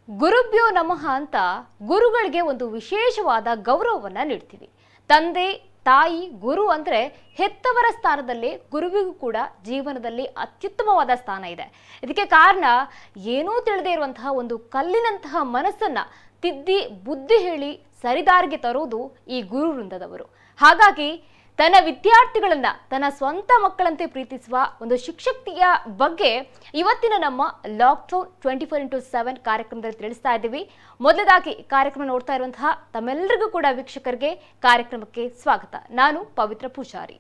ಗುರುಭ್ಯೋ ನಮಃ ಅಂತ ಗುರುಗಳಿಗೆ ಒಂದು ವಿಶೇಷವಾದ ಗೌರವವನ್ನ ನೀಡ್ತೀವಿ ತಂದೆ ತಾಯಿ ಗುರು ಅಂದ್ರೆ ಹೆತ್ತವರ ಸ್ಥಾನದಲ್ಲಿ ಗುರುವಿಗೂ ಕೂಡ ಜೀವನದಲ್ಲಿ ಅತ್ಯುತ್ತಮವಾದ ಸ್ಥಾನ ಇದೆ ಇದಕ್ಕೆ ಕಾರಣ ಏನೂ ತಿಳಿದೇ ಇರುವಂತಹ ಒಂದು ಕಲ್ಲಿನಂತಹ ಮನಸ್ಸನ್ನ ತಿದ್ದಿ ಬುದ್ಧಿ ಹೇಳಿ ಸರಿದಾರಿಗೆ ತರುವುದು ಈ ಗುರು ವೃಂದದವರು ಹಾಗಾಗಿ ತನ್ನ ವಿದ್ಯಾರ್ಥಿಗಳನ್ನ ತನ್ನ ಸ್ವಂತ ಮಕ್ಕಳಂತೆ ಪ್ರೀತಿಸುವ ಒಂದು ಶಿಕ್ಷಕಿಯ ಬಗ್ಗೆ ಇವತ್ತಿನ ನಮ್ಮ lockdown twenty four into seven ಕಾರ್ಯಕ್ರಮದಲ್ಲಿ ತಿಳಿಸ್ತಾ ಇದ್ದೀವಿ ಮೊದಲದಾಗಿ ಕಾರ್ಯಕ್ರಮ ನೋಡ್ತಾ ಇರುವಂತಹ ತಮ್ಮೆಲ್ಲರಿಗೂ ಕೂಡ ವೀಕ್ಷಕರಿಗೆ ಕಾರ್ಯಕ್ರಮಕ್ಕೆ ಸ್ವಾಗತ ನಾನು ಪವಿತ್ರ ಪೂಜಾರಿ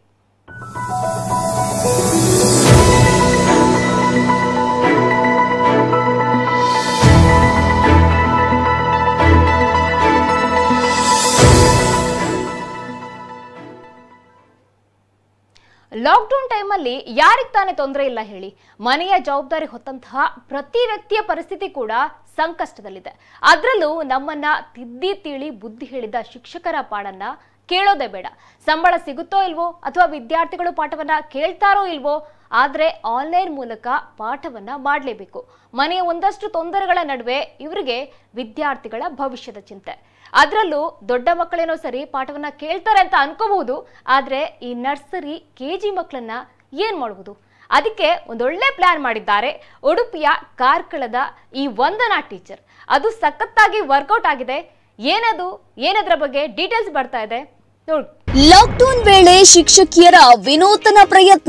ಲಾಕ್ಡೌನ್ ಟೈಮಲ್ಲಿ ಯಾರಿಗೆ ತಾನೇ ತೊಂದರೆ ಇಲ್ಲ ಹೇಳಿ ಮನೆಯ ಜವಾಬ್ದಾರಿ ಹೊತ್ತಂತಹ ಪ್ರತಿ ವ್ಯಕ್ತಿಯ ಪರಿಸ್ಥಿತಿ ಕೂಡ ಸಂಕಷ್ಟದಲ್ಲಿದೆ ಅದರಲ್ಲೂ ನಮ್ಮನ್ನ ತಿದ್ದಿ ತಿಳಿ ಬುದ್ಧಿ ಹೇಳಿದ ಶಿಕ್ಷಕರ ಪಾಡನ್ನ ಕೇಳೋದೇ ಬೇಡ ಸಂಬಳ ಸಿಗುತ್ತೋ ಇಲ್ವೋ ಅಥವಾ ವಿದ್ಯಾರ್ಥಿಗಳು ಪಾಠವನ್ನ ಕೇಳ್ತಾರೋ ಇಲ್ವೋ ಆದ್ರೆ ಆನ್ಲೈನ್ ಮೂಲಕ ಪಾಠವನ್ನ ಮಾಡಲೇಬೇಕು ಮನೆಯ ಒಂದಷ್ಟು ತೊಂದರೆಗಳ ನಡುವೆ ಇವರಿಗೆ ವಿದ್ಯಾರ್ಥಿಗಳ ಭವಿಷ್ಯದ ಚಿಂತೆ ಅದರಲ್ಲೂ ದೊಡ್ಡ ಮಕ್ಕಳೇನೋ ಸರಿ ಪಾಠವನ್ನ ಕೇಳ್ತಾರೆ ಅಂತ ಅನ್ಕೋಬಹುದು ಆದ್ರೆ ಈ ನರ್ಸರಿ ಕೆ ಜಿ ಮಕ್ಕಳನ್ನ ಏನ್ ಮಾಡುವುದು ಅದಕ್ಕೆ ಒಂದೊಳ್ಳೆ ಪ್ಲಾನ್ ಮಾಡಿದ್ದಾರೆ ಉಡುಪಿಯ ಕಾರ್ಕಳದ ಈ ವಂದನಾ ಟೀಚರ್ ಅದು ಸಖತ್ತಾಗಿ ವರ್ಕೌಟ್ ಆಗಿದೆ ಏನದು ಏನದ್ರ ಬಗ್ಗೆ ಡೀಟೇಲ್ಸ್ ಬರ್ತಾ ಇದೆ ನೋಡಿ ಲಾಕ್ಡೌನ್ ವೇಳೆ ಶಿಕ್ಷಕಿಯರ ವಿನೂತನ ಪ್ರಯತ್ನ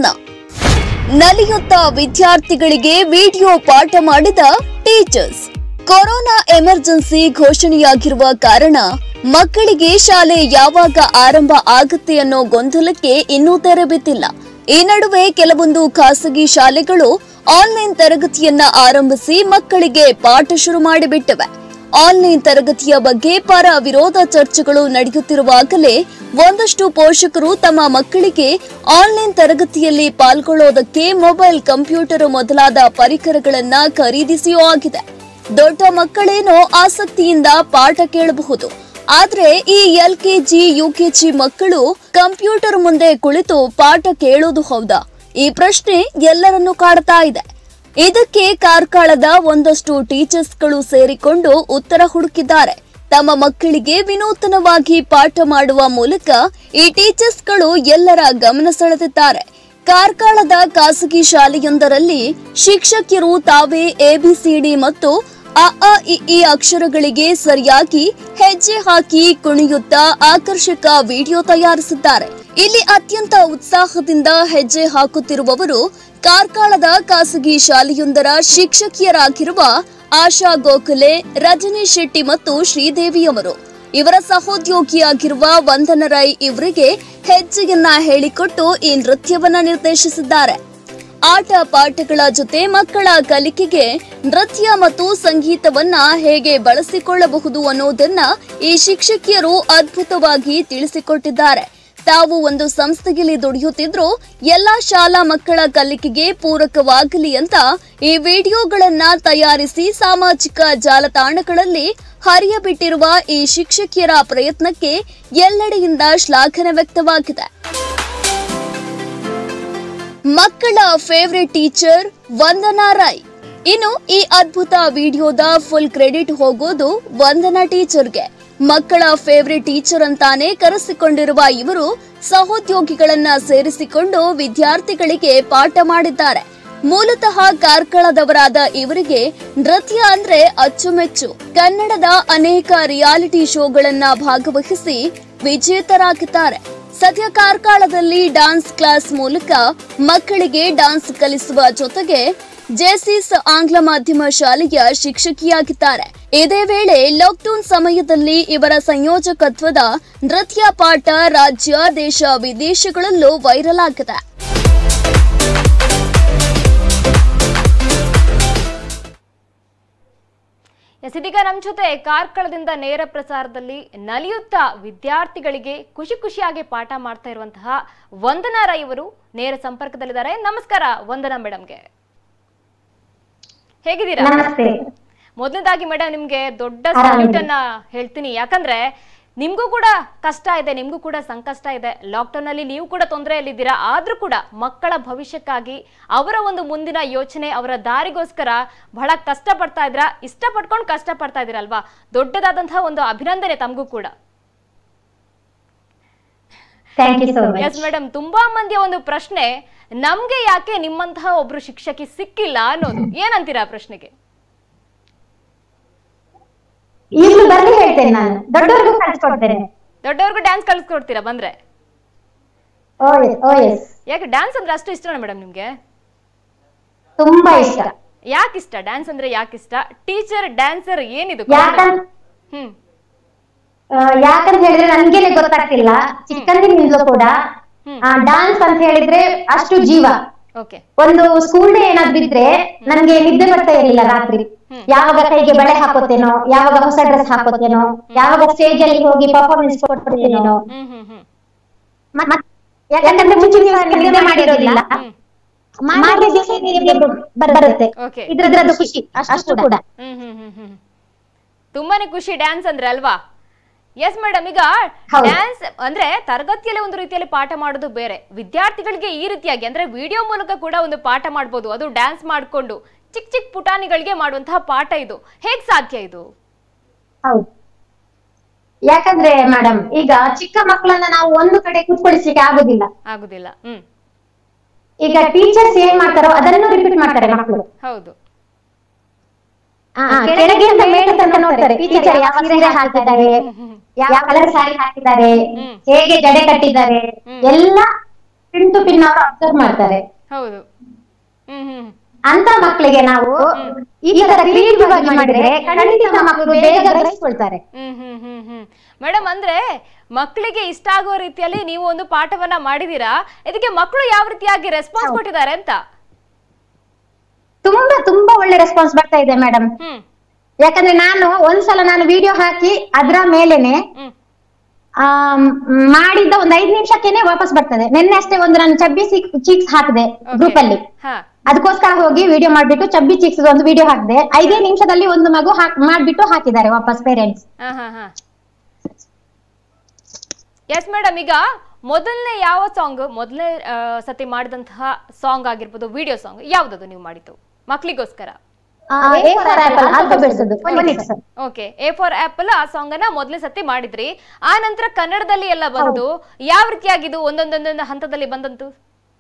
ನಲಿಯುತ್ತ ವಿದ್ಯಾರ್ಥಿಗಳಿಗೆ ವಿಡಿಯೋ ಪಾಠ ಮಾಡಿದ ಟೀಚರ್ಸ್ ಕೊರೋನಾ ಎಮರ್ಜೆನ್ಸಿ ಘೋಷಣೆಯಾಗಿರುವ ಕಾರಣ ಮಕ್ಕಳಿಗೆ ಶಾಲೆ ಯಾವಾಗ ಆರಂಭ ಆಗುತ್ತೆ ಅನ್ನೋ ಗೊಂದಲಕ್ಕೆ ಇನ್ನೂ ತೆರೆಬಿದ್ದಿಲ್ಲ ಈ ನಡುವೆ ಕೆಲವೊಂದು ಖಾಸಗಿ ಶಾಲೆಗಳು ಆನ್ಲೈನ್ ತರಗತಿಯನ್ನ ಆರಂಭಿಸಿ ಮಕ್ಕಳಿಗೆ ಪಾಠ ಶುರು ಮಾಡಿಬಿಟ್ಟಿವೆ ಆನ್ಲೈನ್ ತರಗತಿಯ ಬಗ್ಗೆ ಪರ ವಿರೋಧ ಚರ್ಚೆಗಳು ನಡೆಯುತ್ತಿರುವಾಗಲೇ ಒಂದಷ್ಟು ಪೋಷಕರು ತಮ್ಮ ಮಕ್ಕಳಿಗೆ ಆನ್ಲೈನ್ ತರಗತಿಯಲ್ಲಿ ಪಾಲ್ಗೊಳ್ಳೋದಕ್ಕೆ ಮೊಬೈಲ್ ಕಂಪ್ಯೂಟರ್ ಮೊದಲಾದ ಪರಿಕರಗಳನ್ನ ಖರೀದಿಸಿಯೂ ಆಗಿದೆ ದೊಡ್ಡ ಮಕ್ಕಳೇನೋ ಆಸಕ್ತಿಯಿಂದ ಪಾಠ ಕೇಳಬಹುದು ಆದ್ರೆ ಈ ಎಲ್ಕೆಜಿ ಯುಕೆಜಿ ಮಕ್ಕಳು ಕಂಪ್ಯೂಟರ್ ಮುಂದೆ ಕುಳಿತು ಪಾಠ ಕೇಳೋದು ಹೌದಾ ಈ ಪ್ರಶ್ನೆ ಎಲ್ಲರನ್ನೂ ಕಾಡ್ತಾ ಇದೆ ಇದಕ್ಕೆ ಕಾರ್ಕಳದ ಒಂದಷ್ಟು ಟೀಚರ್ಸ್ಗಳು ಸೇರಿಕೊಂಡು ಉತ್ತರ ಹುಡುಕಿದ್ದಾರೆ ತಮ್ಮ ಮಕ್ಕಳಿಗೆ ವಿನೂತನವಾಗಿ ಪಾಠ ಮಾಡುವ ಮೂಲಕ ಈ ಟೀಚರ್ಸ್ಗಳು ಎಲ್ಲರ ಗಮನ ಸೆಳೆದಿದ್ದಾರೆ ಕಾರ್ಕಳದ ಖಾಸಗಿ ಶಾಲೆಯೊಂದರಲ್ಲಿ ಶಿಕ್ಷಕಿಯರು ತಾವೇ ಎಬಿಸಿಡಿ ಮತ್ತು ಅ ಆ ಇ ಈ ಅಕ್ಷರಗಳಿಗೆ ಸರಿಯಾಗಿ ಹೆಜ್ಜೆ ಹಾಕಿ ಕುಣಿಯುತ್ತಾ ಆಕರ್ಷಕ ವಿಡಿಯೋ ತಯಾರಿಸಿದ್ದಾರೆ ಇಲ್ಲಿ ಅತ್ಯಂತ ಉತ್ಸಾಹದಿಂದ ಹೆಜ್ಜೆ ಹಾಕುತ್ತಿರುವವರು ಕಾರ್ಕಳದ ಖಾಸಗಿ ಶಾಲೆಯೊಂದರ ಶಿಕ್ಷಕಿಯರಾಗಿರುವ ಆಶಾ ಗೋಖಲೆ ರಜನಿ ಶೆಟ್ಟಿ ಮತ್ತು ಶ್ರೀದೇವಿಯವರು ಇವರ ಸಹೋದ್ಯೋಗಿಯಾಗಿರುವ ವಂದನ ರೈ ಇವರಿಗೆ ಹೆಜ್ಜೆಯನ್ನ ಹೇಳಿಕೊಟ್ಟು ಈ ನೃತ್ಯವನ್ನ ನಿರ್ದೇಶಿಸಿದ್ದಾರೆ ಆಟ ಪಾಠಗಳ ಜೊತೆ ಮಕ್ಕಳ ಕಲಿಕೆಗೆ ನೃತ್ಯ ಮತ್ತು ಸಂಗೀತವನ್ನ ಹೇಗೆ ಬಳಸಿಕೊಳ್ಳಬಹುದು ಅನ್ನೋದನ್ನ ಈ ಶಿಕ್ಷಕಿಯರು ಅದ್ಭುತವಾಗಿ ತಿಳಿಸಿಕೊಟ್ಟಿದ್ದಾರೆ ತಾವು ಒಂದು ಸಂಸ್ಥೆಯಲ್ಲಿ ದುಡಿಯುತ್ತಿದ್ರು ಎಲ್ಲಾ ಶಾಲಾ ಮಕ್ಕಳ ಕಲಿಕೆಗೆ ಪೂರಕವಾಗಲಿ ಅಂತ ಈ ವಿಡಿಯೋಗಳನ್ನ ತಯಾರಿಸಿ ಸಾಮಾಜಿಕ ಜಾಲತಾಣಗಳಲ್ಲಿ ಹರಿಯಬಿಟ್ಟಿರುವ ಈ ಶಿಕ್ಷಕಿಯರ ಪ್ರಯತ್ನಕ್ಕೆ ಎಲ್ಲೆಡೆಯಿಂದ ಶ್ಲಾಘನೆ ವ್ಯಕ್ತವಾಗಿದೆ ಮಕ್ಕಳ ಫೇವ್ರೆಟ್ ಟೀಚರ್ ವಂದನಾ ರೈ ಇನ್ನು ಈ ಅದ್ಭುತ ವಿಡಿಯೋದ ಫುಲ್ ಕ್ರೆಡಿಟ್ ಹೋಗೋದು ವಂದನಾ ಟೀಚರ್ಗೆ ಮಕ್ಕಳ ಫೇವ್ರೆಟ್ ಟೀಚರ್ ಅಂತಾನೆ ಕರೆಸಿಕೊಂಡಿರುವ ಇವರು ಸಹೋದ್ಯೋಗಿಗಳನ್ನ ಸೇರಿಸಿಕೊಂಡು ವಿದ್ಯಾರ್ಥಿಗಳಿಗೆ ಪಾಠ ಮಾಡಿದ್ದಾರೆ ಮೂಲತಃ ಕಾರ್ಕಳದವರಾದ ಇವರಿಗೆ ನೃತ್ಯ ಅಂದ್ರೆ ಅಚ್ಚುಮೆಚ್ಚು ಕನ್ನಡದ ಅನೇಕ ರಿಯಾಲಿಟಿ ಶೋಗಳನ್ನ ಭಾಗವಹಿಸಿ ವಿಜೇತರಾಗಿದ್ದಾರೆ ಸದ್ಯ ಕಾರ್ಕಳದಲ್ಲಿ ಡಾನ್ಸ್ ಕ್ಲಾಸ್ ಮೂಲಕ ಮಕ್ಕಳಿಗೆ ಡಾನ್ಸ್ ಕಲಿಸುವ ಜೊತೆಗೆ ಜೆಸಿಸ್ ಆಂಗ್ಲ ಮಾಧ್ಯಮ ಶಾಲೆಯ ಶಿಕ್ಷಕಿಯಾಗಿದ್ದಾರೆ ಇದೇ ವೇಳೆ ಲಾಕ್ಡೌನ್ ಸಮಯದಲ್ಲಿ ಇವರ ಸಂಯೋಜಕತ್ವದ ನೃತ್ಯ ಪಾಠ ರಾಜ್ಯ ದೇಶ ವಿದೇಶಗಳಲ್ಲೂ ವೈರಲ್ ಆಗಿದೆ ಎಸ್ ಇದೀಗ ನಮ್ಮ ಜೊತೆ ಕಾರ್ಕಳದಿಂದ ನೇರ ಪ್ರಸಾರದಲ್ಲಿ ನಲಿಯುತ್ತಾ ವಿದ್ಯಾರ್ಥಿಗಳಿಗೆ ಖುಷಿ ಖುಷಿಯಾಗಿ ಪಾಠ ಮಾಡ್ತಾ ಇರುವಂತಹ ವಂದನಾ ರೈ ಅವರು ನೇರ ಸಂಪರ್ಕದಲ್ಲಿದ್ದಾರೆ ನಮಸ್ಕಾರ ವಂದನಾ ಮೇಡಮ್ಗೆ ಹೇಗಿದ್ದೀರಾ ನಮಸ್ತೆ ಮೊದಲನೇದಾಗಿ ಮೇಡಮ್ ನಿಮ್ಗೆ ದೊಡ್ಡ ಸಲ್ಯೂಟ್ ಅನ್ನ ಹೇಳ್ತೀನಿ ಯಾಕಂದ್ರೆ ನಿಮ್ಗೂ ಕೂಡ ಕಷ್ಟ ಇದೆ ನಿಮ್ಗೂ ಕೂಡ ಸಂಕಷ್ಟ ಇದೆ ಲಾಕ್ಡೌನ್ ಅಲ್ಲಿ ನೀವು ಕೂಡ ತೊಂದರೆಯಲ್ಲಿದ್ದೀರಾ ಆದ್ರೂ ಕೂಡ ಮಕ್ಕಳ ಭವಿಷ್ಯಕ್ಕಾಗಿ ಅವರ ಒಂದು ಮುಂದಿನ ಯೋಚನೆ ಅವರ ದಾರಿಗೋಸ್ಕರ ಬಹಳ ಕಷ್ಟ ಪಡ್ತಾ ಇದ್ರ ಇಷ್ಟಪಟ್ಕೊಂಡು ಕಷ್ಟ ಪಡ್ತಾ ಇದ್ದೀರಲ್ವಾ ದೊಡ್ಡದಾದಂತಹ ಒಂದು ಅಭಿನಂದನೆ ತಮಗೂ ಕೂಡ thank you so much yes madam ತುಂಬಾ ಮಂದಿಯ ಒಂದು ಪ್ರಶ್ನೆ ನಮ್ಗೆ ಯಾಕೆ ನಿಮ್ಮಂತಹ ಒಬ್ರು ಶಿಕ್ಷಕಿ ಸಿಕ್ಕಿಲ್ಲ ಅನ್ನೋದು ಏನಂತೀರಾ ಆ ಪ್ರಶ್ನೆಗೆ ಈಗಲೂ ಬರ್ಲಿ ಹೇಳ್ತೇನೆ ನಾನು ದೊಡ್ಡವ್ರಿಗೂ ಕಳ್ಸಿಕೊಡ್ತೇನೆ ದೊಡ್ಡವ್ರಿಗೂ ಡ್ಯಾನ್ಸ್ ಕಲಿಸ್ಕೊಡ್ತೀರಾ ಬಂದ್ರೆ ಓ ಎಸ್ ಓ ಎಸ್ ಯಾಕೆ ಡ್ಯಾನ್ಸ್ ಅಂದ್ರೆ ಅಷ್ಟು ಇಷ್ಟನಾ ಮೇಡಮ್ ನಿಮ್ಗೆ ತುಂಬಾ ಇಷ್ಟ ಯಾಕೆ ಇಷ್ಟ ಡ್ಯಾನ್ಸ್ ಅಂದ್ರೆ ಯಾಕೆ ಇಷ್ಟ ಟೀಚರ್ ಡ್ಯಾನ್ಸರ್ ಏನಿದು ಯಾಕಂತ ಹ್ಮ್ ಆ, ಯಾಕಂತ ಹೇಳಿದ್ರೆ ನನ್ಗೇನೆ ಗೊತ್ತಾಗ್ತಿಲ್ಲ ಚಿಕ್ಕಂದಿನಿಂದಲೂ ಕೂಡ ಹ್ಮ್. ಡಾನ್ಸ್ ಅಂತ ಹೇಳಿದ್ರೆ ಅಷ್ಟು ಜೀವ ಓಕೆ ಒಂದು ಸ್ಕೂಲ್ ಡೇ ಏನಾದ್ರು ಇದ್ರೆ ನನ್ಗೆ ನಿದ್ದೆ ಬರ್ತಾ ಇರ್ಲಿಲ್ಲ ರಾತ್ರಿ ಹ್ಮ್. ಯಾವಾಗ ಕೈಗೆ ಬಳೆ ಹಾಕೋತೇನೋ ಯಾವಾಗ ಹೊಸ ಡ್ರೆಸ್ ಹಾಕೋತೇನೋ ಯಾವಾಗ ಸ್ಟೇಜ್ ಅಲ್ಲಿ ಹೋಗಿ ಪರ್ಫಾರ್ಮೆನ್ಸ್ ಕೊಡ್ತೇನೋ ಹ್ಮ್ ಹ್ಮ್ ಹ್ಮ್ ಮತ್- ಮತ್- ಯಾಕಂದ್ರೆ ಮುಂಚಿನ ದಿವಸ ನಿದ್ದೆ ಮಾಡಿರೋದಿಲ್ಲ ಹ್ಮ್. ಮಾರನೇ ದಿವಸ ನಿದ್ದೆ ಬ- ಬರುತ್ತೆ ಓಕೆ ಇದ್ರದ್ದು ಖುಷಿ ಅಷ್ಟು ಕೂಡ ಹ್ಮ್ ಹ್ಮ್ ಹ್ಮ್ ಹ್ಮ್ ತುಂಬಾನೇ ಖುಷಿ ಡ್ಯಾನ್ಸ್ ಅಂದ್ರೆ ಅಲ್ವಾ ಎಸ್ ಮೇಡಮ್ ಈಗ ಹೌದು. ಡ್ಯಾನ್ಸ್ ಅಂದ್ರೆ ತರಗತಿಯಲ್ಲಿ ಒಂದು ರೀತಿಯಲ್ಲಿ ಪಾಠ ಮಾಡೋದು ಬೇರೆ ವಿದ್ಯಾರ್ಥಿಗಳಿಗೆ ಈ ರೀತಿಯಾಗಿ ಅಂದ್ರೆ ವಿಡಿಯೋ ಮೂಲಕ ಕೂಡ ಒಂದು ಪಾಠ ಮಾಡ್ಬೋದು ಅದು ಡ್ಯಾನ್ಸ್ ಮಾಡ್ಕೊಂಡು ಚಿಕ್ಕ ಚಿಕ್ಕ ಪುಟಾಣಿಗಳಿಗೆ ಮಾಡುವಂತಹ ಪಾಠ ಇದು ಹೇಗ್ ಸಾಧ್ಯ ಇದು ಹೌದು ಯಾಕಂದ್ರೆ ಮೇಡಮ್ ಈಗ ಚಿಕ್ಕ ಮಕ್ಕಳನ್ನ ನಾವು ಒಂದು ಕಡೆ ಕೂತ್ಕೊಳಿಸ್ಲಿಕ್ಕೆ ಆಗುದಿಲ್ಲ ಆಗುದಿಲ್ಲ ಹ್ಮ್ ಈಗ ಟೀಚರ್ಸ್ ಏನ್ ಮಾಡ್ತಾರೋ ಅದನ್ನು ರಿಪೀಟ್ ಮಾಡ್ತಾರೆ ಮಕ್ಕಳು ಹೌದು ಕೆಳಗಿಂದ ಮೇಲೆ ತನಕ ನೋಡ್ತಾರೆ ಟೀಚರ್ ಯಾವ ಸೀರೆ ಹಾಕಿದ್ದಾರೆ ಯಾವ ಕಲರ್ ಸಾರಿ ಹಾಕಿದ್ದಾರೆ ಹ್ಮ್. ಹೇಗೆ ಜಡೆ ಕಟ್ಟಿದ್ದಾರೆ ಹ್ಮ್. ಎಲ್ಲ ಪಿನ್ ಟು ಪಿನ್ ಅವರು ಅಬ್ಸರ್ವ್ ಮಾಡ್ತಾರೆ ಹೌದು ಹ್ಮ್ ಹ್ಮ್ ಅಂತ ಮಕ್ಕಳಿಗೆ ನಾವು ಈ ತರ ಕ್ರಿಯೇಟಿವ್ ಆಗಿ ಮಾಡಿದ್ರೆ ಖಂಡಿತ ಮಕ್ಕಳು ಬೇಗ ಗ್ರಹಿಸ್ಕೊಳ್ತಾರೆ ಹ್ಮ್ ಹ್ಮ್ ಹ್ಮ್ ಹ್ಮ್ ಮೇಡಮ್ ಅಂದ್ರೆ ಮಕ್ಕಳಿಗೆ ಇಷ್ಟ ಆಗುವ ರೀತಿಯಲ್ಲಿ ನೀವು ಒಂದು ಪಾಠವನ್ನ ಮಾಡಿದೀರಾ ಇದಕ್ಕೆ ಮಕ್ಕಳು ಯಾವ ರೀತಿಯಾಗಿ ರೆಸ್ಪಾನ್ಸ್ ಕೊಟ್ಟಿದ್ದಾರೆ ಅಂತ ತುಂಬಾ ತುಂಬಾ ಒಳ್ಳೆ ರೆಸ್ಪಾನ್ಸ್ ಬರ್ತಾ ಇದೆ ಮೇಡಮ್ ಹ್ಮ್ ಯಾಕಂದ್ರೆ ನಾನು ಒಂದ್ಸಲ ನಾನು ವಿಡಿಯೋ ಹಾಕಿ ಅದ್ರ ಮೇಲೆನೆ ಹ್ಮ್ ಆಮ್, ಮಾಡಿದ್ದ ಒಂದ್ ಐದ್ ನಿಮಿಷಕ್ಕೆನೆ ವಾಪಸ್ ಬರ್ತದೆ ನಿನ್ನೆ ಅಷ್ಟೇ ಒಂದು ನಾನು ಚಬ್ಬಿ ಚೀಕ್ಸ್ ಹಾಕಿದೆ Okay. ಗ್ರೂಪ್ ಅಲ್ಲಿ ಹಾ ಅದಕ್ಕೋಸ್ಕರ ಹೋಗಿ ವಿಡಿಯೋ ಮಾಡ್ಬಿಟ್ಟು ಚಬ್ಬಿ ಚಿಕ್ಸ್ ಒಂದು ವಿಡಿಯೋ ಹಾಕಿದೆ ಐದೇ ನಿಮಿಷದಲ್ಲಿ ಒಂದು ಮಗು ಹಾಕ್ ಮಾಡ್ಬಿಟ್ಟು ಹಾಕಿದ್ದಾರೆ ವಾಪಸ್ ಪೇರೆಂಟ್ಸ್ ಹಾ ಹಾ ಹಾ ಎಸ್ ಮೇಡಮ್ ಈಗ ಮೊದಲನೇ ಯಾವ ಸಾಂಗ್ ಮೊದಲನೇ ಸತಿ ಮಾಡಿದಂತಹ ಸಾಂಗ್ ಆಗಿರ್ಬೋದು ವಿಡಿಯೋ ಸಾಂಗ್ ಯಾವ್ದದು ನೀವು ಮಾಡಿದ್ದು ಮಕ್ಳಿಗೋಸ್ಕರ alphabets okay A for apple ಆ ಸಾಂಗ್ ಅನ್ನ ಮೊದಲನೇ ಸತಿ ಮಾಡಿದ್ರಿ ಆ ನಂತರ ಕನ್ನಡದಲ್ಲಿ ಎಲ್ಲ ಬಂದು ಯಾವ ರೀತಿಯಾಗಿದ್ದು ಒಂದೊಂದೊಂದೊಂದು ಹಂತದಲ್ಲಿ ಬಂದಂತು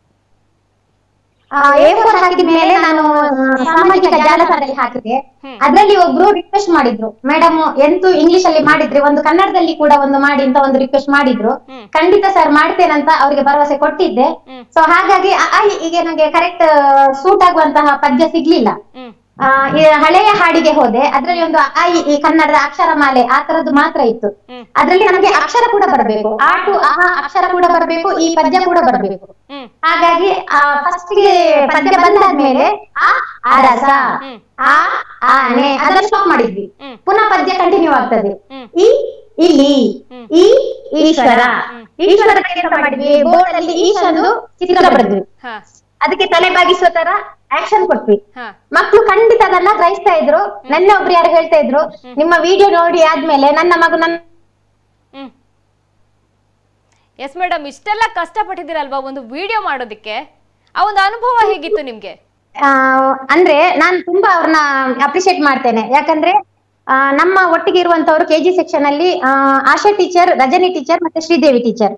ಎ ಫೋರ್ ಹಾಕಿದ ಮೇಲೆ ನಾನು ಆ, ಸಾಮಾಜಿಕ ಜಾಲತಾಣದಲ್ಲಿ ಹಾಕಿದೆ ಹ್ಮ್. ಅದ್ರಲ್ಲಿ ಒಬ್ರು ರಿಕ್ವೆಸ್ಟ್ ಮಾಡಿದ್ರು ಮೇಡಮ್ ಎಂತೂ ಇಂಗ್ಲಿಷ್ ಅಲ್ಲಿ ಮಾಡಿದ್ರೆ ಒಂದು ಕನ್ನಡದಲ್ಲಿ ಕೂಡ ಒಂದು ಮಾಡಿ ಅಂತ ಒಂದು ರಿಕ್ವೆಸ್ಟ್ ಮಾಡಿದ್ರು ಹ್ಮ್. ಖಂಡಿತ ಸರ್ ಮಾಡ್ತೇನಂತ ಅವ್ರಿಗೆ ಭರವಸೆ ಕೊಟ್ಟಿದ್ದೆ ಹ್ಮ್. ಸೊ ಹಾಗಾಗಿ ಆ- ಆ ಈಗ ನನಗೆ ಕರೆಕ್ಟ್ ಸೂಟ್ ಆಗುವಂತಹ ಪದ್ಯ ಸಿಗ್ಲಿಲ್ಲ ಹ್ಮ್ ಆ, ಈ ಹಳೆಯ ಹಾಡಿಗೆ ಹೋದೆ ಅದ್ರಲ್ಲಿ ಒಂದು ಆ ಈ ಈ ಕನ್ನಡದ ಅಕ್ಷರಮಾಲೆ ಆ ತರದ್ದು ಮಾತ್ರ ಇತ್ತು ಹ್ಮ್. ಅದ್ರಲ್ಲಿ ನಮಗೆ ಅಕ್ಷರ ಕೂಡ ಬರಬೇಕು ಆ ಟು ಆ ಅಕ್ಷರ ಕೂಡ ಬರಬೇಕು ಈ ಪದ್ಯ ಕೂಡ ಬರಬೇಕು ಹ್ಮ್ ಹಾಗಾಗಿ ಆ ಫಸ್ಟ್ ಗೆ ಪದ್ಯ ಬಂದಾದ್ಮೇಲೆ ಆ ಅರಸ ಹ್ಮ್. ಆ ಆನೆ ಅದನ್ನ ಸ್ಟಾಪ್ ಮಾಡಿದ್ವಿ ಹ್ಮ್. ಪುನಃ ಪದ್ಯ ಕಂಟಿನ್ಯೂ ಆಗ್ತದೆ ಹ್ಮ್. ಈ ಇಲ್ಲಿ ಹ್ಮ್. ಈ ಈಶ್ವರ ಈಶ್ವರ ಕೆಲಸ ಮಾಡಿದ್ವಿ ಬೋರ್ಡ್ ಅಲ್ಲಿ ಈಶಂದು ಚಿತ್ರ ಬರೆದ್ವಿ ಹಾ ಅದಕ್ಕೆ ತಲೆ ಬಾಗಿಸುವ ತರ ಆಕ್ಷನ್ ಕೊಟ್ವಿ ಹಾ ಮಕ್ಳು ಖಂಡಿತ ಅದನ್ನ ಗ್ರಹಿಸ್ತಾ ಇದ್ರು ನನ್ನ ಒಬ್ರು ಯಾರು ಹೇಳ್ತಾ ಇದ್ರು ನಿಮ್ಮ ವಿಡಿಯೋ ನೋಡಿ ಆದ್ಮೇಲೆ ನನ್ನ ಮಗು ನನ್ನ ಹ್ಮ್ ಎಸ್ ಮೇಡಮ್ ಇಷ್ಟೆಲ್ಲ ಕಷ್ಟಪಟ್ಟಿದ್ದೀರಲ್ವಾ ಒಂದು ವಿಡಿಯೋ ಮಾಡೋದಕ್ಕೆ ಆ ಒಂದು ಅನುಭವ ಹೇಗಿತ್ತು ನಿಮ್ಗೆ ಆ, ಅಂದ್ರೆ ನಾನು ತುಂಬಾ ಅವ್ರನ್ನ ಅಪ್ರಿಶಿಯೇಟ್ ಮಾಡ್ತೇನೆ ಯಾಕಂದ್ರೆ ಆ, ನಮ್ಮ ಒಟ್ಟಿಗೆ ಇರುವಂತವ್ರು ಕೆಜಿ ಸೆಕ್ಷನ್ ಅಲ್ಲಿ ಆ, ಆಶಾ ಟೀಚರ್ ರಜನಿ ಟೀಚರ್ ಮತ್ತೆ ಶ್ರೀದೇವಿ ಟೀಚರ್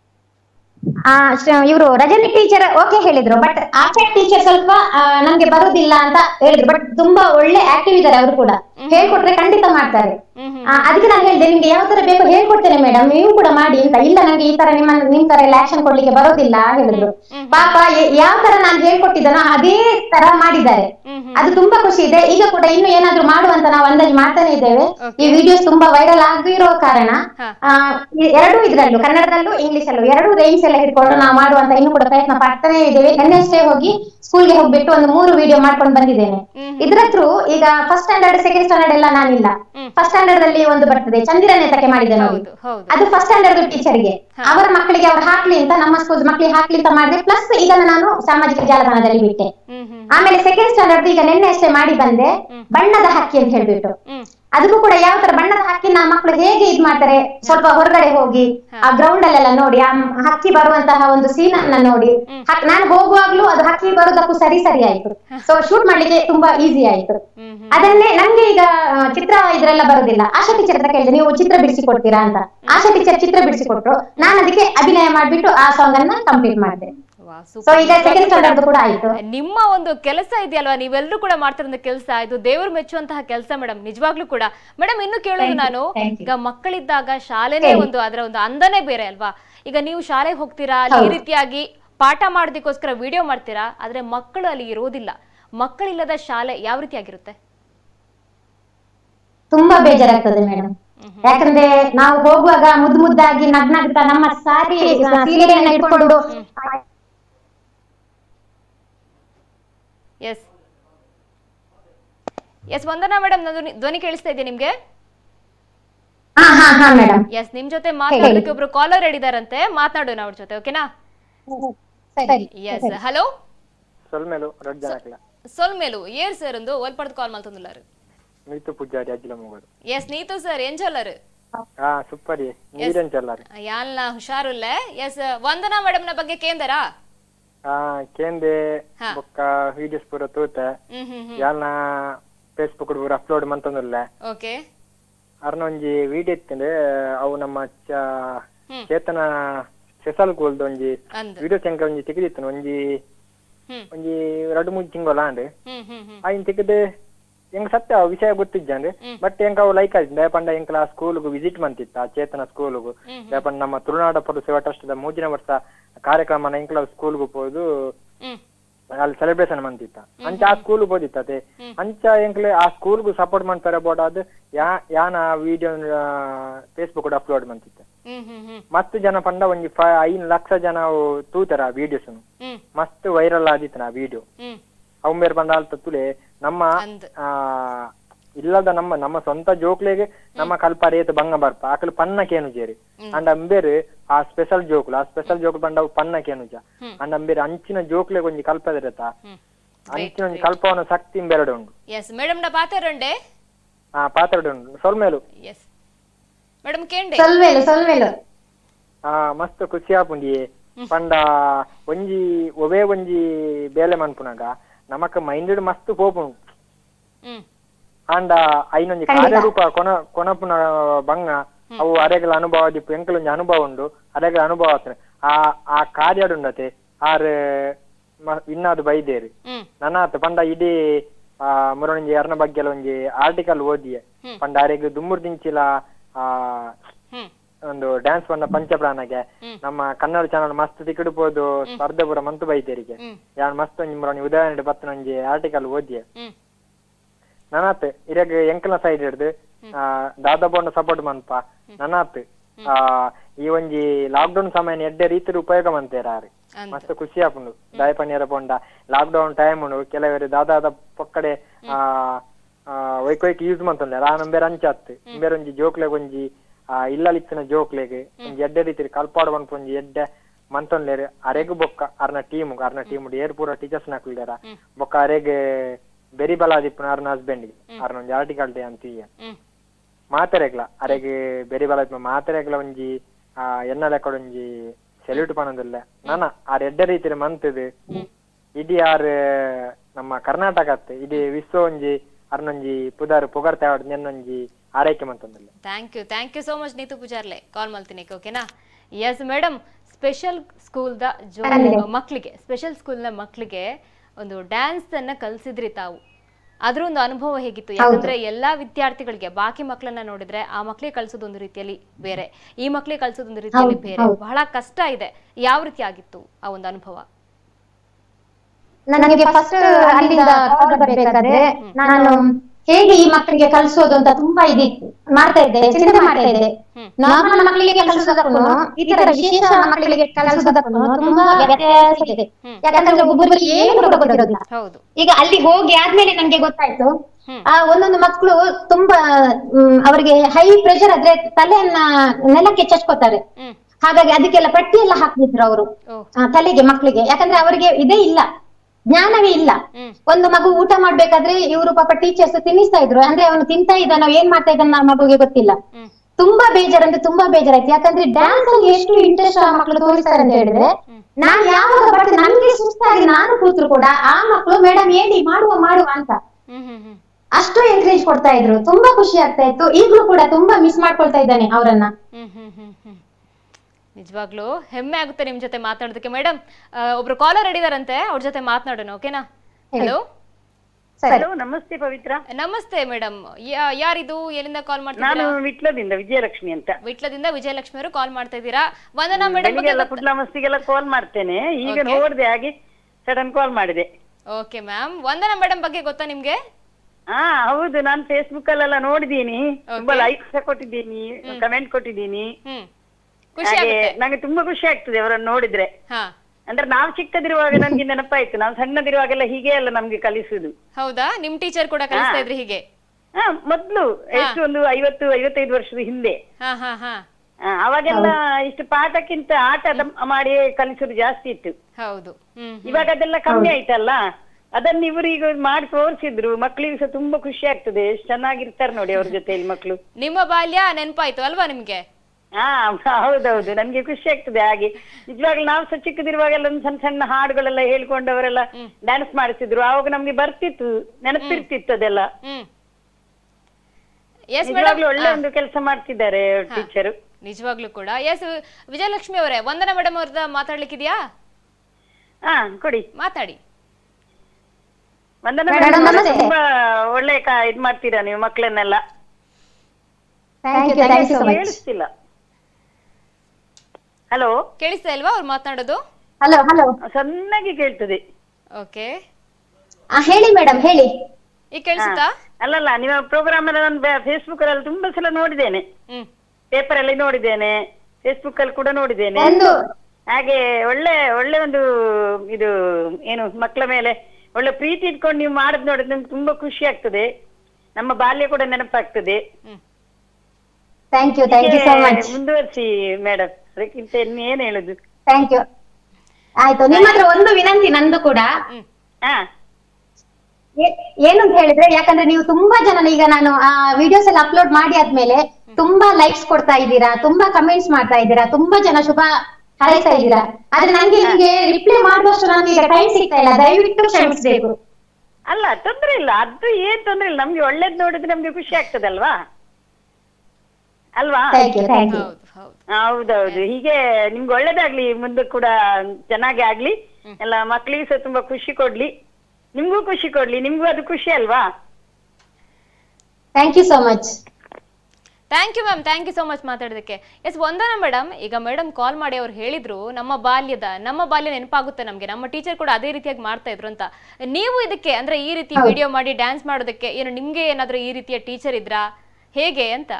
ಇವರು ರಜನಿ ಟೀಚರ್ ಓಕೆ ಹೇಳಿದ್ರು ಬಟ್ ಆಶಾ ಟೀಚರ್ ಸ್ವಲ್ಪ ಆ, ನಮ್ಗೆ ಬರುದಿಲ್ಲ ಅಂತ ಹೇಳಿದ್ರು ಬಟ್ ತುಂಬಾ ಒಳ್ಳೆ ಆಕ್ಟಿವ್ ಇದ್ದಾರೆ ಅವರು ಕೂಡ ಹೇಳ್ಕೊಟ್ರೆ ಖಂಡಿತ ಮಾಡ್ತಾರೆ ಹ್ಮ್ ಹ್ಮ್ ಆ, ಅದಕ್ಕೆ ನಾನು ಹೇಳಿದೆ ನಿಮ್ಗೆ ಯಾವ ತರ ಬೇಕು ಹೇಳ್ಕೊಡ್ತೇನೆ ಮೇಡಮ್ ನೀವು ಕೂಡ ಮಾಡಿ ಅಂತ ಇಲ್ಲ ನಂಗೆ ಈ ತರ ನಿಮ್ಮ ನಿಮ್ ತರ ಎಲ್ಲ ಆಕ್ಷನ್ ಕೊಡ್ಲಿಕ್ಕೆ ಬರೋದಿಲ್ಲ ಹೇಳಿದ್ರು ಪಾಪ ಯ- ಯಾವ ತರ ನಾನು ಹೇಳ್ಕೊಟ್ಟಿದ್ದನೋ ಅದೇ ತರ ಮಾಡಿದ್ದಾರೆ ಹ್ಮ್ ಹ್ಮ್ ಅದು ತುಂಬಾ ಖುಷಿ ಇದೆ ಈಗ ಕೂಡ ಇನ್ನು ಏನಾದ್ರು ಮಾಡುವಂತ ನಾವು ಅಂದಾಜು ಮಾಡ್ತಾನೆ ಇದ್ದೇವೆ Okay. ಈ ವಿಡಿಯೋಸ್ ತುಂಬಾ ವೈರಲ್ ಆಗಿರೋ ಕಾರಣ ಹಾ. ಆ, ಈ ಎರಡೂ ಇದ್ರಲ್ಲೂ ಕನ್ನಡದಲ್ಲೂ ಇಂಗ್ಲಿಷ್ ಅಲ್ಲೂ ಎರಡೂ ರೇಂಜ್ ಎಲ್ಲ ಹಿಡ್ಕೊಂಡು ನಾವು ಮಾಡುವಂತ ಇನ್ನು ಕೂಡ ಪ್ರಯತ್ನ ಪಡ್ತಾನೆ ಇದ್ದೇವೆ ನಿನ್ನೆಷ್ಟೇ ಹೋಗಿ ಸ್ಕೂಲ್ಗೆ ಹೋಗ್ಬಿಟ್ಟು ಒಂದು ಮೂರು ವಿಡಿಯೋ ಮಾಡ್ಕೊಂಡು ಬಂದಿದ್ದೇನೆ ಹ್ಮ್ ಇದ್ರ ಥ್ರೂ ಈಗ ಫಸ್ಟ್ ಸ್ಟ್ಯಾಂಡರ್ಡ್ ಸೆಕೆಂಡ್ ಸ್ಟ್ಯಾಂಡರ್ಡ್ ಎಲ್ಲ ನಾನಿಲ್ಲ ಹ್ಮ್. ಫಸ್ಟ್ ಸ್ಟ್ಯಾಂಡರ್ಡ್ ಅಲ್ಲಿ ಒಂದು ಬರ್ತದೆ ಚಂದಿರನೇತಕ್ಕೆ ಮಾಡಿದೆ ನೋಡಿ ಹೌದು ಹೌದು ಅದು ಫಸ್ಟ್ ಸ್ಟ್ಯಾಂಡರ್ಡ್ ಟೀಚರ್ಗೆ ಅವರ ಮಕ್ಕಳಿಗೆ ಅವ್ರು ಹಾಕ್ಲಿ ಅಂತ ನಮ್ಮ ಸ್ಕೂಲ್ ಮಕ್ಕಳಿಗೆ ಹಾಕ್ಲಿ ಅಂತ ಮಾಡಿದೆ ಪ್ಲಸ್ ಇದನ್ನ ನಾನು ಸಾಮಾಜಿಕ ಜಾಲತಾಣದಲ್ಲಿ ಬಿಟ್ಟೆ ಹ್ಮ್ ಹ್ಮ್ ಆಮೇಲೆ ಸೆಕೆಂಡ್ ಸ್ಟ್ಯಾಂಡರ್ಡ್ ಈಗ ನಿನ್ನೆ ಅಷ್ಟೇ ಮಾಡಿ ಬಂದೆ ಬಣ್ಣದ ಹಕ್ಕಿ ಅಂತ ಹೇಳ್ಬಿಟ್ಟು ಹ್ಮ್ ಅದಕ್ಕೂ ಕೂಡ ಯಾವ ತರ ಬಣ್ಣದ ಹಕ್ಕಿನ ಮಕ್ಕಳು ಹೇಗೆ ಇದ್ ಮಾಡ್ತಾರೆ ಸ್ವಲ್ಪ ಹೊರಗಡೆ ಹೋಗಿ ಆ ಗ್ರೌಂಡ್ ಅಲ್ಲೆಲ್ಲ ನೋಡಿ ಆ ಹಕ್ಕಿ ಬರುವಂತಹ ಒಂದು ಸೀನ್ ಅನ್ನ ನೋಡಿ ಹ- ನಾನು ಹೋಗುವಾಗ್ಲೂ ಅದು ಹಕ್ಕಿ ಬರೋದಕ್ಕೂ ಸರಿ ಸರಿ ಆಯ್ತು ಸೊ ಶೂಟ್ ಮಾಡ್ಲಿಕ್ಕೆ ತುಂಬಾ ಈಸಿ ಆಯ್ತು ಹ್ಮ್ ಹ್ಮ್ ಅದನ್ನೇ ನಮ್ಗೆ ಈಗ ಆ, ಚಿತ್ರ ಇದ್ರೆಲ್ಲ ಬರೋದಿಲ್ಲ ಆಶಾ ಟೀಚರ್ ಹತ್ರ ಕೇಳಿದೆ ನೀವು ಚಿತ್ರ ಬಿಡಿಸಿ ಕೊಡ್ತೀರಾ ಅಂತ ಆಶಾ ಟೀಚರ್ ಚಿತ್ರ ಬಿಡಿಸಿ ಕೊಟ್ರು ನಾನು ಅದಕ್ಕೆ ಅಭಿನಯ ಮಾಡ್ಬಿಟ್ಟು ಆ ಸಾಂಗ್ ಅನ್ನ ಕಂಪ್ಲೀಟ್ ಮಾಡಿದೆ ವಾ, ಸೊ super. ಈಗ ಸೆಕೆಂಡ್ ಸ್ಟ್ಯಾಂಡರ್ಡ್ ಕೂಡ ಆಯ್ತು ನಿಮ್ಮ ಒಂದು ಕೆಲಸ ಇದೆಯಲ್ವಾ ನೀವೆಲ್ಲರೂ ಕೂಡ ಮಾಡ್ತಿರೋ ಕೆಲಸ ಇದು ದೇವರು ಮೆಚ್ಚುವಂತಹ ಕೆಲಸ ಮೇಡಮ್ ನಿಜವಾಗ್ಲೂ ಕೂಡ ಮೇಡಮ್ ಇನ್ನು ಕೇಳೋದು ನಾನು thank you. ಈಗ ಮಕ್ಕಳಿದ್ದಾಗ ಶಾಲೆನೇ ಒಂದು ಅದರ ಒಂದು ಅಂದನೇ ಬೇರೆ ಅಲ್ವಾ ಈಗ ನೀವು ಶಾಲೆಗೆ ಹೋಗ್ತೀರಾ ಅಲ್ಲಿ ಈ ರೀತಿಯಾಗಿ ಪಾಠ ಮಾಡೋದಕ್ಕೋಸ್ಕರ ವಿಡಿಯೋ ಮಾಡ್ತೀರಾ ಆದ್ರೆ ಮಕ್ಕಳು ಅಲ್ಲಿ ಇರೋದಿಲ್ಲ ಮಕ್ಕಳಿಲ್ಲದ ಶಾಲೆ ಯಾವ ರೀತಿಯಾಗಿರುತ್ತೆ ತುಂಬಾ ಬೇಜಾರಾಗ್ತದೆ ಮೇಡಮ್ ಯಾಕಂದ್ರೆ ನಾವು ಹೋಗುವಾಗ ಮುದ್ದು ಮುದ್ದಾಗಿ ನಗ್ನಗ್ತಾ ನಮ್ಮ ಸಾರಿ ಸೀರೆಯನ್ನ ಇಟ್ಕೊಂಡು ಎಸ್ ಎಸ್ ವಂದನಾ ಮೇಡಮ್ ನನ್ನ ಧ್ವನಿ ಕೇಳಿಸ್ತಾ ಇದೆಯಾ ನಿಮ್ಗೆ ಹಾ ಹಾ ಹಾ ಮೇಡಮ್ ಎಸ್ ನಿಮ್ ಜೊತೆ ಮಾತಾಡೋದಕ್ಕೆ ಒಬ್ರು ಕಾಲರ್ ಹೇಳಿದಾರಂತೆ ಮಾತನಾಡೋಣ ಅವ್ರ ಜೊತೆ ಓಕೆನಾ ಸರಿ ಎಸ್ ಹಲೋ ಸೊಲ್ಮೇಲು ರಡ್ ಜನಕ್ಲ ಸೊಲ್ಮೇಲು ಏರ್ ಸರ್ ಒಂದು ಒಲ್ಪಡ್ದು ಕಾಲ್ ಮಾಡ್ತಂದುಲ್ಲಾರು ಮೀತು ಪೂಜಾರಿ ಅಜ್ಜಿಲ ಮೂಗರು ಎಸ್ ನೀತು ಸರ್ ಏನ್ ಚಲ್ಲರು ಹಾ ಸೂಪರ್ ನೀರೇನ್ ಚಲ್ಲಾರಿ ಯಾಲ್ನ ಹುಷಾರುಲ್ಲೆ ಎಸ್ ವಂದನಾ ಮೇಡಮ್ ನ ಬಗ್ಗೆ ಕೇಂದರಾ ಹಾ ಕೇಂದೆ ಹಾ. ಬೊಕ್ಕ ವಿಡಿಯೋಸ್ ಪೂರ ತೂತ ಹ್ಮ್ ಹ್ಮ್ ಹ್ಮ್ ಯಾಲ್ನ ಫೇಸ್ಬುಕ್ ಪೂರ ಅಪ್ಲೋಡ್ ಮಂತಂದುಲ್ಲೆ ಓಕೆ ಅರ್ನ ಒಂಜಿ ವಿಡಿಯೋ ಇತ್ತಂದ್ರೆ ಅವು ನಮ್ಮ ಚ- ಹ್ಮ್. ಚೇತನ ಸೆಸಲ್ ಕೂಲ್ದು ಒಂಜಿ ಅಂದ್ ವಿಡಿಯೋಸ್ ಎಂಕ ಒಂಜಿ ತೆಗೆದಿತ್ತು ಒಂಜಿ ಹ್ಮ್ ಒಂಜಿ ಎರಡು ಮೂರು ತಿಂಗಳ ಅಂಡ್ ಹ್ಮ್ ಹ್ಮ್ ಹ್ಮ್ ಆಯ್ನ್ ತೆಗೆದು ಎಂಗ ಸತ್ಯ ವಿಷಯ ಗೊತ್ತಿಜ್ಜಂದ್ರೆ ಬಟ್ ಎಂಕ ಅವು ಲೈಕ್ ಆಯ್ತು ದಯಪಂಡ ಎಂಕಲ ಸ್ಕೂಲ್ಗು ವಿಸಿಟ್ ಮಂತಿತ್ತ ಆ ಚೇತನ ಸ್ಕೂಲ್ಗು ದಯಪಂಡ ನಮ್ಮ ತುಳುನಾಡ ಪರು ಸೇವಾ ಟ್ರಸ್ಟ್ದ ಮೂಜಿನ ವರ್ಷ ಕಾರ್ಯಕ್ರಮನ ಎಂಕಲ ಸ್ಕೂಲ್ಗು ಹೋದು ಹ್ಮ್ ಅಲ್ಲಿ ಸೆಲೆಬ್ರೇಷನ್ ಮಂತಿತ್ತ ಅಂಚ ಆ ಸ್ಕೂಲ್ ಬೋದಿತ್ತತೆ ಅಂಚ ಎಂಕ್ಲೆ ಆ ಸ್ಕೂಲ್ಗು ಸಪೋರ್ಟ್ ಮಾಡ್ತಾರೆ ಬೋಡ ಅದು ಯಾ ಯಾನ ವಿಡಿಯೋ ಫೇಸ್ಬುಕ್ ಅಪ್ಲೋಡ್ ಮಂತಿತ್ತ ಹ್ಮ್ ಹ್ಮ್ ಹ್ಮ್ ಮಸ್ತ್ ಜನ ಪಂಡ ಒಂಜಿ ಫೈ ಐನ್ ಲಕ್ಷ ಜನ ಅವು ತೂತರ ಆ ವಿಡಿಯೋಸ್ ಹ್ಮ್ ಮಸ್ತ್ ವೈರಲ್ ಆದಿತ್ತು ಆ ವಿಡಿಯೋ ಹ್ಮ್ ಅವ್ ಬೇರೆ ಬಂದ ಆಲ್ತ ತುಲೆ ನಮ್ಮ ಅಂದ್ ಆ ಇಲ್ಲದ ನಮ್ಮ ನಮ್ಮ ಸ್ವಂತ ಜೋಕ್ಲೆಗೆ ನಮ್ಮ ಕಲ್ಪ ರೇತು ಬಂಗ ಬರ್ಪ ಆಕಲು ಪನ್ನ ಕೇನು ಜೇರಿ ಅಂಡ ಅಂಬೇರು ಆ ಸ್ಪೆಷಲ್ ಜೋಕ್ಲು ಆ ಸ್ಪೆಷಲ್ ಜೋಕ್ ಬಂಡ ಅವು ಪನ್ನ ಕೇನುಜ ಅಂಡ ಅಂಬೇರು ಅಂಚಿನ ಜೋಕ್ಲೆ ಒಂಜಿ ಕಲ್ಪದಿರತ್ತ ಹ್ಮ್ ಅಂಚಿನ ಒಂಜಿ ಕಲ್ಪವನ ಶಕ್ತಿ ಬೇರೆಡೆ ಉಂಡು ಎಸ್ ಮೇಡಮ್ ನ ಪಾತೆರಂಡೆ ಆ ಪಾತ್ರೆ ಉಂಡು ಸೊಲ್ಮೇಲು ಎಸ್ ಮೇಡಮ್ ಕೇಂಡೆ ಸೊಲ್ವೇಲು ಸೊಲ್ವೇಲು ಆ ಮಸ್ತ್ ಖುಷಿ ಆಪುಂಡಿ ಪಂಡ ಒಂಜಿ ಒವೇ ಒಂಜಿ ಬೇಲೆ ಮನ್ಪುನಗ ನಮಕ್ ಮೈಂಡೆಡ್ ಮಸ್ತ್ ಪೋಪುಂಡು ಹ್ಮ್ ಆಂಡ ಐನೊಂಜಿ ಕಾರ್ಯರೂಪ ಕೊನ ಕೊನಪುನ ಬಂಗ ಅವು ಅರೆಗಳ ಅನುಭವ ದಿಪ್ಪು ಎಂಕಲೊಂಜಿ ಅನುಭವ ಉಂಡು ಅರೆಗಳ ಅನುಭವ ಆತನೆ ಆ ಆ ಕಾರ್ಯಡ್ ಉಂಡತೆ ಆರ್ ಮ- ಇನ್ನಾದ್ ಬೈದೇರಿ ಹ್ಮ್ ನನ್ನಾತ್ ಪಂಡ ಇಡೀ ಆ ಮುರೊಂಜಿ ಅರ್ನ ಬಗ್ಗೆ ಒಂಜಿ ಆರ್ಟಿಕಲ್ ಓದಿಯೆ ಪಂಡ ಅರೆಗ್ ದುಮ್ಮುರ್ ದಿಂಚಿಲ ಆ ಹ್ಮ್ ಒಂದು ಡ್ಯಾನ್ಸ್ ಬಂದ ಪಂಚಪ್ರಾಣಗೆ ನಮ್ಮ ಕನ್ನಡ ಚಾನಲ್ ಮಸ್ತ್ ತಿಕ್ಕಿಡ್ಬೋದು ಸ್ಪರ್ಧೆ ಪೂರ ಮಂತು ಬೈತೇರಿಗೆ ಹ್ಮ್ ಯಾನ್ ಮಸ್ತ್ ಒಂಜಿ ಮುರೊಂಜಿ ಉದಾಹರಣೆ ಬತ್ತನ ಒಂಜಿ ಆರ್ಟಿಕಲ್ ಓದಿಯೆ ಹ್ಮ್ ನನಾತ್ ಇರಗ್ ಎಂಕಲ್ನ ಸೈಡ್ ಹಿಡ್ದು ಆ ದಾದಾಬೋಂಡ ಸಪೋರ್ಟ್ ಮನ್ಪ ನನಾತ್ ಆ ಈ ಒಂಜಿ ಲಾಕ್ಡೌನ್ ಸಮಯನ ಎಡ್ಡೆ ರೀತಿ ಉಪಯೋಗ ಮಂತೇರಾರಿ ಅಂದ್ ಮಸ್ತ್ ಖುಷಿ ಆಪುಂಡು ದಾಯಪನ್ಯರ ಪೋಂಡ ಲಾಕ್ಡೌನ್ ಟೈಮ್ ಉಂಡು ಕೆಲವರು ದಾದಾದ ಪೊಕ್ಕಡೆ ಆ ಆ ಒಯ್ಕ್ ಒಯ್ಕ್ ಯೂಸ್ ಮಂತಂದೆ ಆ ನಂಬೇರ್ ಅಂಚಾತ್ ಇಂಬೇರ್ ಒಂಜಿ ಜೋಕ್ಲೆಗ್ ಒಂಜಿ ಆ ಇಲ್ಲಲಿತ್ತಿನ ಜೋಕ್ಲೆಗ್ ಒಂಜಿ ಎಡ್ಡೆ ರೀತಿ ಕಲ್ಪಾಡ್ ಬಂಪ ಒಂಜಿ ಎಡ್ಡೆ ಮಂತೊಂಡ್ಲೇರ್ ಅರೆಗ್ ಬೊಕ್ಕ ಅರ್ನ ಟೀಮ್ ಅರ್ನ ಟೀಮ್ ಏರ್ ಪೂರ ಟೀಚರ್ಸ್ ನಾಕುಲ್ದೇರ ಬೊಕ್ಕ ಅರೆಗ್ ಬೆರಿ ಬಲಾದಿಪ್ಪುನ ಅರ್ನ ಹಸ್ಬೆಂಡ್ ಅರ್ನ ಒಂಜಿ ಆರ್ಟಿಕಲ್ ಡೇ ಅಂತೀಯ ಹ್ಮ್ ಮಾತೆರೆಗ್ಲ ಅರೆಗ್ ಬೆರಿ ಬಲಾದಿಪ್ಪ ಮಾತೆರೆಗ್ಲ ಒಂಜಿ ಆ ಎನ್ನ ಲೆಕ್ಕಡ ಒಂಜಿ ಸೆಲ್ಯೂಟ್ ಪನದಿಲ್ಲ ನಾನ ಆರ್ ಎಡ್ಡೆ ರೀತಿಯ ಮಂತದ್ ಇಡೀ ಆರ್ ನಮ್ಮ ಕರ್ನಾಟಕತ್ ಇಡೀ ವಿಶ್ವ ಒಂಜಿ ಅರ್ನೊಂಜಿ ಪುದಾರ್ ಪೊಗರ್ ತೇವಾಡ್ ನೆನ್ನೊಂಜಿ ಆರೈಕೆ ಮಂತಂದಿಲ್ಲ thank you thank you so much Neethu ಪೂಜಾರ್ಲೆ ಕಾಲ್ ಮಾಡ್ತೀನಿ ಓಕೆನಾ ಎಸ್ ಮೇಡಮ್ ಸ್ಪೆಷಲ್ ಸ್ಕೂಲ್ದ ಜೋ ಮಕ್ಕಳಿಗೆ ಸ್ಪೆಷಲ್ ಸ್ಕೂಲ್ನ ಮಕ್ಕಳಿಗೆ ಒಂದು ಡ್ಯಾನ್ಸ್ ಅನ್ನ ಕಲಿಸಿದ್ರಿ ತಾವು ಅದ್ರ ಒಂದು ಅನುಭವ ಹೇಗಿತ್ತು ಯಾಕಂದ್ರೆ ಎಲ್ಲಾ ವಿದ್ಯಾರ್ಥಿಗಳಿಗೆ ಬಾಕಿ ಮಕ್ಕಳನ್ನ ನೋಡಿದ್ರೆ ಆ ಮಕ್ಕಳಿಗೆ ಕಳ್ಸೋದು ಒಂದು ರೀತಿಯಲ್ಲಿ ಬೇರೆ ಈ ಮಕ್ಕಳಿಗೆ ಕಳ್ಸೋದು ಒಂದು ರೀತಿಯಲ್ಲಿ ಬೇರೆ ಬಹಳ ಕಷ್ಟ ಇದೆ ಯಾವ ರೀತಿ ಆಗಿತ್ತು ಆ ಒಂದು ಅನುಭವ ನನಗೆ ಫಸ್ಟ್ ಅಲ್ಲಿಂದ ಕಾಲ್ ಬರ್ಬೇಕಾದ್ರೆ ನಾನು ಹೇಗೆ ಈ ಮಕ್ಕಳಿಗೆ ಕಲಿಸೋದು ಅಂತ ತುಂಬಾ ಇದಿತ್ತು ಮಾಡ್ತಾ ಇದ್ದೆ ಚಿಂತೆ ಮಾಡ್ತಾ ಇದ್ದೆ ನಾರ್ಮಲ್ ಮಕ್ಕಳಿಗೆ ಕಲಿಸೋದಕ್ಕೂ ಈ ತರ ವಿಶೇಷ ಮಕ್ಕಳಿಗೆ ಕಲಿಸೋದಕ್ಕೂ ತುಂಬಾ ವ್ಯತ್ಯಾಸ ಇದೆ ಯಾಕಂದ್ರೆ ಒಬ್ಬೊಬ್ಬರಿಗೆ ಏನು ಕೂಡ ಗೊತ್ತಿರೋದಿಲ್ಲ ಹೌದು ಈಗ ಅಲ್ಲಿ ಹೋಗಿ ಆದ್ಮೇಲೆ ನಂಗೆ ಗೊತ್ತಾಯ್ತು ಆ ಒಂದೊಂದು ಮಕ್ಕಳು ತುಂಬಾ ಮ್, ಅವರಿಗೆ ಹೈ ಪ್ರೆಷರ್ ಆದ್ರೆ ತಲೆಯನ್ನ ನೆಲಕ್ಕೆ ಚಚ್ಕೋತಾರೆ ಹ್ಮ್ ಹಾಗಾಗಿ ಅದಕ್ಕೆಲ್ಲ ಪಟ್ಟಿ ಎಲ್ಲ ಹಾಕ್ತಿದ್ರು ಅವರು ಓ ತಲೆಗೆ ಮಕ್ಕಳಿಗೆ ಯಾಕಂದ್ರೆ ಅವರಿಗೆ ಇದೇ ಇಲ್ಲ ಜ್ಞಾನವೇ ಇಲ್ಲ ಹ್ಮ್ ಒಂದು ಮಗು ಊಟ ಮಾಡ್ಬೇಕಾದ್ರೆ ಇವರು ಪಾಪ ಟೀಚರ್ಸ್ ತಿನ್ನಿಸ್ತಾ ಇದ್ರು ಅಂದ್ರೆ ಅವನು ತಿಂತಾ ಇದ್ದಾನೋ ಏನ್ ಮಾಡ್ತಾ ಇದ್ದಾನ ಆ ಮಗುಗೆ ಗೊತ್ತಿಲ್ಲ ಹ್ಮ್ ತುಂಬಾ ಬೇಜಾರ್ ಅಂದ್ರೆ ತುಂಬಾ ಬೇಜಾರಾಯ್ತು ಯಾಕಂದ್ರೆ ಡ್ಯಾನ್ಸ್ ಅಲ್ಲಿ ಎಷ್ಟು ಇಂಟ್ರೆಸ್ಟ್ ಆ ಮಕ್ಕಳು ತೋರಿಸ್ತಾರೆ ಅಂತ ಹೇಳಿದ್ರೆ ನಾನ್ ಯಾವಾಗ ಬಟ್ ನನ್ಗೆ ಸುಸ್ತಾಗಿ ನಾನು ಕೂತ್ರು ಕೂಡ ಆ ಮಕ್ಕಳು ಮೇಡಮ್ ಹೇಳಿ ಮಾಡುವ ಮಾಡುವ ಅಂತ ಹ್ಮ್ ಹ್ಮ್ ಹ್ಮ್ ಅಷ್ಟು ಎಂಕರೇಜ್ ಕೊಡ್ತಾ ಇದ್ರು ತುಂಬಾ ಖುಷಿ ಆಗ್ತಾ ಇತ್ತು ಈಗ್ಲೂ ಕೂಡ ತುಂಬಾ ಮಿಸ್ ಮಾಡ್ಕೊಳ್ತಾ ಇದ್ದಾನೆ ಅವರನ್ನ ಹ್ಮ್ ಹ್ಮ್ ಹ್ಮ್ ಹ್ಮ್ ನಿಜವಾಗ್ಲೂ ಹೆಮ್ಮೆ ಆಗುತ್ತೆ ನಿಮ್ ಜೊತೆ ಮಾತಾಡೋದಕ್ಕೆ ಮೇಡಮ್ ಒಬ್ರು ಕಾಲರ್ ಇದಾರಂತೆ ಅವ್ರ ಜೊತೆ ಮಾತನಾಡೋಣ ಓಕೆನಾ ಹಲೋ ಸರಿ ಹಲೋ ನಮಸ್ತೆ ಪವಿತ್ರ ನಮಸ್ತೆ ಮೇಡಮ್ ಯಾರಿದು ಎಲ್ಲಿಂದ ಕಾಲ್ ನಾನು ಮಾಡ್ತಿದ್ದೀರಾ ವಿಟ್ಲದಿಂದ ವಿಜಯಲಕ್ಷ್ಮಿ ಅಂತ ವಿಟ್ಲದಿಂದ ವಿಜಯಲಕ್ಷ್ಮಿ ಅವರು ಕಾಲ್ ಮಾಡ್ತಾ ಇದ್ದೀರಾ ವಂದನಾ ಮೇಡಮ್ ಬೆಳಿಗ್ಗೆಲ್ಲ ಕುಡ್ಲಮಸ್ತಿಗೆಲ್ಲ ಕಾಲ್ ಮಾಡ್ತೇನೆ ಈಗ Okay. ನೋಡ್ದೆ ಹಾಗೆ ಸಡನ್ ಕಾಲ್ ಮಾಡಿದೆ ಓಕೆ ಮ್ಯಾಮ್ ವಂದನಾ ಮೇಡಮ್ ಬಗ್ಗೆ ಗೊತ್ತಾ ನಿಮ್ಗೆ ಹಾ ಹೌದು ನಾನು ಫೇಸ್ಬುಕ್ ಅಲ್ಲೆಲ್ಲ ನೋಡಿದೀನಿ ತುಂಬಾ Okay. ಲೈಕ್ ಕೊಟ್ಟಿದ್ದೀನಿ ಕಮೆಂಟ್ ಕೊಟ್ಟಿದ್ದೀನಿ ಹ್ಮ್ ಖುಷಿ ಹಾಗೆ ಆಗುತ್ತೆ ನಂಗೆ ತುಂಬಾ ಖುಷಿ ಆಗ್ತದೆ ಅವರನ್ನು ನೋಡಿದ್ರೆ ಹಾ ಅಂದ್ರೆ ನಾವು ಚಿಕ್ಕದಿರುವಾಗ ನಮ್ಗೆ ನೆನಪಾಯ್ತು ನಾವು ಸಣ್ಣದಿರುವಾಗೆಲ್ಲ ಹೀಗೆ ಅಲ್ಲ ನಮ್ಗೆ ಕಲಿಸುದು ಹೌದಾ ನಿಮ್ ಟೀಚರ್ ಕೂಡ ಕಲಿಸ್ತಾ ಇದ್ರಿ ಹೀಗೆ ಹಾ ಮೊದ್ಲು ಎಷ್ಟು ಒಂದು ಐವತ್ತು ಐವತ್ತೈದು ವರ್ಷದ ಹಿಂದೆ ಹಾ ಹಾ ಹಾ ಆ, ಅವಾಗೆಲ್ಲ ಇಷ್ಟು ಪಾಠಕ್ಕಿಂತ ಆಟ ಮಾಡಿ ಕಲಿಸೋದು ಜಾಸ್ತಿ ಇತ್ತು ಹೌದು ಹ್ಮ್ ಇವಾಗ ಅದೆಲ್ಲ ಕಮ್ಮಿ ಆಯ್ತಲ್ಲ ಅದನ್ನ ಇವರು ಈಗ ಮಾಡಿ ತೋರಿಸಿದ್ರು ಮಕ್ಳಿಗೆ ಸಹ ತುಂಬಾ ಖುಷಿ ಆಗ್ತದೆ ಎಷ್ಟ್ ಚೆನ್ನಾಗಿರ್ತಾರೆ ನೋಡಿ ಅವ್ರ ಜೊತೆಲಿ ಮಕ್ಳು ನಿಮ್ಮ ಬಾಲ್ಯ ನೆನಪಾಯ್ತು ಅಲ್ವಾ ನಿಮ್ಗೆ ಹಾ ಹೌದೌದು ನನ್ಗೆ ಖುಷಿ ಆಗ್ತದೆ ಹಾಗೆ ನಿಜವಾಗ್ಲೂ ನಾವು ಸಹ ಚಿಕ್ಕದಿರುವಾಗೆಲ್ಲ ಒಂದು ಸಣ್ಣ ಸಣ್ಣ ಹಾಡುಗಳೆಲ್ಲ ಹೇಳ್ಕೊಂಡವರೆಲ್ಲ ಡ್ಯಾನ್ಸ್ ಮಾಡಿಸಿದ್ರು ಆವಾಗ ನಮ್ಗೆ ಬರ್ತಿತ್ತು ನೆನಪಿರ್ತಿತ್ತು ಅದೆಲ್ಲ ಹ್ಮ್ ಎಸ್ ಮೇಡಮ್ ನಿಜವಾಗ್ಲೂ ಒಳ್ಳೆ ಒಂದು ಕೆಲಸ ಮಾಡ್ತಿದ್ದಾರೆ ಟೀಚರು ನಿಜವಾಗ್ಲೂ ಕೂಡ ಎಸ್ ವಿಜಯಲಕ್ಷ್ಮಿ ಅವರೇ ವಂದನಾ ಮೇಡಮ್ ಅವ್ರದ ಮಾತಾಡ್ಲಿಕ್ಕಿದ್ಯಾ ಹಾ ಕೊಡಿ ಮಾತಾಡಿ ವಂದನಾ Madam, madam, ನಮಸ್ತೆ. ತುಂಬಾ ಒಳ್ಳೆ ಕ- ಇದ್ ಮಾಡ್ತೀರಾ ನೀವು ಮಕ್ಕಳನ್ನೆಲ್ಲ thank you thank you so much ಕೇಳಿಸ್ತಿಲ್ಲ ಹಲೋ ಕೇಳಿಸ್ತಾ ಇಲ್ವಾ ಅವ್ರು ಮಾತನಾಡೋದು ಹಲೋ ಹಲೋ ಸಣ್ಣಗೆ ಕೇಳ್ತದೆ ಓಕೆ ಹೇಳಿ ಮೇಡಮ್ ಹೇಳಿ ಈಗ ಕೇಳಿಸುತ್ತಾ ಅಲ್ಲಲ್ಲ ನಿಮ್ಮ ಪ್ರೋಗ್ರಾಮ್ ಎಲ್ಲ ನಾನು ಫೇಸ್ಬುಕ್ ಅಲ್ಲಿ ತುಂಬಾ ಸಲ ನೋಡಿದ್ದೇನೆ ಹ್ಮ್ ಪೇಪರ್ ಅಲ್ಲಿ ನೋಡಿದ್ದೇನೆ ಫೇಸ್ಬುಕ್ ಅಲ್ಲಿ ಕೂಡ ನೋಡಿದ್ದೇನೆ ಒಂದು ಹಾಗೆ ಒಳ್ಳೆ ಒಳ್ಳೆ ಒಂದು ಇದು ಏನು ಮಕ್ಕಳ ಮೇಲೆ ಒಳ್ಳೆ ಪ್ರೀತಿ ಇಟ್ಕೊಂಡು ನೀವು ಮಾಡೋದು ನೋಡಿದ್ರೆ ನಂಗೆ ತುಂಬಾ ಖುಷಿ ಆಗ್ತದೆ ನಮ್ಮ ಬಾಲ್ಯ ಕೂಡ ನೆನಪಾಗ್ತದೆ ಹ್ಮ್ thank you thank you so much ಮುಂದುವರಿಸಿ ಮೇಡಮ್ ಅದಕ್ಕಿಂತ ಇನ್ನು ಏನ್ ಹೇಳುದು ಥ್ಯಾಂಕ್ ಯು ಆಯ್ತು ನಿಮ್ಮ ಹತ್ರ ಒಂದು ವಿನಂತಿ ನಂದು ಕೂಡ ಹ್ಮ್ ಹಾ ಏ- ಏನು ಅಂತ ಹೇಳಿದ್ರೆ ಯಾಕಂದ್ರೆ ನೀವು ತುಂಬಾ ಜನ ಈಗ ನಾನು ಆ ವಿಡಿಯೋಸ್ ಎಲ್ಲ ಅಪ್ಲೋಡ್ ಮಾಡಿ ಆದ್ಮೇಲೆ ತುಂಬಾ ಲೈಕ್ಸ್ ಕೊಡ್ತಾ ಇದ್ದೀರಾ ತುಂಬಾ ಕಮೆಂಟ್ಸ್ ಮಾಡ್ತಾ ಇದ್ದೀರಾ ತುಂಬಾ ಜನ ಶುಭ ಹಾರೈಸ್ತಾ ಇದ್ದೀರಾ ಆದ್ರೆ ನಂಗೆ ನಿಮಗೆ ರಿಪ್ಲೈ ಮಾಡುವಷ್ಟು ನನಗೆ ಈಗ ಟೈಮ್ ಸಿಗ್ತಾ ಇಲ್ಲ ದಯವಿಟ್ಟು ಕ್ಷಮಿಸಬೇಕು ಅಲ್ಲ ತೊಂದ್ರೆ ಇಲ್ಲ ಅದು ಏನ್ ತೊಂದ್ರೆ ಇಲ್ಲ ನಮ್ಗೆ ಒಳ್ಳೇದ್ ನೋಡಿದ್ರೆ ನಮ್ಗೆ ಖುಷಿ ಆಗ್ತದಲ್ವಾ ಅಲ್ವಾ ಥ್ಯಾಂಕ್ ಯು ಥ್ಯಾಂಕ್ ಯು ಹೌದು ಹೌದು ಹೌದೌದು ಹೀಗೆ ನಿಮ್ಗೆ ಒಳ್ಳೇದಾಗ್ಲಿ ಮುಂದೆ ಕೂಡ ಚೆನ್ನಾಗಿ ಆಗ್ಲಿ ಎಲ್ಲ ಮಕ್ಳಿಗೆ ಸಹ ತುಂಬಾ ಖುಷಿ ಕೊಡ್ಲಿ ನಿಮ್ಗೂ ಖುಷಿ ಕೊಡ್ಲಿ ನಿಮ್ಗೂ ಅದು ಖುಷಿ ಅಲ್ವಾ thank you so much thank you ma'am thank you so much ಮಾತಾಡೋದಕ್ಕೆ ಎಸ್ ವಂದನಾ ಮೇಡಮ್ ಈಗ ಮೇಡಮ್ ಕಾಲ್ ಮಾಡಿ ಅವ್ರು ಹೇಳಿದ್ರು ನಮ್ಮ ಬಾಲ್ಯದ ನಮ್ಮ ಬಾಲ್ಯ ನೆನಪಾಗುತ್ತೆ ನಮಗೆ ನಮ್ಮ ಟೀಚರ್ ಕೂಡ ಅದೇ ರೀತಿಯಾಗಿ ಮಾಡ್ತಾ ಇದ್ರು ಅಂತ ನೀವು ಇದಕ್ಕೆ ಅಂದ್ರೆ ಈ ರೀತಿ ವಿಡಿಯೋ ಮಾಡಿ ಡ್ಯಾನ್ಸ್ ಮಾಡೋದಕ್ಕೆ ಏನು ನಿಮ್ಗೆ ಏನಾದ್ರೂ ಈ ರೀತಿಯ ಟೀಚರ್ ಇದ್ರಾ ಹೇಗೆ ಅಂತ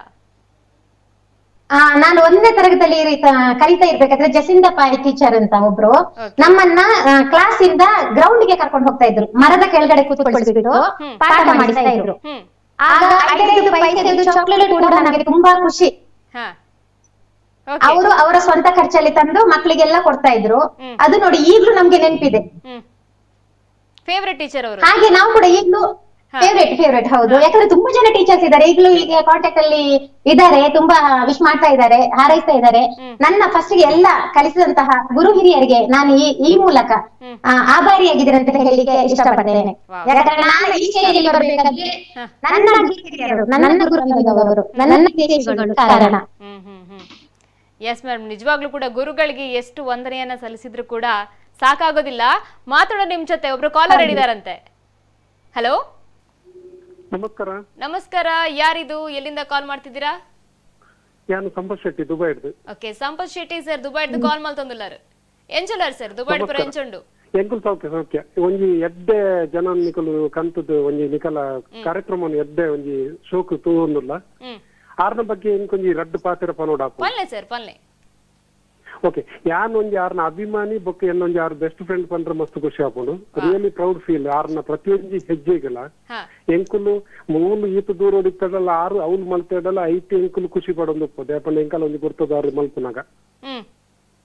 ಆ ನಾನು ಒಂದನೇ ತರಗತಿಯಲ್ಲಿ ಇರಿ- ಆ, ಕಲಿತಾ ಇರ್ಬೇಕಾದ್ರೆ ಜಸಿಂದ ಪಾಯ್ ಟೀಚರ್ ಅಂತ ಒಬ್ರು ನಮ್ಮನ್ನ ಕ್ಲಾಸ್ ಇಂದ ಗ್ರೌಂಡ್ ಗೆ ಕರ್ಕೊಂಡು ಹೋಗ್ತಾ ಇದ್ರು ಮರದ ಕೆಳಗಡೆ ಕೂತ್ಕೊಳಿಸ್ಬಿಟ್ಟು ಪಾಠ ಮಾಡಿಸ್ತಾ ಇದ್ರು ಹ್ಮ್ ಆಗ ಐದೈದು ಪೈಸೆದು ಚಾಕ್ಲೇಟ್ ಕೂಡ ನನಗೆ ತುಂಬಾ ಖುಷಿ ಹಾ ಓಕೆ ಅವರು ಅವರ ಸ್ವಂತ ಖರ್ಚಲ್ಲಿ ತಂದು ಮಕ್ಕಳಿಗೆಲ್ಲ ಕೊಡ್ತಾ ಇದ್ರು ಹ್ಮ್. ಅದು ನೋಡಿ ಈಗ್ಲೂ ನಮ್ಗೆ ನೆನಪಿದೆ ಹ್ಮ್ ಫೇವ್ರೆಟ್ ಟೀಚರ್ ಅವರು ಹಾಗೆ ನಾವು ಕೂಡ ಈಗ್ಲೂ ಫೇವ್ರೇಟ್ ಫೇವ್ರೇಟ್ ಹೌದು ಯಾಕಂದ್ರೆ ತುಂಬಾ ಜನ ಟೀಚರ್ಸ್ ಇದ್ದಾರೆ ಈಗಲೂ ಈಗ ಕಾಂಟ್ಯಾಕ್ಟ್ ಅಲ್ಲಿ ಇದ್ದಾರೆ ತುಂಬಾ ವಿಶ್ ಮಾಡ್ತಾ ಇದ್ದಾರೆ ಹಾರೈಸ್ತಾ ಇದ್ದಾರೆ ನನ್ನ ಫಸ್ಟ್ ಗೆ ಎಲ್ಲ ಕಲಿಸಿದಂತಹ ಗುರು ಹಿರಿಯರಿಗೆ ನಾನು ಈ ಈ ಮೂಲಕ ಆ, ಆಭಾರಿಯಾಗಿದ್ದೇನೆ ಅಂತ ಹೇಳಲಿಕ್ಕೆ ಇಷ್ಟಪಡ್ತೇನೆ Wow. ಯಾಕಂದ್ರೆ ನಾನು ಈ ಸ್ಟೇಜಿಗೆ ಬರಬೇಕಾದ್ರೆ ನನ್ನ ಗುರು ಹಿರಿಯರು ನನ್ನ ಗುರುಗಳು ನನ್ನ ದೇಶಗಳು ಕಾರಣ ಹ್ಮ್ ಹ್ಮ್ ಹ್ಮ್ ಎಸ್ ಮೇಡಮ್ ನಿಜವಾಗ್ಲೂ ಕೂಡ ಗುರುಗಳಿಗೆ ಎಷ್ಟು ವಂದನೆಯನ್ನ ಸಲ್ಲಿಸಿದ್ರು ಕೂಡ ಸಾಕಾಗೋದಿಲ್ಲ ಮಾತಾಡೋ ನಿಮ್ ಜೊತೆ ಒಬ್ರು ಕಾಲರ್ ಹಿಡಿದಾರಂತೆ ಹಲೋ ನಮಸ್ಕಾರ ನಮಸ್ಕಾರ ಯಾರಿದು ಎಲ್ಲಿಂದ ಕಾಲ್ ಮಾಡ್ತಿದ್ದೀರಾ ನಾನು ಸಂಪತ್ ಶೆಟ್ಟಿ ದುಬೈಡ್ದು ಓಕೆ ಸಂಪತ್ ಶೆಟ್ಟಿ ಸರ್ ದುಬೈಡ್ದು ಕಾಲ್ ಮಲ್ತೊಂದುಲ್ಲಾರು ಎಂಚುಲಾರ್ ಸರ್ ದುಬೈಡ್ ಪುರ ಎಂಚುಂಡು ಎಂಕುಲ್ ಸೌಖ್ಯ ಸೌಖ್ಯ ಒಂಜಿ ಎಡ್ಡೆ ಜನ ನಿಕಲು ಕಂತದ್ದು ಒಂಜಿ ನಿಕಲ ಕಾರ್ಯಕ್ರಮ ಎಡ್ಡೆ ಒಂಜಿ ಶೋಕು ತೂವೊಂದುಲ್ಲ ಹ್ಮ್ ಆರ್ನ ಬಗ್ಗೆ ಇಂಕೊಂಜಿ ರಡ್ಡು ಪಾತ್ರ ಪನೋಡ ಪಲ್ಲೆ ಸರ್ ಪಲ್ಲೆ ಓಕೆ ಯಾನ್ ಒಂಜಿ ಆರ್ನ ಅಭಿಮಾನಿ ಬೊಕ್ಕ ಎನ್ನೊಂಜಿ ಆರ್ ಬೆಸ್ಟ್ ಫ್ರೆಂಡ್ ಪಂಡ್ರೆ ಮಸ್ತ್ ಖುಷಿ ಆಪುಂಡು ರಿಯಲಿ ಪ್ರೌಡ್ ಫೀಲ್ ಆರ್ನ ಪ್ರತಿಯೊಂಜಿ ಹೆಜ್ಜೆಗಳ ಹಾ ಎಂಕುಲು ಮೂಲು ಈತ ದೂರ ಹೊಡಿತದಲ್ಲ ಆರು ಅವ್ಲು ಮಲ್ತದಲ್ಲ ಐತಿ ಎಂಕುಲು ಖುಷಿ ಪಡೊಂದು ದೇಪಂಡ ಎಂಕಲ್ ಒಂಜಿ ಗುರ್ತದಾರು ಮಲ್ಪುನಾಗ ಹ್ಮ್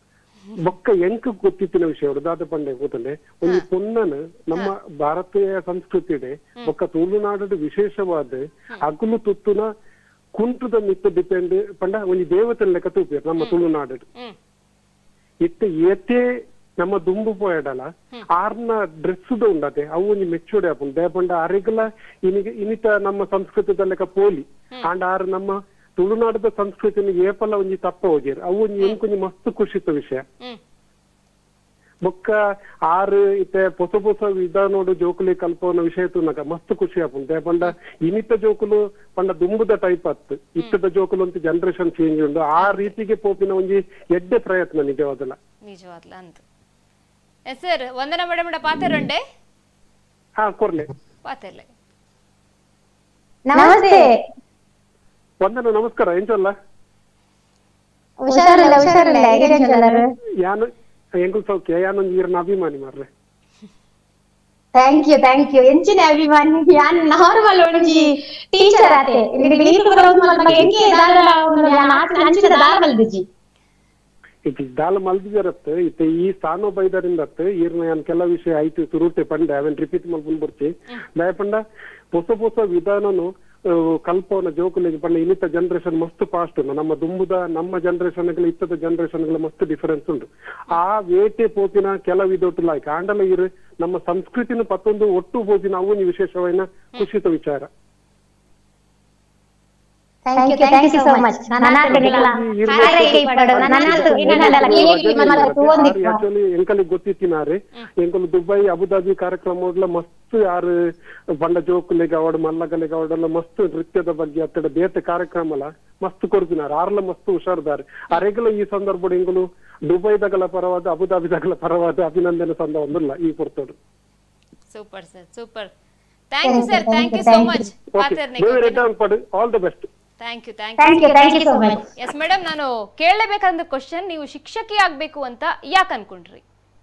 ಬೊಕ್ಕ ಎಂಕ್ ಗೊತ್ತಿತ್ತಿನ ವಿಷಯ ದಾದ ಪಂಡೆ ಗೊತ್ತಂಡೆ ಒಂದು ಪೊನ್ನನ ನಮ್ಮ ಭಾರತೀಯ ಸಂಸ್ಕೃತಿಡೆ ಬೊಕ್ಕ ತುಳುನಾಡು ವಿಶೇಷವಾದ ಅಗುಲು ತುತ್ತುನ ಕುಂಟುದ ಮಿತ್ತ ಡಿಪೆಂಡ್ ಪಂಡ ಒಂದು ದೇವತನ ಲೆಕ್ಕ ತೂಪೇರು ನಮ್ಮ ತುಳುನಾಡು ಹ್ಮ್ ಇತ್ತೆ ಏತೆ ನಮ್ಮ ದುಂಬು ಪೋಯಡಲ ಆರ್ನ ಡ್ರೆಸ್ ಉಂಡತೆ ಅವು ಒಂಜಿ ಮೆಚ್ಚೂಡೆ ಆಪುಂಡು ದೇಪಂಡ ಅರೆಗಲ ಇನಿಗೆ ಇನಿತ ನಮ್ಮ ಸಂಸ್ಕೃತದ ಲೆಕ್ಕ ಪೋಲಿ ಆಂಡ ಆರ್ ನಮ್ಮ ತುಳುನಾಡದ ಸಂಸ್ಕೃತಿನ ಏಪಲ ಒಂಜಿ ತಪ್ಪ ಹೋಗ್ಯಾರ ಅವು ಒಂಜಿ ಎಂಕೊಂಜಿ ಮಸ್ತ್ ಖುಷಿತ ವಿಷಯ ಹ್ಮ್ ಬೊಕ್ಕ ಆರು ಇತ್ತೆ ಹೊಸ ಹೊಸ ವಿಧಾನೋಡು ಜೋಕುಲಿ ಕಲ್ಪವನ ವಿಷಯ ತುನಕ ಮಸ್ತ್ ಖುಷಿ ಆಪುಂಡು ದೇಪಂಡ ಇನಿತ ಜೋಕುಲು ಪಂಡ ದುಂಬುದ ಟೈಪ್ ಅತ್ತು ಇತ್ತದ ಜೋಕುಲು ಅಂತ ಜನರೇಷನ್ ಚೇಂಜ್ ಉಂಡು ಆ ರೀತಿಗೆ ಪೋಪಿನ ಒಂಜಿ ಎಡ್ಡೆ ಪ್ರಯತ್ನ ನಿಜವಾದಲ್ಲ ನಿಜವಾಗ್ಲ ಅಂತ ಎಸ್ ಸರ್ ವಂದನ ಮೇಡಮ್ ಪಾತೆರುಂಡೆ ಹಾ ಕೊರ್ಲೆ ಪಾತೆರ್ಲೆ ನಮಸ್ತೆ ವಂದನ ನಮಸ್ಕಾರ ಎಂಚಲ್ಲ ಹುಷಾರಿಲ್ಲ ಹುಷಾರಿಲ್ಲ ಹೇಗೆ ಚಂದರ್ ಯಾನು ಎಂಕುಲ್ ಸೌಖ್ಯ ಯಾನೊಂದು ಈರ್ನ ಅಭಿಮಾನಿ ಮಾರ್ರೆ ಥ್ಯಾಂಕ್ ಯು ಥ್ಯಾಂಕ್ ಯು ಎಂಚಿನ ಅಭಿಮಾನಿ ಯಾನ್ ನಾರ್ಮಲ್ ಒಂಜಿ ಟೀಚರ್ ಆತೆ ಇಂಗ್ಲೀಷ್ ಬರೋದು ಮಗ ಎಂಕೆ ದಾಲ ಅಂಚಿನ ದಾಲ ಮಲ್ದಿಜಿ ಇಟ್ ದಾಲ್ ಮಲ್ದಿದರತ್ ಇತ್ತೆ ಈ ಸ್ಥಾನ ಬೈದರಿಂದತ್ ಈರ್ನ ಯಾನ್ ಕೆಲ ವಿಷಯ ಆಯ್ತು ಸುರುಟೆ ಪಂಡೆ ಅವೆನ್ ರಿಪೀಟ್ ಮಲ್ಪುನ್ ಬರ್ಚಿ ದಯಪಂಡ ಹೊಸ ಹೊಸ ವಿಧಾನನು ಆ, ಕಲ್ಪವನ ಜೋಕುಲಿಗೆ ಪಂಡ ಇನ್ನಿತ ಜನರೇಷನ್ ಮಸ್ತ್ ಫಾಸ್ಟ್ ಉಂಡು ನಮ್ಮ ದುಂಬುದ ನಮ್ಮ ಜನರೇಷನ್ ಇತ್ತದ ಜನರೇಷನ್ ಮಸ್ತ್ ಡಿಫರೆನ್ಸ್ ಉಂಟು ಆ ವೇಟೆ ಪೋಪಿನ ಕೆಲವು ಇದೊಟ್ಟು ಲಾಯ್ಕ ಆಂಡಲ ಇರು ನಮ್ಮ ಸಂಸ್ಕೃತಿನ ಪತ್ತೊಂದು ಒಟ್ಟು ಪೋಪಿನ ಅವು ವಿಶೇಷವಾದ ಖುಷಿತ ವಿಚಾರ thank you thank you so much ನನ್ನ ಆಕ್ಚುಲಿ ಎಂಕಲಿ ಗೊತ್ತಿತ್ತಿನಾರೆ ಎಂಕಲು ದುಬೈ ಅಬುದಾಬಿ ಕಾರ್ಯಕ್ರಮ ಮಸ್ತ್ ಯಾರು ಬಂಡ ಜೋಕುಲೆಗೆ ಅವಡ್ ಮಲ್ಲಗಲೆಗೆ ಅವಡೆಲ್ಲ ಮಸ್ತ್ ನೃತ್ಯದ ಬಗ್ಗೆ ಅತ್ತಡ ಬೇತೆ ಕಾರ್ಯಕ್ರಮಲ ಮಸ್ತ್ ಕೊಡ್ತಿನಾರ ಆರ್ಲ ಮಸ್ತ್ ಹುಷಾರ್ದಾರೆ ಅರೆಗಲ ಈ ಸಂದರ್ಭ ಎಂಕಲು ದುಬೈದಗಲ ಪರವಾದ ಅಬುದಾಬಿದಗಲ ಪರವಾದ ಅಭಿನಂದನೆ ಸಂದ ಒಂದಿಲ್ಲ ಈ ಪುರ್ತೋಡು super sir super thank you sir thank you so much okay ಪಾತೆರ್ನೆ ರಿಟರ್ನ್ ಪಡು all the best thank you thank thank you thank you so much yes madam ನಾನು ಕೇಳಲೇಬೇಕಾದ ಕ್ವಶನ್ ನೀವು ಶಿಕ್ಷಕಿ ಆಗ್ಬೇಕು ಅಂತ ಯಾಕೆ ಅನ್ಕೊಂಡ್ರಿ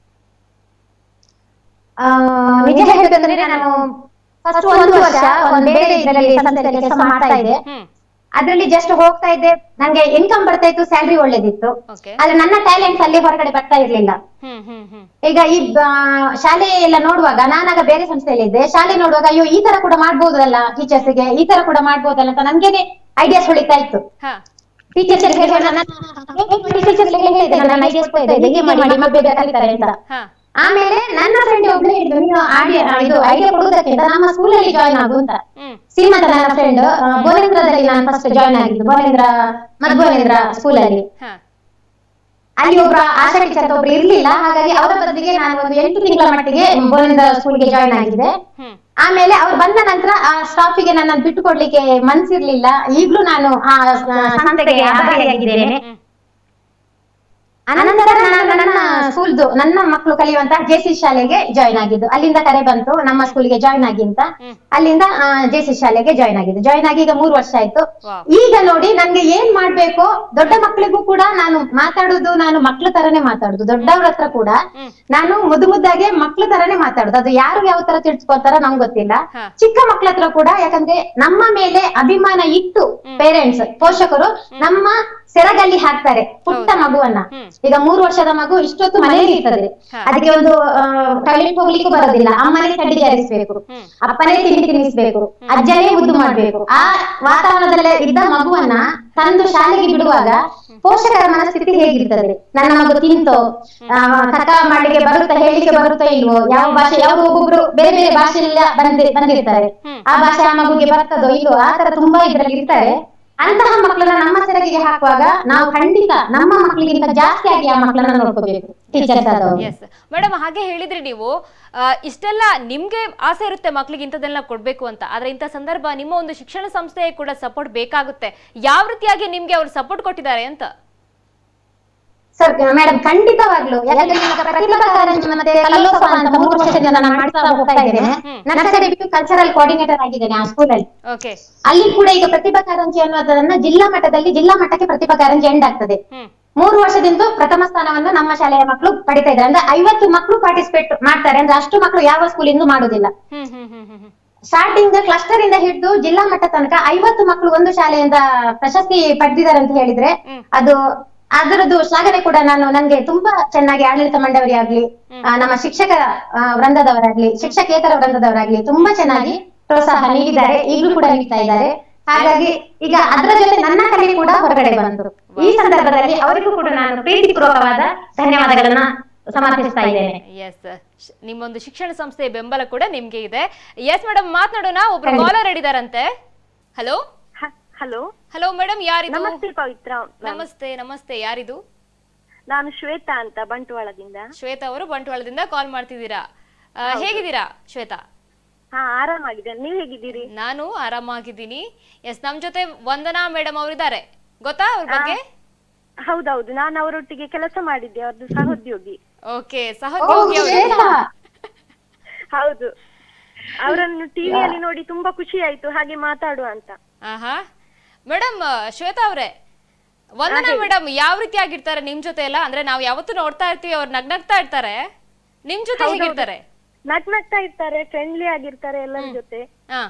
ಆ, ನಿಜ ಹೇಳ್ಬೇಕಂದ್ರೆ ನಾನು ಫಸ್ಟ್ ಒಂದು ವರ್ಷ ಒಂದ್ ಬೇರೆ ಇದರಲ್ಲಿ ಸಂಸ್ಥೆಯಲ್ಲಿ ಕೆಲಸ ಮಾಡ್ತಾ ಇದ್ದೆ ಹ್ಮ್ ಅದ್ರಲ್ಲಿ ಜಸ್ಟ್ ಹೋಗ್ತಾ ಇದ್ದೆ ನಂಗೆ ಇನ್ಕಮ್ ಬರ್ತಾ ಇತ್ತು ಸ್ಯಾಲ್ರಿ ಒಳ್ಳೇದಿತ್ತು ಓಕೆ ಆದ್ರೆ ನನ್ನ ಟ್ಯಾಲೆಂಟ್ಸ್ ಅಲ್ಲಿ ಹೊರಗಡೆ ಬರ್ತಾ ಇರ್ಲಿಲ್ಲ ಹ್ಮ್ ಹ್ಮ್ ಹ್ಮ್ ಈಗ ಈ ಆ, ಶಾಲೆ ಎಲ್ಲ ನೋಡುವಾಗ ನಾನಾಗ ಬೇರೆ ಸಂಸ್ಥೆಯಲ್ಲಿ ಇದ್ದೆ ಶಾಲೆ ನೋಡುವಾಗ ಅಯ್ಯೋ ಈ ತರ ಕೂಡ ಮಾಡ್ಬೋದಲ್ಲ ಟೀಚರ್ಸ್ ಗೆ ಈ ತರ ಕೂಡ ಮಾಡ್ಬೋದಲ್ಲ ಅಂತ ನನ್ಗೇನೆ ಐಡಿಯಾಸ್ ಹೊಳಿತಾ ಇತ್ತು ಹಾ ಟೀಚರ್ಸ್ ಟೀಚರ್ಸ್ ಹೇಳಿದೆ ನನ್ನ ಐಡಿಯಾಸ್ ಕೊಡ್ತಾ ಇದ್ದೆ ಹೀಗೆ ಮಾಡಿ ಮಕ್ಕಳು ಬೇಗ ಕಲಿತಾರೆ ಅಂತ ಹಾ ಆಮೇಲೆ ನನ್ನ ಫ್ರೆಂಡ್ ಒಬ್ಳು ಹೇಳಿದ್ರು ನೀನು ಐಡಿಯಾ ಇದು ಐಡಿಯಾ ಕೊಡುವುದಕ್ಕಿಂತ ನಮ್ಮ ಸ್ಕೂಲಲ್ಲಿ ಜಾಯ್ನ್ ಆಗು ಅಂತ ಹ್ಮ್ ಶ್ರೀಮಂತ ನನ್ನ ಫ್ರೆಂಡ್ ಬೋನೇಂದ್ರದಲ್ಲಿ ನಾನು ಫಸ್ಟ್ ಜಾಯ್ನ್ ಆಗಿದ್ದು ಬೋನೇಂದ್ರ ಮಧ್ಬೋನೇಂದ್ರ ಸ್ಕೂಲಲ್ಲಿ ಹಾ ಅಲ್ಲಿ ಒಬ್ಬ ಆಶಾ ಟೀಚರ್ ಅಂತ ಒಬ್ರು ಇರ್ಲಿಲ್ಲ ಹಾಗಾಗಿ ಅವರ ಬದಲಿಗೆ ನಾನು ಒಂದು ಎಂಟು ತಿಂಗಳ ಮಟ್ಟಿಗೆ ಬೋನೇಂದ್ರ ಸ್ಕೂಲ್ಗೆ ಜಾಯ್ನ್ ಆಗಿದ್ದೆ ಹ್ಮ್ ಆಮೇಲೆ ಅವ್ರು ಬಂದ ನಂತರ ಆ ಸ್ಟಾಫಿಗೆ ನನ್ನ ಬಿಟ್ಟು ಕೊಡ್ಲಿಕ್ಕೆ ಮನ್ಸಿರ್ಲಿಲ್ಲ ಈಗ್ಲೂ ನಾನು ಆ ಆ ಸಂಸ್ಥೆಗೆ ಆಭಾರಿಯಾಗಿದ್ದೇನೆ ಹ್ಮ್ ಅನಂತರ ನಾನು ನನ್ನ ಸ್ಕೂಲ್ದು ನನ್ನ ಮಕ್ಕಳು ಕಲಿಯುವಂತಹ ಜೆಸಿ ಶಾಲೆಗೆ ಜಾಯ್ನ್ ಆಗಿದ್ದು ಅಲ್ಲಿಂದ ಕರೆ ಬಂತು ನಮ್ಮ ಸ್ಕೂಲ್ಗೆ ಜಾಯ್ನ್ ಆಗಿ ಅಂತ ಹ್ಮ್. ಅಲ್ಲಿಂದ ಜೆಸಿ ಶಾಲೆಗೆ ಜಾಯ್ನ್ ಆಗಿದ್ದು ಜಾಯ್ನ್ ಆಗಿ ಈಗ ಮೂರು ವರ್ಷ ಆಯ್ತು ವಾವ್ ಈಗ ನೋಡಿ ನನ್ಗೆ ಏನ್ ಮಾಡ್ಬೇಕು ದೊಡ್ಡ ಮಕ್ಕಳಿಗೂ ಕೂಡ ನಾನು ಮಾತಾಡುದು ನಾನು ಮಕ್ಳ ತರನೇ ಮಾತಾಡುದು ದೊಡ್ಡವ್ರ ಹತ್ರ ಕೂಡ ಹ್ಮ್. ನಾನು ಮುದ್ದು ಮುದ್ದಾಗೆ ಮಕ್ಳ ತರನೇ ಮಾತಾಡುದು ಅದು ಯಾರು ಯಾವ ತರ ತಿಳ್ಸ್ಕೊತಾರ ನಂಗೆ ಗೊತ್ತಿಲ್ಲ ಹಾ. ಚಿಕ್ಕ ಮಕ್ಳ ಹತ್ರ ಕೂಡ ಯಾಕಂದ್ರೆ ನಮ್ಮ ಮೇಲೆ ಅಭಿಮಾನ ಇಟ್ಟು ಪೇರೆಂಟ್ಸ್ ಪೋಷಕರು ನಮ್ಮ ಸೆರಗಲ್ಲಿ ಹಾಕ್ತಾರೆ ಪುಟ್ಟ ಮಗುವನ್ನ ಹ್ಮ್. ಈಗ ಮೂರು ವರ್ಷದ ಮಗು ಇಷ್ಟೊತ್ತು ಮನೆಯಲ್ಲಿ ಇರ್ತದೆ ಹಾ. ಅದಕ್ಕೆ ಒಂದು ಟಾಯ್ಲೆಟ್ ಹೋಗ್ಲಿಕ್ಕೂ ಬರೋದಿಲ್ಲ ಅಮ್ಮನೇ ಕಡ್ಡಿಗೆ ಹರಿಸ್ಬೇಕು ಹ್ಮ್. ಅಪ್ಪನೇ ತಿಂಡಿ ತಿನ್ನಿಸ್ಬೇಕು ಅಜ್ಜನೇ ಮುದ್ದು ಮಾಡ್ಬೇಕು ಆ ವಾತಾವರಣದಲ್ಲೇ ಇದ್ದ ಮಗುವನ್ನ ತಂದು ಶಾಲೆಗೆ ಬಿಡುವಾಗ ಪೋಷಕರ ಮನಸ್ಥಿತಿ ಹೇಗಿರ್ತದೆ ನನ್ನ ಮಗು ತಿಂತೋ ಆ, ಕಕ್ಕ ಮಾಡ್ಲಿಕ್ಕೆ ಬರುತ್ತಾ ಹೇಳಿಕೆ ಬರುತ್ತಾ ಇಲ್ವೋ ಯಾವ ಭಾಷೆ ಯಾವ ಒಬ್ಬೊಬ್ರು ಬೇರೆ ಬೇರೆ ಭಾಷೆಯೆಲ್ಲ ಬಂದಿ ಬಂದಿರ್ತಾರೆ ಹ್ಮ್. ಆ ಭಾಷೆ ಆ ಮಗುಗೆ ಬರ್ತದೋ ಇಲ್ವೋ ಆ ತರ ತುಂಬಾ ಇದ್ರಲ್ಲಿ ಇರ್ತಾರೆ ಅಂತಹ ಮಕ್ಕಳನ್ನ ನಮ್ಮ ಸೆರಗಿಗೆ ಹಾಕುವಾಗ ನಾವು ಖಂಡಿತ ನಮ್ಮ ಮಕ್ಕಳಿಗಿಂತ ಜಾಸ್ತಿ ಆಗಿ ಆ ಮಕ್ಕಳನ್ನ ನೋಡ್ಕೋಬೇಕು ಟೀಚರ್ಸ್ ಆದವರು ಎಸ್ ಮೇಡಮ್ ಹಾಗೆ ಹೇಳಿದ್ರಿ ನೀವು ಆ, ಇಷ್ಟೆಲ್ಲ ನಿಮ್ಗೆ ಆಸೆ ಇರುತ್ತೆ ಮಕ್ಳಿಗೆ ಇಂಥದ್ದೆಲ್ಲ ಕೊಡ್ಬೇಕು ಅಂತ ಆದ್ರೆ ಇಂಥ ಸಂದರ್ಭ ನಿಮ್ಮ ಒಂದು ಶಿಕ್ಷಣ ಸಂಸ್ಥೆಗೆ ಕೂಡ ಸಪೋರ್ಟ್ ಬೇಕಾಗುತ್ತೆ ಯಾವ ರೀತಿಯಾಗಿ ನಿಮ್ಗೆ ಅವ್ರು ಸಪೋರ್ಟ್ ಕೊಟ್ಟಿದ್ದಾರೆ ಅಂತ ಸರ್ ಮೇಡಮ್ ಖಂಡಿತವಾಗ್ಲು ಯಾಕಂದ್ರೆ ಇವಾಗ ಪ್ರತಿಭಾ ಕಾರಂಜಿ ಮತ್ತೆ ಕಲೋತ್ಸವ ಅಂತ ಮೂರು ವರ್ಷದಿಂದ ನಾನು ಮಾಡ್ತಾ ಹೋಗ್ತಾ ಇದ್ದೇನೆ ನರ್ಸರಿ ಬಿಟ್ಟು ಕಲ್ಚರಲ್ ಕೋಆರ್ಡಿನೇಟರ್ ಆಗಿದ್ದೇನೆ ಆ ಸ್ಕೂಲಲ್ಲಿ ಓಕೆ ಅಲ್ಲಿ ಕೂಡ ಈಗ ಪ್ರತಿಭಾ ಕಾರಂಜಿ ಅನ್ನೋದನ್ನ ಜಿಲ್ಲಾ ಮಟ್ಟದಲ್ಲಿ ಜಿಲ್ಲಾ ಮಟ್ಟಕ್ಕೆ ಪ್ರತಿಭಾ ಕಾರಂಜಿ ಎಂಡ್ ಆಗ್ತದೆ ಹ್ಮ್ ಮೂರು ವರ್ಷದಿಂದ ಪ್ರಥಮ ಸ್ಥಾನವನ್ನು ನಮ್ಮ ಶಾಲೆಯ ಮಕ್ಕಳು ಪಡಿತಾ ಇದ್ದಾರೆ ಅಂದ್ರೆ ಐವತ್ತು ಮಕ್ಕಳು ಪಾರ್ಟಿಸಿಪೇಟ್ ಮಾಡ್ತಾರೆ ಅಂದ್ರೆ ಅಷ್ಟು ಮಕ್ಕಳು ಯಾವ ಸ್ಕೂಲಿಂದ ಮಾಡುದಿಲ್ಲ ಹ್ಮ್ ಹ್ಮ್ ಹ್ಮ್ ಹ್ಮ್ ಹ್ಮ್ ಸ್ಟಾರ್ಟಿಂಗ್ ಕ್ಲಸ್ಟರ್ ಇಂದ ಹಿಡಿದು ಜಿಲ್ಲಾ ಮಟ್ಟ ತನಕ ಐವತ್ತು ಮಕ್ಕಳು ಒಂದು ಶಾಲೆಯಿಂದ ಪ್ರಶಸ್ತಿ ಪಡೆದಿದ್ದಾರೆ ಅಂತ ಹೇಳಿದ್ರೆ ಹ್ಮ್. ಅದು ಅದರದ್ದು ಶ್ಲಾಘನೆ ಕೂಡ ನಾನು ನನ್ಗೆ ತುಂಬಾ ಚೆನ್ನಾಗಿ ಆಡಳಿತ ಮಂಡಳಿ ಆಗ್ಲಿ ಆ, ನಮ್ಮ ಶಿಕ್ಷಕ ಆ, ವೃಂದದವರಾಗ್ಲಿ ಶಿಕ್ಷಕೇತರ ವೃಂದದವರಾಗ್ಲಿ ತುಂಬಾ ಚೆನ್ನಾಗಿ ಪ್ರೋತ್ಸಾಹ ನೀಡಿದ್ದಾರೆ ಈಗಲೂ ಕೂಡ ನೀಡ್ತಾ ಇದ್ದಾರೆ ಹಾಗಾಗಿ ಈಗ ಅದರ ಜೊತೆ ನನ್ನ ಕಲೆ ಕೂಡ ಹೊರಗಡೆ ಬಂತು ಈ ಸಂದರ್ಭದಲ್ಲಿ ಅವರಿಗೂ ಕೂಡ ನಾನು ಪ್ರೀತಿಪೂರ್ವಕವಾದ ಧನ್ಯವಾದಗಳನ್ನ ಸಮರ್ಪಿಸ್ತಾ ಇದ್ದೇನೆ ಎಸ್ ನಿಮ್ಮೊಂದು ಶಿಕ್ಷಣ ಸಂಸ್ಥೆಯ ಬೆಂಬಲ ಕೂಡ ನಿಮ್ಗೆ ಇದೆ ಎಸ್ ಮೇಡಮ್ ಮಾತನಾಡೋಣ ಒಬ್ರು ಕಾಲರ್ ಇದ್ದಾರಂತೆ ಹಲೋ ಹಲೋ ಹಲೋ ಮೇಡಮ್ ಯಾರಿದು ನಮಸ್ತೆ ಪವಿತ್ರ ನಮಸ್ತೆ ನಮಸ್ತೆ ಯಾರಿದು ನಾನು ಶ್ವೇತಾ ಅಂತ ಬಂಟ್ವಾಳದಿಂದ ಶ್ವೇತಾ ಅವರು ಬಂಟ್ವಾಳದಿಂದ ಕಾಲ್ ಮಾಡ್ತಿದ್ದೀರಾ ಆ, ಹೇಗಿದ್ದೀರಾ ಶ್ವೇತಾ ಹಾ ಆರಾಮಾಗಿದ್ದೇನೆ ನೀವ್ ಹೇಗಿದ್ದೀರಿ ನಾನು ಆರಾಮಾಗಿದ್ದೀನಿ ಎಸ್ ನಮ್ ಜೊತೆ ವಂದನಾ ಮೇಡಮ್ ಅವರಿದ್ದಾರೆ ಗೊತ್ತಾ ಅವ್ರ ಬಗ್ಗೆ ಹೌದೌದು ನಾನು ಅವರೊಟ್ಟಿಗೆ ಕೆಲಸ ಮಾಡಿದ್ದೆ ಅವ್ರದ್ದು ಸಹೋದ್ಯೋಗಿ ಓಕೆ ಸಹೋದ್ಯೋಗಿ ಅವರು ಶ್ವೇತಾ, ಹೌದು ಅವರನ್ನು ಟಿವಿಯಲ್ಲಿ ನೋಡಿ ತುಂಬಾ ಖುಷಿ ಆಯ್ತು ಹಾಗೆ ಮಾತಾಡುವ ಅಂತ ಆಹಾ ಮೇಡಮ್ ಶ್ವೇತಾ ಅವರೇ ವಂದನಾ ಮೇಡಮ್ ಯಾವ ರೀತಿ ಆಗಿರ್ತಾರೆ ನಿಮ್ ಜೊತೆ ಎಲ್ಲ ಅಂದ್ರೆ ನಾವು ಯಾವತ್ತೂ ನೋಡ್ತಾ ಇರ್ತೀವಿ ಅವ್ರು ನಗ್ನಗ್ತಾ ಇರ್ತಾರೆ ನಿಮ್ ಜೊತೆ ಹೇಗಿರ್ತಾರೆ ನಗ್ ನಗ್ತಾ ಇರ್ತಾರೆ ಫ್ರೆಂಡ್ಲಿ ಆಗಿರ್ತಾರೆ ಎಲ್ಲರ ಜೊತೆ ಹಾ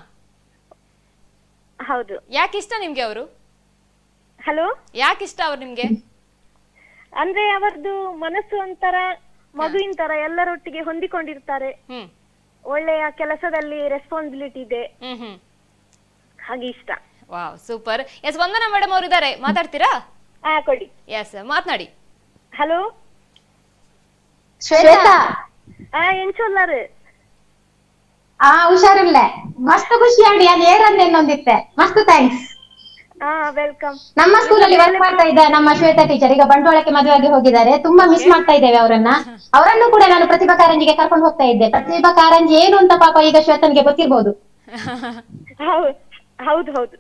ಹೌದು ಯಾಕೆ ಇಷ್ಟ ನಿಮ್ಗೆ ಅವರು ಹಲೋ ಯಾಕೆ ಇಷ್ಟ ಅವ್ರು ನಿಮ್ಗೆ ಅಂದ್ರೆ ಅವರದ್ದು ಮನಸ್ಸು ಒಂಥರ ಮಗುವಿನ ತರ ಎಲ್ಲರೊಟ್ಟಿಗೆ ಹೊಂದಿಕೊಂಡಿರ್ತಾರೆ ಹ್ಮ್ ಒಳ್ಳೆಯ ಕೆಲಸದಲ್ಲಿ ರೆಸ್ಪಾನ್ಸಿಬಿಲಿಟಿ ಇದೆ ಹ್ಮ್ ಹ್ಮ್ ಹಾಗೆ ಇಷ್ಟ wow super yes Vandana madam ಅವರು ಇದ್ದಾರೆ ಮಾತಾಡ್ತೀರಾ ಹಾ ಕೊಡಿ ಎಸ್ ಮಾತನಾಡಿ ಹಲೋ ಶ್ವೇತಾ ಆ ಎಂಚೊಲ್ಲಾರು ಆ ಹುಷಾರಿಲ್ಲ ಮಸ್ತ್ ಖುಷಿ ಆಡಿ ಅದು ಏರನ್ನೇನೊಂದಿತ್ತೆ ಮಸ್ತ್ ಥ್ಯಾಂಕ್ಸ್ ಹಾ ವೆಲ್ಕಮ್ ನಮ್ಮ ಸ್ಕೂಲಲ್ಲಿ ವರ್ಕ್ ಮಾಡ್ತಾ ಇದ್ದ ನಮ್ಮ ಶ್ವೇತಾ ಟೀಚರ್ ಈಗ ಬಂಟ್ವಾಳಕ್ಕೆ ಮದುವೆಯಾಗಿ ಹೋಗಿದ್ದಾರೆ ತುಂಬಾ ಮಿಸ್ ಮಾಡ್ತಾ ಇದ್ದೇವೆ ಅವರನ್ನ ಅವರನ್ನು ಕೂಡ ನಾನು ಪ್ರತಿಭಾ ಕಾರಂಜಿಗೆ ಕರ್ಕೊಂಡು ಹೋಗ್ತಾ ಇದ್ದೆ ಪ್ರತಿಭಾ ಕಾರಂಜಿ ಏನು ಅಂತ ಪಾಪ ಈಗ ಶ್ವೇತನ್ಗೆ ಗೊತ್ತಿರ್ಬೋದು ಹೌದು ಹೌದು ಹೌದು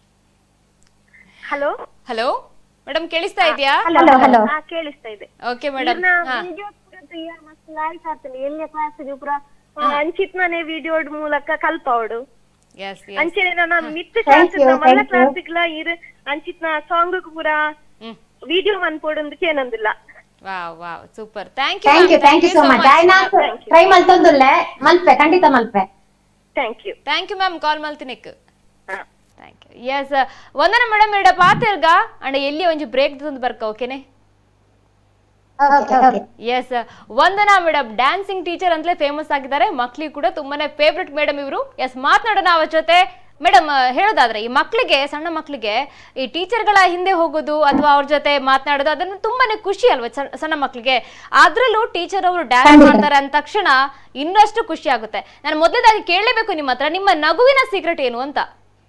ಹಲೋ ಹಲೋ ಮೇಡಮ್ ಕೇಳಿಸ್ತಾ ಇದೆಯಾ ಹಲೋ ಹಲೋ ಹಾ ಕೇಳಿಸ್ತಾ ಇದೆ ಓಕೆ ಮೇಡಮ್ ಹಾ ವಿಡಿಯೋ ಮಸ್ತ್ ಲಾಯ್ಕ್ ಆಗ್ತದೆ ಎಲ್ಲ ಕ್ಲಾಸ್ ಪೂರ ಅಂಚಿತ್ನೇ ವಿಡಿಯೋ ಮೂಲಕ ಕಲ್ಪವಡು ಎಸ್ ಅಂಚೆನೆ ನಾನು ಮಿತ್ ಕ್ಲಾಸ್ ಮಲ್ಲ ಕ್ಲಾಸಿಗ್ಲ ಇರು ಅಂಚಿತ್ನ ಸಾಂಗ್ ಪೂರ ಹ್ಮ್ ವಿಡಿಯೋ ಮನ್ಪೋಡು ಕೇನಂದಿಲ್ಲ wow wow super thank thank you you thank you so much ಆಯ್ನ ಟ್ರೈ ಮಲ್ತೊಂದುಲ್ಲೆ ಮಲ್ಪೆ ಖಂಡಿತ ಮಲ್ಪೆ thank you thank you ma'am call ಮಲ್ತಿನಿಕ್ ಹಾ thank you yes Vandana madam ಇಡ ಪಾತಿರ್ಗ ಅಂಡ್ ಎಲ್ಲಿ ಒಂಜಿ ಬ್ರೇಕ್ ತಂದು ಬರ್ಕ ಓಕೆನೆ okay okay yes Vandana madam dancing teacher ಅಂತಲೇ ಫೇಮಸ್ ಆಗಿದ್ದಾರೆ ಮಕ್ಳಿಗೆ ಕೂಡ ತುಂಬಾನೇ ಫೇವ್ರೆಟ್ ಮೇಡಮ್ ಇವರು ಎಸ್ ಮಾತನಾಡೋಣ ಅವ್ರ ಜೊತೆ ಮೇಡಮ್ ಹೇಳೋದಾದ್ರೆ ಈ ಮಕ್ಕಳಿಗೆ ಸಣ್ಣ ಮಕ್ಕಳಿಗೆ ಈ ಟೀಚರ್ಗಳ ಹಿಂದೆ ಹೋಗೋದು ಅಥವಾ ಅವ್ರ ಜೊತೆ ಮಾತನಾಡೋದು ಅದನ್ನು ತುಂಬಾನೇ ಖುಷಿ ಅಲ್ವಾ ಸಣ್ಣ- ಸಣ್ಣ ಮಕ್ಕಳಿಗೆ ಅದ್ರಲ್ಲೂ ಟೀಚರ್ ಅವರು ಡ್ಯಾನ್ಸ್ ಮಾಡ್ತಾರೆ ಅಂದ ತಕ್ಷಣ ಇನ್ನಷ್ಟು ಖುಷಿ ಆಗುತ್ತೆ ನಾನು ಮೊದಲದಾಗಿ ಕೇಳಲೇಬೇಕು ನಿಮ್ಮ ಹತ್ರ ನಿಮ್ಮ ನಗುವಿನ ಸೀಕ್ರೆಟ್ ಏನು ಅಂತ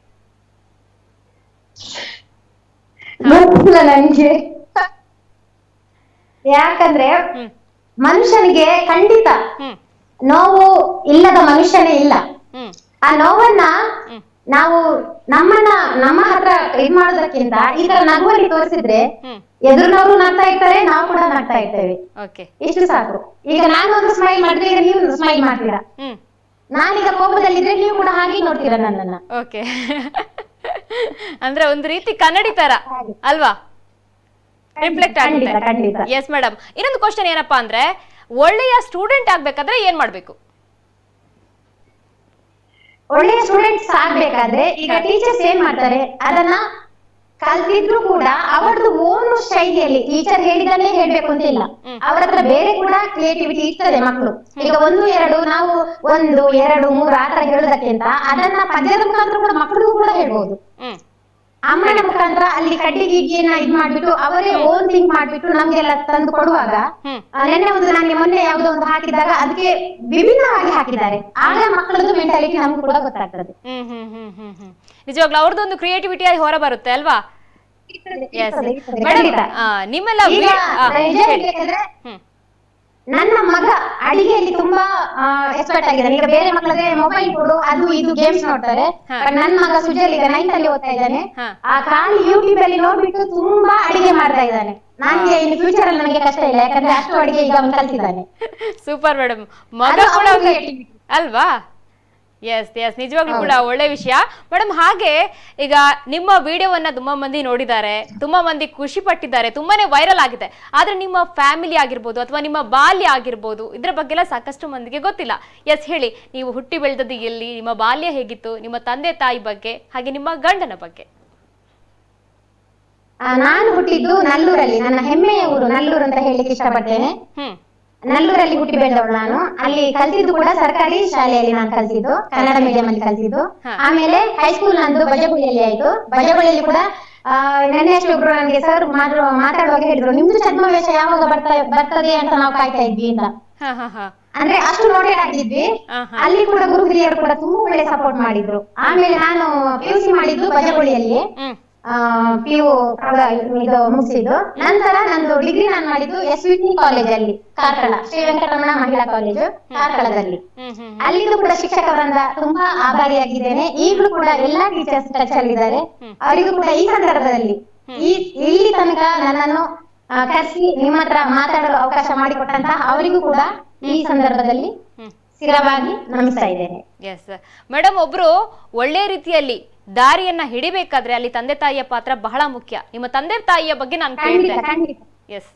ಗೊತ್ತಿಲ್ಲ ನನ್ಗೆ ಯಾಕಂದ್ರೆ ಹ್ಮ್ ಮನುಷ್ಯನಿಗೆ ಖಂಡಿತ ಹ್ಮ್ ನೋವು ಇಲ್ಲದ ಮನುಷ್ಯನೇ ಇಲ್ಲ ಹ್ಮ್ ಆ ನೋವನ್ನ ಹ್ಮ್. ನಾವು ನಮ್ಮನ್ನ ನಮ್ಮ ಹತ್ರ ಇದ್ ಮಾಡೋದಕ್ಕಿಂತ ಈ ತರ ನಗುವಲ್ಲಿ ತೋರಿಸಿದ್ರೆ ಹ್ಮ್ ಎದುರಿನವರು ನಗ್ತಾ ಇರ್ತಾರೆ ನಾವು ಕೂಡ ನಗ್ತಾ ಇರ್ತೇವೆ ಓಕೆ ಇಷ್ಟು ಸಾಕು ಈಗ ನಾನು ಒಂದು ಸ್ಮೈಲ್ ಮಾಡಿದ್ರೆ ಈಗ ನೀವು ಸ್ಮೈಲ್ ಮಾಡ್ತೀರಾ ಹ್ಮ್ ನಾನೀಗ ಕೋಪದಲ್ಲಿದ್ರೆ ನೀವು ಕೂಡ ಹಾಗೆ ನೋಡ್ತೀರಾ ನನ್ನನ್ನ ಓಕೆ ಅಂದ್ರೆ ಒಂದು ರೀತಿ ಕನ್ನಡಿ ತರ ಅಲ್ವಾ ರಿಫ್ಲೆಕ್ಟ್ ಖಂಡಿತ ಆಗುತ್ತೆ ಖಂಡಿತ ಎಸ್ ಮೇಡಮ್ ಇನ್ನೊಂದು ಕ್ವಶನ್ ಏನಪ್ಪಾ ಅಂದ್ರೆ ಒಳ್ಳೆಯ ಸ್ಟೂಡೆಂಟ್ ಆಗ್ಬೇಕಾದ್ರೆ ಏನ್ ಮಾಡ್ಬೇಕು ಒಳ್ಳೆಯ ಸ್ಟೂಡೆಂಟ್ಸ್ ಆಗ್ಬೇಕಾದ್ರೆ ಈಗ ಟೀಚರ್ಸ್ ಏನ್ ಮಾಡ್ತಾರೆ ಅದನ್ನ ಕಲ್ತಿದ್ರು ಕೂಡ ಅವರದ್ದು ಓನ್ ಶೈಲಿಯಲ್ಲಿ ಟೀಚರ್ ಹೇಳಿದನ್ನೇ ಹೇಳ್ಬೇಕು ಅಂತ ಇಲ್ಲ ಅವರ ಹತ್ರ ಬೇರೆ ಕೂಡ ಕ್ರಿಯೇಟಿವಿಟಿ ಇರ್ತದೆ ಮಕ್ಕಳು ಈಗ ಒಂದು ಎರಡು ನಾವು ಒಂದು ಎರಡು ಮೂರು ಆ ತರ ಹೇಳೋದಕ್ಕಿಂತ ಅದನ್ನ ಪದ್ಯದ ಮುಖಾಂತರ ಕೂಡ ಮಕ್ಕಳಿಗೂ ಕೂಡ ಹೇಳ್ಬೋದು ಹ್ಮ್ ಅಮ್ಮನ ಮುಖಾಂತರ ಅಲ್ಲಿ ಕಡ್ಡಿ ಗಿಡ್ಡಿಯನ್ನ ಇದ್ ಮಾಡ್ಬಿಟ್ಟು ಅವರೇ ಓನ್ ಥಿಂಕ್ ಮಾಡ್ಬಿಟ್ಟು ನಮ್ಗೆಲ್ಲ ತಂದು ಕೊಡುವಾಗ ಹ್ಮ್. ಆ, ನೆನ್ನೆ ಒಂದು ನನಗೆ ಮೊನ್ನೆ ಯಾವ್ದೋ ಒಂದು ಹಾಕಿದಾಗ ಅದಕ್ಕೆ ವಿಭಿನ್ನವಾಗಿ ಹಾಕಿದ್ದಾರೆ ಆಗ ಮಕ್ಕಳದ್ದು ಮೆಂಟಾಲಿಟಿ ನಮ್ಗೆ ಕೂಡ ಗೊತ್ತಾಗ್ತದೆ ಹ್ಮ್ ಹ್ಮ್ ಹ್ಮ್ ಹ್ಮ್ ಹ್ಮ್ ನಿಜವಾಗ್ಲೂ ಅವ್ರದ್ದು ಒಂದು ಕ್ರಿಯೇಟಿವಿಟಿ ಆಗಿ ಹೊರ ಬರುತ್ತೆ ಅಲ್ವಾ ಎಸ್ ಇರ್ತದೆ, ಮೇಡಮ್ ಖಂಡಿತ. ನಿಮ್ಮೆಲ್ಲ ಈಗ ವಿ- ಆ, ನಿಜ ಹೇಳಿ. ಹೇಳ್ಬೇಕಂದ್ರೆ ಹ್ಮ್ ನನ್ನ ಮಗ ಅಡಿಗೆಯಲ್ಲಿ ತುಂಬಾ ಎಕ್ಸ್ಪರ್ಟ್ ಆಗಿದ್ದಾನೆ ಈಗ ಬೇರೆ ಮಕ್ಕಳಿಗೆ ಮೊಬೈಲ್ ಕೊಡು ಅದು ಇದು ಗೇಮ್ಸ್ ನೋಡ್ತಾರೆ ಹಾ. But ನನ್ನ ಮಗ ಸುಜಲ್ ಈಗ ನೈನ್ತ್ ಅಲ್ಲಿ ಓದ್ತಾ ಇದ್ದಾನೆ ಹಾ. ಆ ಖಾಲಿ ಯೂಟ್ಯೂಬ್ ಅಲ್ಲಿ ನೋಡ್ಬಿಟ್ಟು ತುಂಬಾ ಅಡಿಗೆ ಮಾಡ್ತಾ ಇದ್ದಾನೆ ನನ್ಗೆ ಇನ್ನು ಫ್ಯೂಚರ್ ಅಲ್ಲಿ ನನಗೆ ಕಷ್ಟ ಇಲ್ಲ ಯಾಕಂದ್ರೆ ಅಷ್ಟು ಅಡಿಗೆ ಈಗ ಅವನು ಕಲ್ತಿದ್ದಾನೆ ಸೂಪರ್ ಮೇಡಮ್ ಮಗ ಅದು ಕೂಡ ಅವ್ರ ಒಂದು- creativity. ಅಲ್ವಾ ಎಸ್ ಎಸ್ ನಿಜವಾಗ್ಲೂ ಕೂಡ ಒಳ್ಳೆ ವಿಷಯ ಮೇಡಮ್ ಹಾಗೆ ಈಗ ನಿಮ್ಮ ವಿಡಿಯೋವನ್ನ ತುಂಬಾ ಮಂದಿ ನೋಡಿದ್ದಾರೆ ತುಂಬಾ ಮಂದಿ ಖುಷಿ ಪಟ್ಟಿದ್ದಾರೆ ತುಂಬಾನೇ ವೈರಲ್ ಆಗಿದೆ ಆದ್ರೆ ನಿಮ್ಮ ಫ್ಯಾಮಿಲಿ ಆಗಿರ್ಬೋದು ಅಥವಾ ನಿಮ್ಮ ಬಾಲ್ಯ ಆಗಿರ್ಬೋದು ಇದ್ರ ಬಗ್ಗೆ ಎಲ್ಲ ಸಾಕಷ್ಟು ಮಂದಿಗೆ ಗೊತ್ತಿಲ್ಲ ಎಸ್ ಹೇಳಿ ನೀವು ಹುಟ್ಟಿ ಬೆಳೆದದ್ದು ಎಲ್ಲಿ ನಿಮ್ಮ ಬಾಲ್ಯ ಹೇಗಿತ್ತು ನಿಮ್ಮ ತಂದೆ ತಾಯಿ ಬಗ್ಗೆ ಹಾಗೆ ನಿಮ್ಮ ಗಂಡನ ಬಗ್ಗೆ ಆ, ನಾನು ಹುಟ್ಟಿದ್ದು ನಲ್ಲೂರಲ್ಲಿ ನನ್ನ ಹೆಮ್ಮೆಯ ಊರು ನಲ್ಲೂರು ಅಂತ ಹೇಳಲಿಕ್ಕೆ ಇಷ್ಟಪಡ್ತೇನೆ ಹ್ಮ್ ನಲ್ಲೂರಲ್ಲಿ ಹುಟ್ಟಿ ಬೆಳೆದವಳು ನಾನು ಅಲ್ಲಿ ಕಲ್ತಿದ್ದು ಕೂಡ ಸರ್ಕಾರಿ ಶಾಲೆಯಲ್ಲಿ ನಾನು ಕಲ್ತಿದ್ದು ಕನ್ನಡ ಮೀಡಿಯಂ ಅಲ್ಲಿ ಕಲ್ತಿದ್ದು ಆಮೇಲೆ ಹೈಸ್ಕೂಲ್ ನಂದು ಬಜಗುಳಿಯಲ್ಲಿ ಆಯ್ತು ಬಜಗುಳಿಯಲ್ಲಿ ಕೂಡ ಆ, ನೆನ್ನೆ ಅಷ್ಟೇ ಒಬ್ರು ನನಗೆ ಸರ್ ಮಾತಾಡುವಾಗ ಹೇಳಿದ್ರು ನಿಮ್ದು ಛದ್ಮವೇಷ ಯಾವಾಗ ಬರ್ತಾ ಬರ್ತದೆ ಅಂತ ನಾವು ಕಾಯ್ತಾ ಇದ್ವಿ ಅಂತ ಹಾ ಹಾ ಹಾ ಅಂದ್ರೆ ಅಷ್ಟು ನೋಟೆಡ್ ಆಗಿದ್ವಿ ಆಹಾ. ಅಲ್ಲಿ ಕೂಡ ಗುರು ಹಿರಿಯರು ಕೂಡ ತುಂಬಾ ಒಳ್ಳೆ ಸಪೋರ್ಟ್ ಮಾಡಿದ್ರು ಆಮೇಲೆ ನಾನು ಪಿ ಯು ಸಿ ಮಾಡಿದ್ದು ಬಜಗುಳಿಯಲ್ಲಿ ಹ್ಮ್ ಪಿ ಯು ಇದು ಮುಗಿಸಿದ್ದು ನಂತರ ನಂದು ಡಿಗ್ರಿ ನಾನು ಮಾಡಿದ್ದು ಎಸ್ ವಿ ಟಿ ಕಾಲೇಜ್ ಅಲ್ಲಿ ಕಾರ್ಕಳ ಶ್ರೀ ವೆಂಕಟರಮಣ ಮಹಿಳಾ ಕಾಲೇಜು ಕಾರ್ಕಳದಲ್ಲಿ ಹ್ಮ್ ಹ್ಮ್ ಅಲ್ಲಿಂದ ಕೂಡ ಶಿಕ್ಷಕರಿಂದ ತುಂಬಾ ಆಭಾರಿಯಾಗಿದ್ದೇನೆ ಈಗಲೂ ಕೂಡ ಎಲ್ಲಾ ಟೀಚರ್ಸ್ ಟಚ್ ಅಲ್ಲಿದ್ದಾರೆ ಅವರಿಗೂ ಕೂಡ ಈ ಸಂದರ್ಭದಲ್ಲಿ ಈ ಇಲ್ಲಿ ತನಕ ನನ್ನನ್ನು ಆ, ಕರೆಸಿ ನಿಮ್ಮ ಹತ್ರ ಮಾತಾಡಲು ಅವಕಾಶ ಮಾಡಿಕೊಟ್ಟಂತಹ ಅವರಿಗೂ ಕೂಡ ಈ ಸಂದರ್ಭದಲ್ಲಿ ಸ್ಥಿರವಾಗಿ ನಮಿಸ್ತಾ ಇದ್ದೇನೆ ಎಸ್ ಮೇಡಮ್ ಒಬ್ರು ಒಳ್ಳೆ ರೀತಿಯಲ್ಲಿ ದಾರಿಯನ್ನ ಹಿಡಿಬೇಕಾದ್ರೆ ಅಲ್ಲಿ ತಂದೆ ತಾಯಿಯ ಪಾತ್ರ ಬಹಳ ಮುಖ್ಯ ನಿಮ್ಮ ತಂದೆ ತಾಯಿಯ ಬಗ್ಗೆ ನಾನು ಖಂಡಿತ ಕೇಳಿದೆ ಖಂಡಿತ ಎಸ್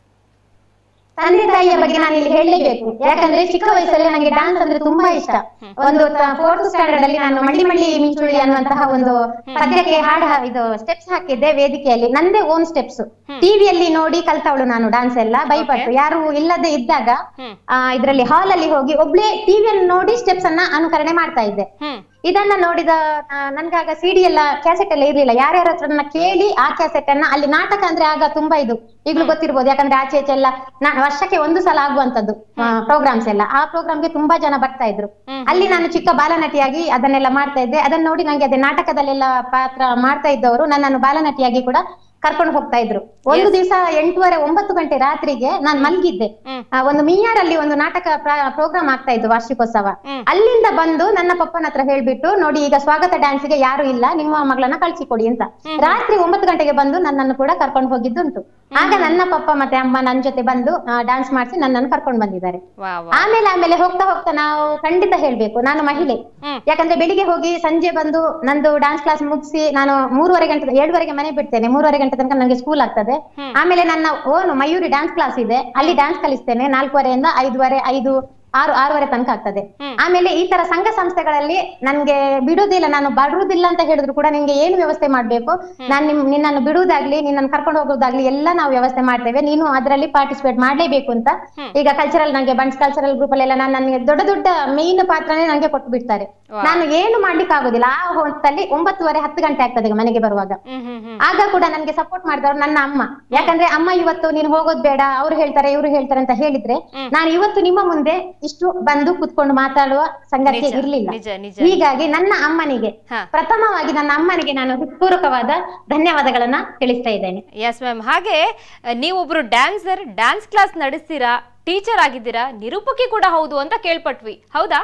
ತಂದೆ ತಾಯಿಯ ಬಗ್ಗೆ ನಾನು ಇಲ್ಲಿ ಹೇಳಲೇಬೇಕು ಯಾಕಂದ್ರೆ ಚಿಕ್ಕ ವಯಸ್ಸಲ್ಲಿ ನನಗೆ ಡಾನ್ಸ್ ಅಂದ್ರೆ ತುಂಬಾ ಇಷ್ಟ ಒಂದು ಫೋರ್ತ್ ಸ್ಟ್ಯಾಂಡರ್ಡ್ ಅಲ್ಲಿ ನಾನು ಮಳ್ಳಿ ಮಳ್ಳಿ ಮಿಂಚುಳಿ ಅನ್ನುವಂತಹ ಒಂದು ಪದ್ಯಕ್ಕೆ ಹಾಡು ಹಾ- ಇದು ಸ್ಟೆಪ್ಸ್ ಹಾಕಿದ್ದೆ ವೇದಿಕೆಯಲ್ಲಿ ನಂದೇ ಓನ್ ಸ್ಟೆಪ್ಸ್ ಟಿವಿಯಲ್ಲಿ ನೋಡಿ ಕಲ್ತವಳು ನಾನು ಡಾನ್ಸ್ ಎಲ್ಲ ಭಯಪಟ್ಟು ಯಾರು ಇಲ್ಲದೆ ಇದ್ದಾಗ ಹ್ಮ್. ಆ ಇದ್ರಲ್ಲಿ ಹಾಲ್ ಅಲ್ಲಿ ಹೋಗಿ ಒಬ್ಳೆ ಟಿವಿಯಲ್ಲಿ ನೋಡಿ ಸ್ಟೆಪ್ಸ್ ಅನ್ನ ಅನುಕರಣೆ ಮಾಡ್ತಾ ಇದ್ದೆ ಹ್ಮ್ ಇದನ್ನ ನೋಡಿದ ಆ, ನನ್ಗಾಗ ಸಿಡಿ ಎಲ್ಲ ಕ್ಯಾಸೆಟ್ ಎಲ್ಲ ಇರ್ಲಿಲ್ಲ ಯಾರ್ಯಾರ ಹತ್ರನ ಕೇಳಿ ಆ ಕ್ಯಾಸೆಟ್ ಅನ್ನ ಅಲ್ಲಿ ನಾಟಕ ಅಂದ್ರೆ ಆಗ ತುಂಬಾ ಇದು ಈಗಲೂ ಗೊತ್ತಿರ್ಬೋದು ಯಾಕಂದ್ರೆ ಆಚೆ ಈಚೆ ಎಲ್ಲ ನಾ- ವರ್ಷಕ್ಕೆ ಒಂದು ಸಲ ಆಗುವಂತದ್ದು ಪ್ರೋಗ್ರಾಮ್ಸ್ ಎಲ್ಲ ಆ ಪ್ರೋಗ್ರಾಮ್ಗೆ ತುಂಬಾ ಜನ ಬರ್ತಾ ಇದ್ರು ಅಲ್ಲಿ ನಾನು ಚಿಕ್ಕ ಬಾಲನಟಿಯಾಗಿ ಅದನ್ನೆಲ್ಲ ಮಾಡ್ತಾ ಇದ್ದೆ ಅದನ್ನ ನೋಡಿ ನಂಗೆ ಅದೇ ನಾಟಕದಲ್ಲೆಲ್ಲ ಪಾತ್ರ ಮಾಡ್ತಾ ಇದ್ದವರು ನನ್ನನ್ನು ಬಾಲನಟಿಯಾಗಿ ಕೂಡ ಕರ್ಕೊಂಡು ಹೋಗ್ತಾ ಇದ್ರು ಒಂದು ದಿವಸ ಎಂಟೂವರೆ ಒಂಬತ್ತು ಗಂಟೆ ರಾತ್ರಿಗೆ ನಾನ್ ಮಲ್ಗಿದ್ದೆ ಆ, ಒಂದು ಮಿಯಾರಲ್ಲಿ ಒಂದು ನಾಟಕ ಪ್ರೋಗ್ರಾಮ್ ಆಗ್ತಾ ಇತ್ತು ವಾರ್ಷಿಕೋತ್ಸವ ಅಲ್ಲಿಂದ ಬಂದು ನನ್ನ ಪಪ್ಪನ ಹತ್ರ ಹೇಳ್ಬಿಟ್ಟು ನೋಡಿ ಈಗ ಸ್ವಾಗತ ಡ್ಯಾನ್ಸ್ ಗೆ ಯಾರು ಇಲ್ಲ ನಿಮ್ಮ ಮಗಳನ್ನ ಕಳ್ಸಿಕೊಡಿ ಅಂತ ರಾತ್ರಿ ಒಂಬತ್ತು ಗಂಟೆಗೆ ಬಂದು ನನ್ನನ್ನು ಕೂಡ ಕರ್ಕೊಂಡು ಹೋಗಿದ್ದುಂಟು ಆಗ ನನ್ನ ಪಪ್ಪ ಮತ್ತೆ ಅಮ್ಮ ನನ್ ಜೊತೆ ಬಂದು ಡ್ಯಾನ್ಸ್ ಮಾಡಿಸಿ ನನ್ನನ್ನು ಕರ್ಕೊಂಡು ಬಂದಿದ್ದಾರೆ ವಾ ವಾ ಆಮೇಲೆ ಆಮೇಲೆ ಹೋಗ್ತಾ ಹೋಗ್ತಾ ನಾವು ಖಂಡಿತ ಹೇಳ್ಬೇಕು ನಾನು ಮಹಿಳೆ ಯಾಕಂದ್ರೆ ಬೆಳಿಗ್ಗೆ ಹೋಗಿ ಸಂಜೆ ಬಂದು ನಂದು ಡಾನ್ಸ್ ಕ್ಲಾಸ್ ಮುಗಿಸಿ ನಾನು ಮೂರುವರೆ ಗಂಟೆ ಏಳುವರೆಗೆ ಮನೆ ಬಿಡ್ತೇನೆ ಮೂರುವರೆ ಗಂಟೆ ತನಕ ನನಗೆ ಸ್ಕೂಲ್ ಆಗ್ತದೆ ಆಮೇಲೆ ನನ್ನ ಓನು ಮಯೂರಿ ಡ್ಯಾನ್ಸ್ ಕ್ಲಾಸ್ ಇದೆ ಅಲ್ಲಿ ಡ್ಯಾನ್ಸ್ ಕಲಿಸ್ತೇನೆ ನಾಲ್ಕೂವರೆಯಿಂದ ಐದುವರೆ ಐದು ಆರು ಆರೂವರೆ ತನಕ ಆಗ್ತದೆ ಆಮೇಲೆ ಈ ತರ ಸಂಘ ಸಂಸ್ಥೆಗಳಲ್ಲಿ ನನ್ಗೆ ಬಿಡುವುದಿಲ್ಲ ನಾನು ಬರುವುದಿಲ್ಲ ಅಂತ ಹೇಳಿದ್ರು ಕೂಡ ನಿನ್ಗೆ ಏನು ವ್ಯವಸ್ಥೆ ಮಾಡ್ಬೇಕು ನಾನು ನಿಮ್ ನಿನ್ನನ್ನು ಬಿಡುವುದಾಗ್ಲಿ ನಿನ್ನನ್ನು ಕರ್ಕೊಂಡು ಹೋಗೋದಾಗ್ಲಿ ಎಲ್ಲ ನಾವು ವ್ಯವಸ್ಥೆ ಮಾಡ್ತೇವೆ ನೀನು ಅದರಲ್ಲಿ ಪಾರ್ಟಿಸಿಪೇಟ್ ಮಾಡ್ಲೇಬೇಕು ಅಂತ ಈಗ ಕಲ್ಚರಲ್ ನಂಗೆ ಬಂಡ್ಸ್ ಕಲ್ಚರಲ್ ಗ್ರೂಪ್ ಅಲ್ಲೆಲ್ಲ ನಾನು ನನಗೆ ದೊಡ್ಡ ದೊಡ್ಡ ಮೇನ್ ಪಾತ್ರನೇ ನಂಗೆ ಕೊಟ್ಟು ಬಿಡ್ತಾರೆ ನಾನು ಏನು ಮಾಡ್ಲಿಕ್ಕೆ ಆಗುದಿಲ್ಲ ಆ ಹೊತ್ತಲ್ಲಿ ಒಂಬತ್ತುವರೆ ಹತ್ತು ಗಂಟೆ ಆಗ್ತದೆ ಈಗ ಮನೆಗೆ ಬರುವಾಗ ಹ್ಮ್ ಹ್ಮ್ ಹ್ಮ್ ಆಗ ಕೂಡ ನನ್ಗೆ ಸಪೋರ್ಟ್ ಮಾಡಿದವರು ನನ್ನ ಅಮ್ಮ ಯಾಕಂದ್ರೆ ಅಮ್ಮ ಇವತ್ತು ನೀನು ಹೋಗೋದ್ ಬೇಡ ಅವ್ರು ಹೇಳ್ತಾರೆ ಇವ್ರು ಹೇಳ್ತಾರೆ ಅಂತ ಹೇಳಿದ್ರೆ ನಾನು ಇವತ್ತು ನಿಮ್ಮ ಮುಂದೆ ಇಷ್ಟು ಬಂದು ಕುತ್ಕೊಂಡು ಮಾತಾಡುವ ಸಂಗತಿ ನಿಜ, ಇರ್ಲಿಲ್ಲ ನಿಜ, ನಿಜ. ಹೀಗಾಗಿ ನನ್ನ ಅಮ್ಮನಿಗೆ ಹಾ. ಪ್ರಥಮವಾಗಿ ನನ್ನ ಅಮ್ಮನಿಗೆ ನಾನು ಹೃತ್ಪೂರ್ವಕವಾದ ಧನ್ಯವಾದಗಳನ್ನ ತಿಳಿಸ್ತಾ ಇದ್ದೇನೆ ಎಸ್ ಮ್ಯಾಮ್ ಹಾಗೆ ಅಹ್, ನೀವೊಬ್ರು ಡ್ಯಾನ್ಸರ್ ಡ್ಯಾನ್ಸ್ ಕ್ಲಾಸ್ ನಡೆಸ್ತೀರಾ ಟೀಚರ್ ಆಗಿದ್ದೀರಾ ನಿರೂಪಕಿ ಕೂಡ ಹೌದು ಅಂತ ಕೇಳ್ಪಟ್ವಿ ಹೌದಾ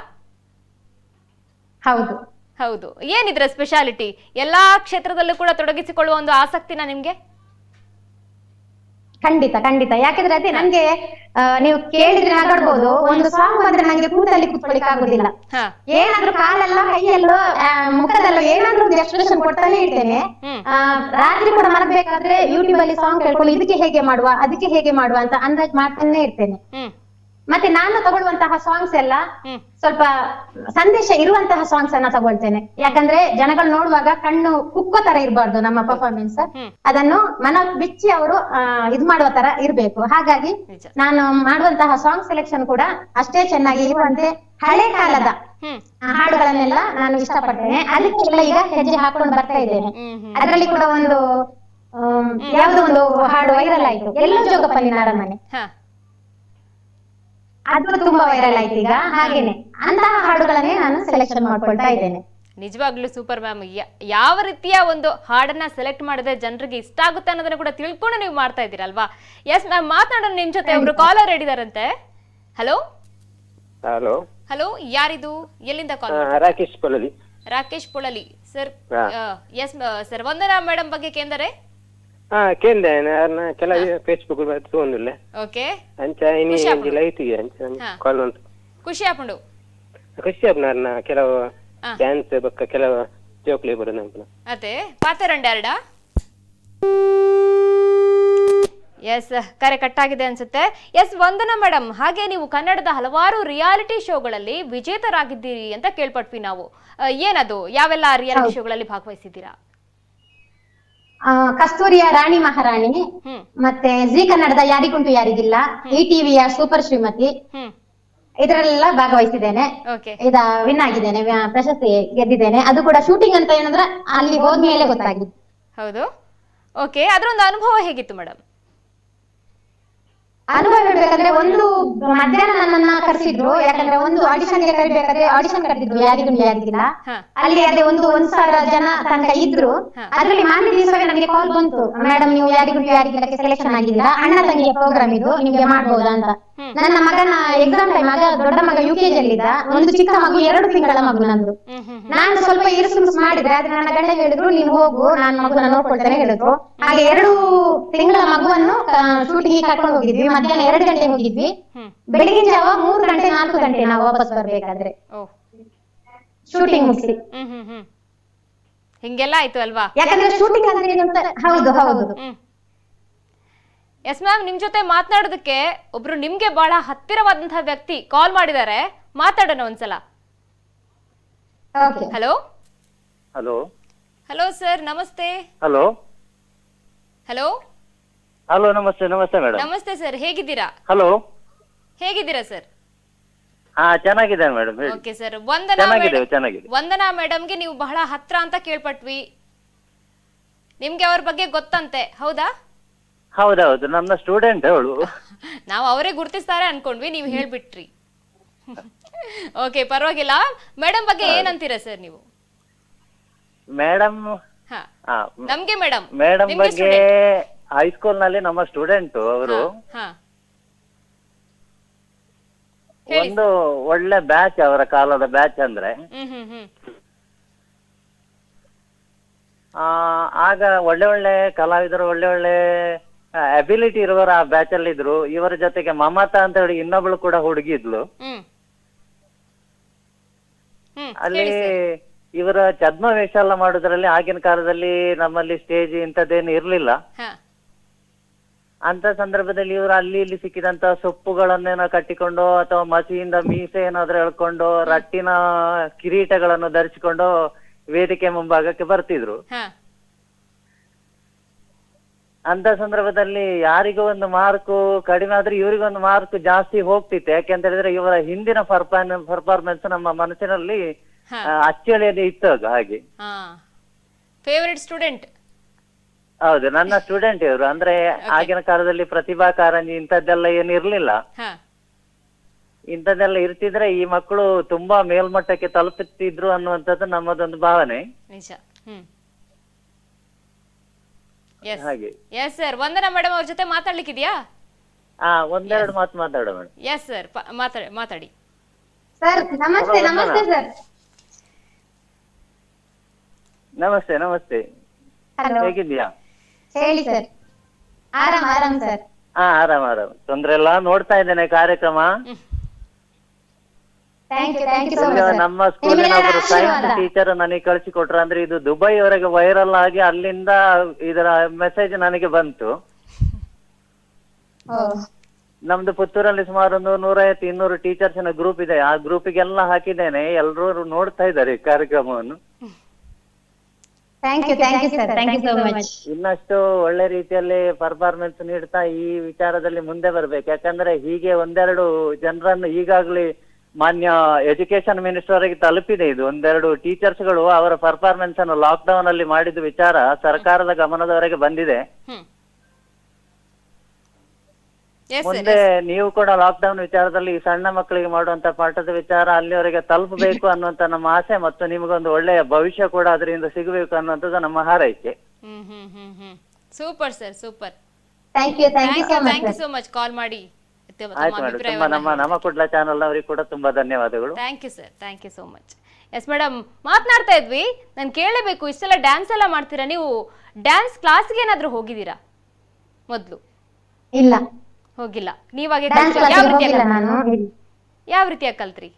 ಹೌದು ಹೌದು ಏನಿದ್ರ ಸ್ಪೆಷಾಲಿಟಿ ಎಲ್ಲಾ ಕ್ಷೇತ್ರದಲ್ಲೂ ಕೂಡ ತೊಡಗಿಸಿಕೊಳ್ಳುವ ಒಂದು ಆಸಕ್ತಿನ ನಿಮ್ಗೆ ಖಂಡಿತ ಖಂಡಿತ ಯಾಕಂದ್ರೆ ಅದೇ ನನ್ಗೆ ಆ, ನೀವು ಕೇಳಿದ್ರೆ ನಗಡ್ಬೋದು ಒಂದು ಸಾಂಗ್ ಬಂದ್ರೆ ನಂಗೆ ಕೂತಲ್ಲಿ ಕುತ್ಕೊಳಿಕ್ ಆಗುದಿಲ್ಲ ಹಾ ಏನಾದ್ರೂ ಕಾಲೆಲ್ಲ ಕೈಯಲ್ಲೋ ಆ, ಮುಖದಲ್ಲೋ ಏನಾದ್ರೂ ಒಂದು ಎಕ್ಸ್ಪ್ರೆಷನ್ ಕೊಡ್ತಾನೆ ಇರ್ತೇನೆ ಆ, ರಾತ್ರಿ ಕೂಡ ಮಲಗಬೇಕಾದ್ರೆ ಯೂಟ್ಯೂಬ್ ಅಲ್ಲಿ ಸಾಂಗ್ ಕೇಳ್ಕೊಂಡು ಇದಕ್ಕೆ ಹೇಗೆ ಮಾಡುವ ಅದಕ್ಕೆ ಹೇಗೆ ಮಾಡುವ ಅಂತ ಅಂದಾಜ್ ಮಾಡ್ತಾನೆ ಇರ್ತೇನೆ ಹ್ಮ್ ಮತ್ತೆ ನಾನು ತಗೊಳ್ಳುವಂತಹ ಸಾಂಗ್ಸ್ ಎಲ್ಲ ಹ್ಮ್. ಸ್ವಲ್ಪ ಸಂದೇಶ ಇರುವಂತಹ ಸಾಂಗ್ಸ್ ಅನ್ನ ತಗೊಳ್ತೇನೆ ಯಾಕಂದ್ರೆ ಜನಗಳು ನೋಡುವಾಗ ಕಣ್ಣು ಕುಕ್ಕೋ ತರ ಇರಬಾರ್ದು ನಮ್ಮ ಪರ್ಫಾರ್ಮೆನ್ಸ್ ಅದನ್ನು ಮನ ಬಿಚ್ಚಿ ಅವರು ಇದ್ ಮಾಡುವ ತರ ಇರ್ಬೇಕು ಹಾಗಾಗಿ ನಿಜ. ನಾನು ಮಾಡುವಂತಹ ಸಾಂಗ್ ಸೆಲೆಕ್ಷನ್ ಕೂಡ ಅಷ್ಟೇ ಚೆನ್ನಾಗಿ ಇರುವಂತೆ ಹಳೆ ಕಾಲದ ಹ್ಮ್ ಆ, ಹಾಡುಗಳನ್ನೆಲ್ಲ ನಾನು ಇಷ್ಟಪಡ್ತೇನೆ ಅದಕ್ಕೆಲ್ಲ ಈಗ ಹೆಜ್ಜೆ ಹಾಕೊಂಡು ಬರ್ತಾ ಇದ್ದೇನೆ ಹ್ಮ್ ಹ್ಮ್ ಅದರಲ್ಲಿ ಕೂಡ ಒಂದು ಆಮ್, ಯಾವ್ದೋ ಒಂದು ಹಾಡು ವೈರಲ್ ಆಯ್ತು ಎಲ್ಲೋ ಜೋಗಪ್ಪನಿನ ಅರಮನೆ ಹಾ ಅದು ತುಂಬಾ ವೈರಲ್ ಆಯ್ತು ಈಗ ಹಾಗೇನೆ ಅಂತಹ ಹಾಡುಗಳನ್ನೇ ನಾನು ಸೆಲೆಕ್ಷನ್ ಮಾಡ್ಕೊಳ್ತಾ ಇದ್ದೇನೆ ನಿಜವಾಗ್ಲೂ ಸೂಪರ್ ಮ್ಯಾಮ್ ಯಾವ ರೀತಿಯ ಒಂದು ಹಾಡನ್ನ ಸೆಲೆಕ್ಟ್ ಮಾಡಿದ್ರೆ ಜನರಿಗೆ ಇಷ್ಟ ಆಗುತ್ತೆ ಅನ್ನೋದನ್ನ ಕೂಡ ತಿಳ್ಕೊಂಡು ನೀವು ಮಾಡ್ತಾ ಇದ್ದೀರಲ್ವಾ ಎಸ್ ಮ್ಯಾಮ್ ಮಾತನಾಡೋಣ ನಿಮ್ ಜೊತೆ ಒಬ್ರು ಕಾಲರ್ ಇದಾರಂತೆ ಹಲೋ ಹಲೋ ಹಲೋ ಯಾರಿದು ಎಲ್ಲಿಂದ ಕಾಲ್ ರಾಕೇಶ್ ಕೊಲಲಿ ರಾಕೇಶ್ ಪೊಳಲಿ ಸರ್ ಹಾ. ಎಸ್ ಸರ್ ವಂದನಾ ಮೇಡಮ್ ಬಗ್ಗೆ ಕೇಂದರೆ ಹಾ ಕೇಂದ್ರ ಯಾರನ್ನ ಕೆಲ ಫೇಸ್ಬುಕ್ ತಗೊಂಡಿಲ್ಲ ಓಕೆ ಅಂಚ ಇನಿ ಖುಷಿ ಒಂಜಿ ಲೈಟ್ ಅಂಚ ಹಾ. ಕಾಲ್ ಉಂಟು ಖುಷಿ ಆಪುಂಡು ಖುಷಿ ಆಪ್ನಾರ್ನ ಕೆಲವು ಹಾ. ಡ್ಯಾನ್ಸ್ ಬೊಕ್ಕ ಕೆಲವು ಜೋಕ್ಲಿ ಬರೋದು ಅಂಪನ ಅದೇ ಪಾತೆರಂಡೆ ಎರಡ ಎಸ್ ಕರೆ ಕಟ್ಟಾಗಿದೆ ಅನ್ಸುತ್ತೆ ಎಸ್ ವಂದನಾ ಮೇಡಮ್ ಹಾಗೆ ನೀವು ಕನ್ನಡದ ಹಲವಾರು ರಿಯಾಲಿಟಿ ಶೋಗಳಲ್ಲಿ ವಿಜೇತರಾಗಿದ್ದೀರಿ ಅಂತ ಕೇಳ್ಪಟ್ವಿ ನಾವು ಆ, ಏನದು ಯಾವೆಲ್ಲ ರಿಯಾಲಿಟಿ ಶೋಗಳಲ್ಲಿ ಭಾಗವಹಿಸಿದ್ದೀರಾ ಆ, ಕಸ್ತೂರಿಯ ರಾಣಿ ಮಹಾರಾಣಿ ಹ್ಮ್ ಮತ್ತೆ ಜಿ ಕನ್ನಡದ ಯಾರಿಗುಂಟು ಯಾರಿಗಿಲ್ಲ ಈ ಟಿವಿಯ ಸೂಪರ್ ಶ್ರೀಮತಿ ಹ್ಮ್ ಇದರಲ್ಲೆಲ್ಲ ಭಾಗವಹಿಸಿದ್ದೇನೆ ಓಕೆ ಇದ ವಿನ್ ಆಗಿದ್ದೇನೆ ವ್ಯಾ- ಪ್ರಶಸ್ತಿ ಗೆದ್ದಿದ್ದೇನೆ ಅದು ಕೂಡ ಶೂಟಿಂಗ್ ಅಂತ ಏನಂದ್ರೆ ಅಲ್ಲಿ ಹೋದ್ಮೇಲೆ ಗೊತ್ತಾಗಿದ್ದು ಹೌದು ಓಕೆ ಅದರ ಒಂದು ಅನುಭವ ಹೇಗಿತ್ತು ಮೇಡಮ್ ಅನುಭವ ಹೇಳ್ಬೇಕಂದ್ರೆ ಒಂದು ಮಧ್ಯಾಹ್ನ ನನ್ನನ್ನ ಕರೆಸಿದ್ರು ಯಾಕಂದ್ರೆ ಒಂದು ಆಡಿಷನ್ ಗೆ ಕರಿಬೇಕಾದ್ರೆ ಆಡಿಷನ್ ಕರೆದಿದ್ರು ಯಾರಿಗೂ ಯಾರಿಗಿಲ್ಲ ಹಾ ಅಲ್ಲಿ ಅದೇ ಒಂದು ಒಂದ್ ಸಾವಿರ ಜನ ತನಕ ಇದ್ರು ಅದ್ರಲ್ಲಿ ಮಾರನೇ ದಿವಸವೇ ನನಗೆ ಕಾಲ್ ಬಂತು ಮೇಡಮ್ ನೀವು ಯಾರಿಗೂ ಯಾರಿಗಿಲ್ಲಕ್ಕೆ ಸೆಲೆಕ್ಷನ್ ಆಗಿಲ್ಲ ಅಣ್ಣ ತಂಗಿಯ ಪ್ರೋಗ್ರಾಮ್ ಇದು ನಿಮ್ಗೆ ಮಾಡ್ಬೋದಾ ಅಂತ ನನ್ನ ಮಗನ ಎಕ್ಸಾಮ್ ಟೈಮ್ ಮಗ ದೊಡ್ಡ ಮಗ ಯು ಕೆ ಅಲ್ಲಿದ್ದ ಒಂದು ಚಿಕ್ಕ ಮಗು ಎರಡು ತಿಂಗಳ ಮಗು ನಂದು ಹ್ಮ್ ಹ್ಮ್ ನಾನು ಸ್ವಲ್ಪ ಇರುಸುರುಸು ಮಾಡಿದ್ರೆ ಆದ್ರೆ ನನ್ನ ಗಂಡ ಹೇಳಿದ್ರು ನೀನು ಹೋಗು ನಾನು ಮಗುನ ನೋಡ್ಕೊಳ್ತೇನೆ ಹೇಳಿದ್ರು ಹಾಗೆ ಎರಡು ತಿಂಗಳ ಮಗುವನ್ನು ಶೂಟಿಂಗ್ ಕರ್ಕೊಂಡು ಹೋಗಿದ್ವಿ ಮಧ್ಯಾಹ್ನ ಎರಡು ಗಂಟೆ ಹೋಗಿದ್ವಿ ಹ್ಮ್ ಬೆಳಿಗಿನ ಜಾವ ಮೂರು ಗಂಟೆ ನಾಲ್ಕು ಗಂಟೆ ನಾವು ವಾಪಸ್ ಬರ್ಬೇಕಾದ್ರೆ ಓ ಶೂಟಿಂಗ್ ಮುಗಿಸಿ ಹ್ಮ್ ಹ್ಮ್ ಹ್ಮ್ ಹಿಂಗೆಲ್ಲ ಆಯ್ತು ಅಲ್ವಾ ಯಾಕಂದ್ರೆ ಶೂಟಿಂಗ್ ಅಂದ್ರೆ ಏನು ಅಂತ ಹೌದು ಹೌದು ಹ್ಮ್ ಎಸ್ ಮ್ಯಾಮ್ ನಿಮ್ ಜೊತೆ ಮಾತನಾಡೋದಕ್ಕೆ ಒಬ್ರು ನಿಮ್ಗೆ ಬಹಳ ಹತ್ತಿರವಾದಂತಹ ವ್ಯಕ್ತಿ ಕಾಲ್ ಮಾಡಿದ್ದಾರೆ ಮಾತಾಡೋಣ ಒಂದ್ಸಲ okay hello hello hello sir ನಮಸ್ತೆ ಹಲೋ ಹಲೋ ಹಲೋ ನಮಸ್ತೆ ನಮಸ್ತೆ ಮೇಡಮ್ ನಮಸ್ತೆ ಸರ್ ಹೇಗಿದ್ದೀರಾ ಹಲೋ ಹೇಗಿದ್ದೀರಾ ಸರ್ ಹಾ ಚೆನ್ನಾಗಿದ್ದೇನೆ ಮೇಡಮ್ ಹೇಳಿ ಓಕೆ ಸರ್ ವಂದನಾ ಚೆನ್ನಾಗಿದೆ ಮೇಡಮ್ ಚೆನ್ನಾಗಿದೆ ವಂದನಾ ಮೇಡಮ್ಗೆ ನೀವು ಬಹಳ ಹತ್ರ ಅಂತ ಕೇಳ್ಪಟ್ವಿ ನಿಮ್ಗೆ ಅವ್ರ ಬಗ್ಗೆ ಗೊತ್ತಂತೆ ಹೌದಾ ಹೌದೌದು ನನ್ನ ಸ್ಟೂಡೆಂಟ್ ಅವಳು ನಾವು ಅವರೇ ಗುರ್ತಿಸ್ತಾರೆ ಅನ್ಕೊಂಡ್ವಿ ನೀವು ಹೇಳ್ಬಿಟ್ರಿ ಓಕೆ ಪರವಾಗಿಲ್ಲ ಮೇಡಮ್ ಬಗ್ಗೆ ಏನಂತೀರಾ ಸರ್ ನೀವು ಮೇಡಮ್ ಹಾ ಹಾ ನಮ್ಗೆ ಮೇಡಮ್ ಮೇಡಮ್ ನಿಮ್ಗೆ ಬಗ್ಗೆ ಹೈಸ್ಕೂಲ್ ನಲ್ಲಿ ನಮ್ಮ ಸ್ಟೂಡೆಂಟ್ ಅವರು ಹಾ ಹೇಳಿ ಒಂದು ಒಳ್ಳೆ ಬ್ಯಾಚ್ ಅವರ ಕಾಲದ ಬ್ಯಾಚ್ ಅಂದ್ರೆ ಹ್ಮ್ ಹ್ಮ್ ಹ್ಮ್ ಆ, ಆಗ ಒಳ್ಳೆ ಒಳ್ಳೆ ಕಲಾವಿದರು ಒಳ್ಳೆ ಒಳ್ಳೆ ಅಬಿಲಿಟಿ ಇರುವವರು ಆ ಬ್ಯಾಚ್ ಅಲ್ಲಿ ಇದ್ರು ಇವರ ಜೊತೆಗೆ ಮಮತಾ ಅಂತ ಹೇಳಿ ಇನ್ನೊಬ್ಳು ಕೂಡ ಹುಡುಗಿ ಇದ್ಲು ಹ್ಮ್ ಹ್ಮ್ ಅಲ್ಲಿ ಹೇಳಿ sir. ಇವರ ಛದ್ಮವೇಷ ಎಲ್ಲ ಮಾಡುದ್ರಲ್ಲಿ ಆಗಿನ ಕಾಲದಲ್ಲಿ ನಮ್ಮಲ್ಲಿ ಸ್ಟೇಜ್ ಇಂಥದ್ದೇನು ಇರ್ಲಿಲ್ಲ ಹಾ ಅಂತ ಸಂದರ್ಭದಲ್ಲಿ ಇವರು ಅಲ್ಲಿ ಇಲ್ಲಿ ಸಿಕ್ಕಿದಂತ ಸೊಪ್ಪುಗಳನ್ನೇನೋ ಕಟ್ಟಿಕೊಂಡು ಅಥವಾ ಮಸಿಯಿಂದ ಮೀಸೆ ಏನಾದ್ರೂ ಎಳ್ಕೊಂಡು ರಟ್ಟಿನ ಕಿರೀಟಗಳನ್ನು ಧರಿಸಿಕೊಂಡು ವೇದಿಕೆ ಮುಂಭಾಗಕ್ಕೆ ಬರ್ತಿದ್ರು ಹಾ ಅಂತ ಸಂದರ್ಭದಲ್ಲಿ ಯಾರಿಗೂ ಒಂದು ಮಾರ್ಕ್ ಕಡಿಮೆ ಆದ್ರೆ ಇವರಿಗೊಂದು ಮಾರ್ಕ್ ಜಾಸ್ತಿ ಹೋಗ್ತಿತ್ತು ಯಾಕೆಂತ ಹೇಳಿದ್ರೆ ಇವರ ಹಿಂದಿನ ಪರ್ಫಾರ್ಮೆನ್ಸ್ ಪರ್ಫಾರ್ಮೆನ್ಸ್ ನಮ್ಮ ಮನಸ್ಸಿನಲ್ಲಿ ಹಾ. ಆ, ಅಚ್ಚಳಿಯದೆ ಇತ್ತು ಆಗ ಹಾಗೆ ಹಾ ಫೇವರಿಟ್ ಸ್ಟೂಡೆಂಟ್ ಹೌದು ನನ್ನ ಸ್ಟೂಡೆಂಟ್ ಇವರು ಅಂದ್ರೆ ಆಗಿನ ಕಾಲದಲ್ಲಿ ಪ್ರತಿಭಾ ಕಾರಂಜಿ ಇಂಥದ್ದೆಲ್ಲ ಏನು ಇರ್ಲಿಲ್ಲ ಹಾ ಇಂಥದ್ದೆಲ್ಲ ಇರ್ತಿದ್ರೆ ಈ ಮಕ್ಕಳು ತುಂಬಾ ಮೇಲ್ಮಟ್ಟಕ್ಕೆ ತಲುಪುತ್ತಿದ್ರು ಅನ್ನುವಂಥದ್ದು ನಮ್ಮದೊಂದು ಭಾವನೆ ನಿಜ ಹ್ಮ್ ಎಸ್ ಹಾಗೆ ಎಸ್ ಸರ್ ವಂದನಾ ಮೇಡಮ್ ಅವ್ರ ಜೊತೆ ಮಾತಾಡ್ಲಿಕ್ಕಿದ್ಯಾ ಆ ಒಂದೆರಡು ಮಾತು ಮಾತಾಡೋಣ ಮೇಡಮ್ ಎಸ್ ಸರ್ ಮಾತಾಡಿ ಮಾತಾಡಿ ಸರ್ ನಮಸ್ತೆ ನಮಸ್ತೆ ಸರ್ ನಮಸ್ತೆ ನಮಸ್ತೆ ಹಲೋ ಹೇಗಿದ್ಯಾ ಹೇಳಿ ಸರ್ ಆರಾಮ್ ಆರಾಮ್ ಸರ್ ಹಾ ಆರಾಮ್ ಆರಾಮ್ ತೊಂದ್ರೆ ಇಲ್ಲ ನೋಡ್ತಾ ಇದ್ದೇನೆ ಕಾರ್ಯಕ್ರಮ thank you thank you so ಈಗ ಮಚ್ ನಮ್ಮ ಸ್ಕೂಲಿನ ಒಬ್ಬರು ಸೈನ್ಸ್ ಟೀಚರ್ ನನಗೆ ಕಳಿಸಿಕೊಟ್ರು ಅಂದ್ರೆ ಇದು ದುಬೈ ವರೆಗೆ ವೈರಲ್ ಆಗಿ ಅಲ್ಲಿಂದ ಇದರ ಮೆಸೇಜ್ ನನಗೆ ಬಂತು ನಮ್ದು ಪುತ್ತೂರಲ್ಲಿ ಸುಮಾರು ಒಂದು ನೂರೈವತ್ತು ಇನ್ನೂರು ಟೀಚರ್ಸ್ನ ಗ್ರೂಪ್ ಇದೆ ಆ ಗ್ರೂಪಿಗೆಲ್ಲ ಹಾಕಿದ್ದೇನೆ ಎಲ್ಲರೂ ನೋಡ್ತಾ ಇದ್ದಾರೆ ಈ ಕಾರ್ಯಕ್ರಮವನ್ನು thank you thank you sir thank you so much ಇನ್ನಷ್ಟು ಒಳ್ಳೆ ರೀತಿಯಲ್ಲಿ ಪರ್ಫಾರ್ಮೆನ್ಸ್ ನೀಡ್ತಾ ಈ ವಿಚಾರದಲ್ಲಿ ಮುಂದೆ ಬರ್ಬೇಕು ಯಾಕಂದ್ರೆ ಹೀಗೆ ಒಂದೆರಡು ಜನರನ್ನು ಈಗಾಗಲೇ ಮಾನ್ಯ ಎಜುಕೇಶನ್ ಮಿನಿಸ್ಟರ್ ಅವರಿಗೆ ತಲುಪಿದೆ ಇದು ಒಂದೆರಡು ಟೀಚರ್ಸ್ ಗಳು ಅವರ ಪರ್ಫಾರ್ಮೆನ್ಸ್ ಅನ್ನು ಲಾಕ್ ಡೌನ್ ಅಲ್ಲಿ ಮಾಡಿದ ವಿಚಾರ ಸರ್ಕಾರದ ಗಮನದವರೆಗೆ ಬಂದಿದೆ ಹ್ಮ್ ಎಸ್ ಸರ್ ಮುಂದೆ ನೀವು ಕೂಡ ಲಾಕ್ ಡೌನ್ ವಿಚಾರದಲ್ಲಿ ಈ ಸಣ್ಣ ಮಕ್ಕಳಿಗೆ ಮಾಡುವಂತ ಪಾಠದ ವಿಚಾರ ಅಲ್ಲಿವರೆಗೆ ತಲುಪಬೇಕು ಅನ್ನುವಂತ ನಮ್ಮ ಆಸೆ ಮತ್ತು ನಿಮಗೊಂದು ಒಳ್ಳೆಯ ಭವಿಷ್ಯ ಕೂಡ ಅದರಿಂದ ಸಿಗಬೇಕು ಅನ್ನುವಂಥದ್ದು ನಮ್ಮ ಹಾರೈಕೆ ಹ್ಮ್ ಹ್ಮ್ ಹ್ಮ್ ಹ್ಮ್ super sir super thank you thank you thank so you much thank you so much call ಮಾಡಿ ತಮ್ಮ ಆಯ್ತು ಮೇಡಮ್ ತುಂಬಾ ನಮ್ಮ ಅಭಿಪ್ರಾಯವನ್ನ ನಮ್ಮ ಕುಡ್ಲ ಚಾನಲ್ ಅವರಿಗೆ ಕೂಡ ತುಂಬಾ ಧನ್ಯವಾದಗಳು thank you sir thank you so much yes madam ಮಾತನಾಡ್ತಾ ಇದ್ವಿ ನಾನು ಕೇಳಬೇಕು ಇಷ್ಟೆಲ್ಲ ಡ್ಯಾನ್ಸ್ ಎಲ್ಲ ಮಾಡ್ತೀರಾ ನೀವು ಡ್ಯಾನ್ಸ್ ಕ್ಲಾಸ್ಗೆ ಏನಾದ್ರೂ ಹೋಗಿದ್ದೀರಾ ಮೊದಲು ಇಲ್ಲ ಹೋಗಿಲ್ಲ ನೀವಾಗೆ ಡ್ಯಾನ್ಸ್ ಕಲ್ತ್ರಾ? ಯಾವ ಕ್ಲಾಸಿಗೆ ರೀತಿಯಾಗಿ ಹೋಗಿಲ್ಲ ನಾನು ಯಾವ ರೀತಿಯಾಗಿ ಕಲ್ತ್ರಿ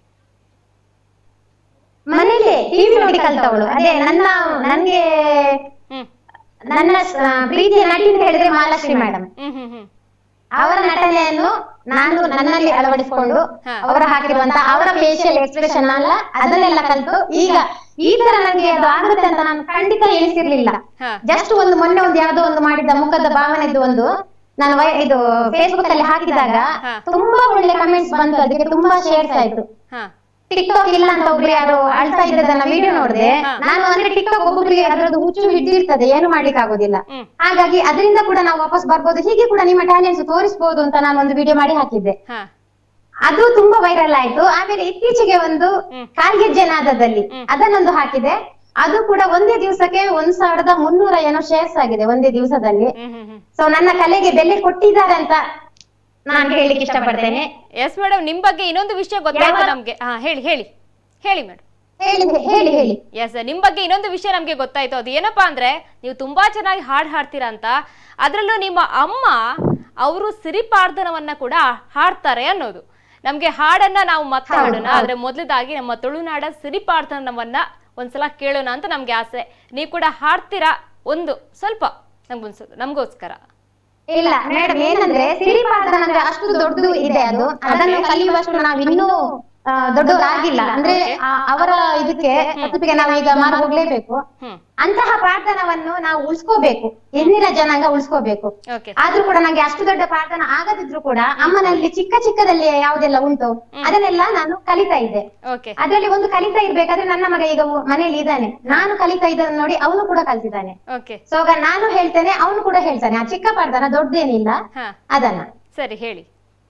ಮನೇಲಿ ಟಿವಿ ನೋಡಿ ಕಲ್ತವಳು ಅದೇ ನನ್ನ ನನ್ಗೆ ಹ್ಮ್ ನನ್ನ ಸ- ಪ್ರೀತಿಯ ನಟಿ ಅಂತ ಹೇಳಿದ್ರೆ ಮಹಾಲಕ್ಷ್ಮಿ ಮೇಡಮ್ ಹ್ಮ್ ಹ್ಮ್ ಹ್ಮ್ ಅವರ ನಟನೆಯನ್ನು ನಾನು ನನ್ನಲ್ಲಿ ಅಳವಡಿಸಿಕೊಂಡು ಹಾ. ಅವರು ಹಾಕಿರುವಂತ ಅವರ ಫೇಶಿಯಲ್ ಎಕ್ಸ್ಪ್ರೆಷನ್ ಅಲ್ಲ ಅದನ್ನೆಲ್ಲ ಕಲಿತು ಈಗ ಈ ತರ ನನಗೆ ಅದು ಆಗುತ್ತೆ ಅಂತ ನಾನು ಖಂಡಿತ ಎಣಿಸಿರ್ಲಿಲ್ಲ ಹಾ. ಜಸ್ಟ್ ಒಂದು ಮೊನ್ನೆ ಒಂದು ಯಾವ್ದೋ ಒಂದು ಮಾಡಿದ ಮುಖದ ಭಾವನೆದು ಒಂದು ನಾನು ವೈ- ಇದು ಫೇಸ್ಬುಕ್ ಅಲ್ಲಿ ಹಾಕಿದಾಗ ಹಾ. ತುಂಬಾ ಒಳ್ಳೆ ಕಮೆಂಟ್ಸ್ ಬಂತು ಅದಕ್ಕೆ ತುಂಬಾ ಶೇರ್ಸ್ ಆಯ್ತು ಹಾ ಟಿಕ್ಟಾಕ್ ಇಲ್ಲ ಅಂತ ಒಬ್ರು ಯಾರು ಅಳ್ತಾ ಇದ್ದದನ್ನ ವಿಡಿಯೋ ನೋಡಿದೆ ಹಾ. ನಾನು ಅಂದ್ರೆ ಟಿಕ್ಟಾಕ್ ಒಬ್ಬೊಬ್ರಿಗೆ ಅದ್ರದ್ದು ಹುಚ್ಚು ಹಿಡಿದಿರ್ತದೆ ಏನು ಮಾಡ್ಲಿಕ್ಕೆ ಆಗೋದಿಲ್ಲ ಹ್ಮ್. ಹಾಗಾಗಿ ಅದರಿಂದ ಕೂಡ ನಾವು ವಾಪಸ್ ಬರ್ಬೋದು ಹೀಗೆ ಕೂಡ ನಿಮ್ಮ ಟ್ಯಾಲೆಂಟ್ಸ್ ತೋರಿಸಬಹುದು ಅಂತ ನಾನು ಒಂದು ವಿಡಿಯೋ ಮಾಡಿ ಹಾಕಿದ್ದೆ ಹಾ ಅದು ತುಂಬಾ ವೈರಲ್ ಆಯ್ತು ಆಮೇಲೆ ಇತ್ತೀಚೆಗೆ ಒಂದು ಹ್ಮ್. ಕಾಲ್ಗೆಜ್ಜೆ ನಾದದಲ್ಲಿ ಅದನ್ನೊಂದು ಹಾಕಿದೆ ಅದು ಕೂಡ ಒಂದೇ ದಿವಸಕ್ಕೆ ಒಂದ್ ಸಾವಿರದ ಮುನ್ನೂರ ಏನೋ ಶೇರ್ಸ್ ಆಗಿದೆ ಒಂದೇ ದಿವಸದಲ್ಲಿ ಹ್ಮ್ ಹ್ಮ್ ಹ್ಮ್ ಸೊ ನನ್ನ ಕಲೆಗೆ ಬೆಲೆ ಕೊಟ್ಟಿದ್ದಾರೆ ಅಂತ ನಾನು ಹೇಳಲಿಕ್ಕೆ ಇಷ್ಟಪಡ್ತೇನೆ ಎಸ್ ಮೇಡಮ್ ನಿಮ್ ಬಗ್ಗೆ ಇನ್ನೊಂದು ವಿಷಯ ಗೊತ್ತಾಯ್ತು ಯಾವ- ನಮ್ಗೆ ಹಾ ಹೇಳಿ ಹೇಳಿ ಹೇಳಿ ಮೇಡಮ್ ಹೇಳಿ ಹೇಳಿ ಹೇಳಿ ಎಸ್ ನಿಮ್ ಬಗ್ಗೆ ಇನ್ನೊಂದು ವಿಷಯ ನಮ್ಗೆ ಗೊತ್ತಾಯ್ತು ಅದು ಏನಪ್ಪಾ ಅಂದ್ರೆ ನೀವು ತುಂಬಾ ಚೆನ್ನಾಗಿ ಹಾಡ್ ಹಾಡ್ತೀರಾ ಅಂತ ಅದ್ರಲ್ಲೂ ನಿಮ್ಮ ಅಮ್ಮ ಅವರು ಸಿರಿಪಾರ್ಧನವನ್ನ ಕೂಡ ಹಾಡ್ತಾರೆ ಅನ್ನೋದು ನಮ್ಗೆ ಹಾಡನ್ನ ನಾವು ಮತ್ತೆ ಹೌದು, ಹಾಡೋಣ ಹೌದು. ಆದ್ರೆ ಮೊದಲದಾಗಿ ನಮ್ಮ ತುಳುನಾಡ ಸಿರಿಪಾರ್ಧನವನ್ನ ಒಂದ್ಸಲ ಕೇಳೋಣ ಅಂತ ನಮ್ಗೆ ಆಸೆ ನೀವು ಕೂಡ ಹಾಡ್ತೀರಾ ಒಂದು ಸ್ವಲ್ಪ ನಮ್ಗೊಂದ್ಸ ನಮ್ಗೋಸ್ಕರ ಇಲ್ಲ ಮೇಡಮ್ ಏನಂದ್ರೆ ಸಿರಿಪಾರ್ಧನ ಅಂದ್ರೆ ಅಷ್ಟು ದೊಡ್ಡದು ಇದೆ ಅದು ಅದನ್ನು ಕಲಿಯುವಷ್ಟು ನಾವ್ ಇನ್ನೂ ಆ, ದೊಡ್ಡವರಾಗಿಲ್ಲ ಅಂದ್ರೆ ಆ- ಅವರ ಇದಕ್ಕೆ ತಪ್ಪಿಗೆ ನಾವು ಈಗ ಮಾರು ಹೋಗ್ಲೇಬೇಕು ಹ್ಮ್ ಅಂತಹ ಪ್ರಾರ್ಥನವನ್ನು ನಾವು ಉಳಿಸ್ಕೋಬೇಕು ಎಂದಿನ ಜನಾಂಗ ಉಳಿಸ್ಕೋಬೇಕು ಓಕೆ ಆದ್ರೂ ಕೂಡ ನಂಗೆ ಅಷ್ಟು ದೊಡ್ಡ ಪ್ರಾರ್ಥನ ಆಗದಿದ್ರು ಕೂಡ ಅಮ್ಮನಲ್ಲಿ ಚಿಕ್ಕ ಚಿಕ್ಕದಲ್ಲಿ ಯಾವುದೆಲ್ಲ ಉಂಟು ಅದನ್ನೆಲ್ಲ ನಾನು ಕಲಿತಾ ಇದ್ದೆ ಓಕೆ ಅದ್ರಲ್ಲಿ ಒಂದು ಕಲಿತಾ ಇರ್ಬೇಕಾದ್ರೆ ನನ್ನ ಮಗ ಈಗ ಉ- ಮನೇಲಿ ಇದ್ದಾನೆ ನಾನು ಕಲಿತಾ ಇದ್ದನ್ನು ನೋಡಿ ಅವನು ಕೂಡ ಕಲ್ತಿದ್ದಾನೆ ಓಕೆ ಸೊ ಆಗ ನಾನು ಹೇಳ್ತೇನೆ ಅವನು ಕೂಡ ಹೇಳ್ತಾನೆ ಆ ಚಿಕ್ಕ ಪ್ರಾರ್ಥನ ದೊಡ್ಡದೇನಿಲ್ಲ ಹಾ ಅದನ್ನ ಸರಿ ಹೇಳಿ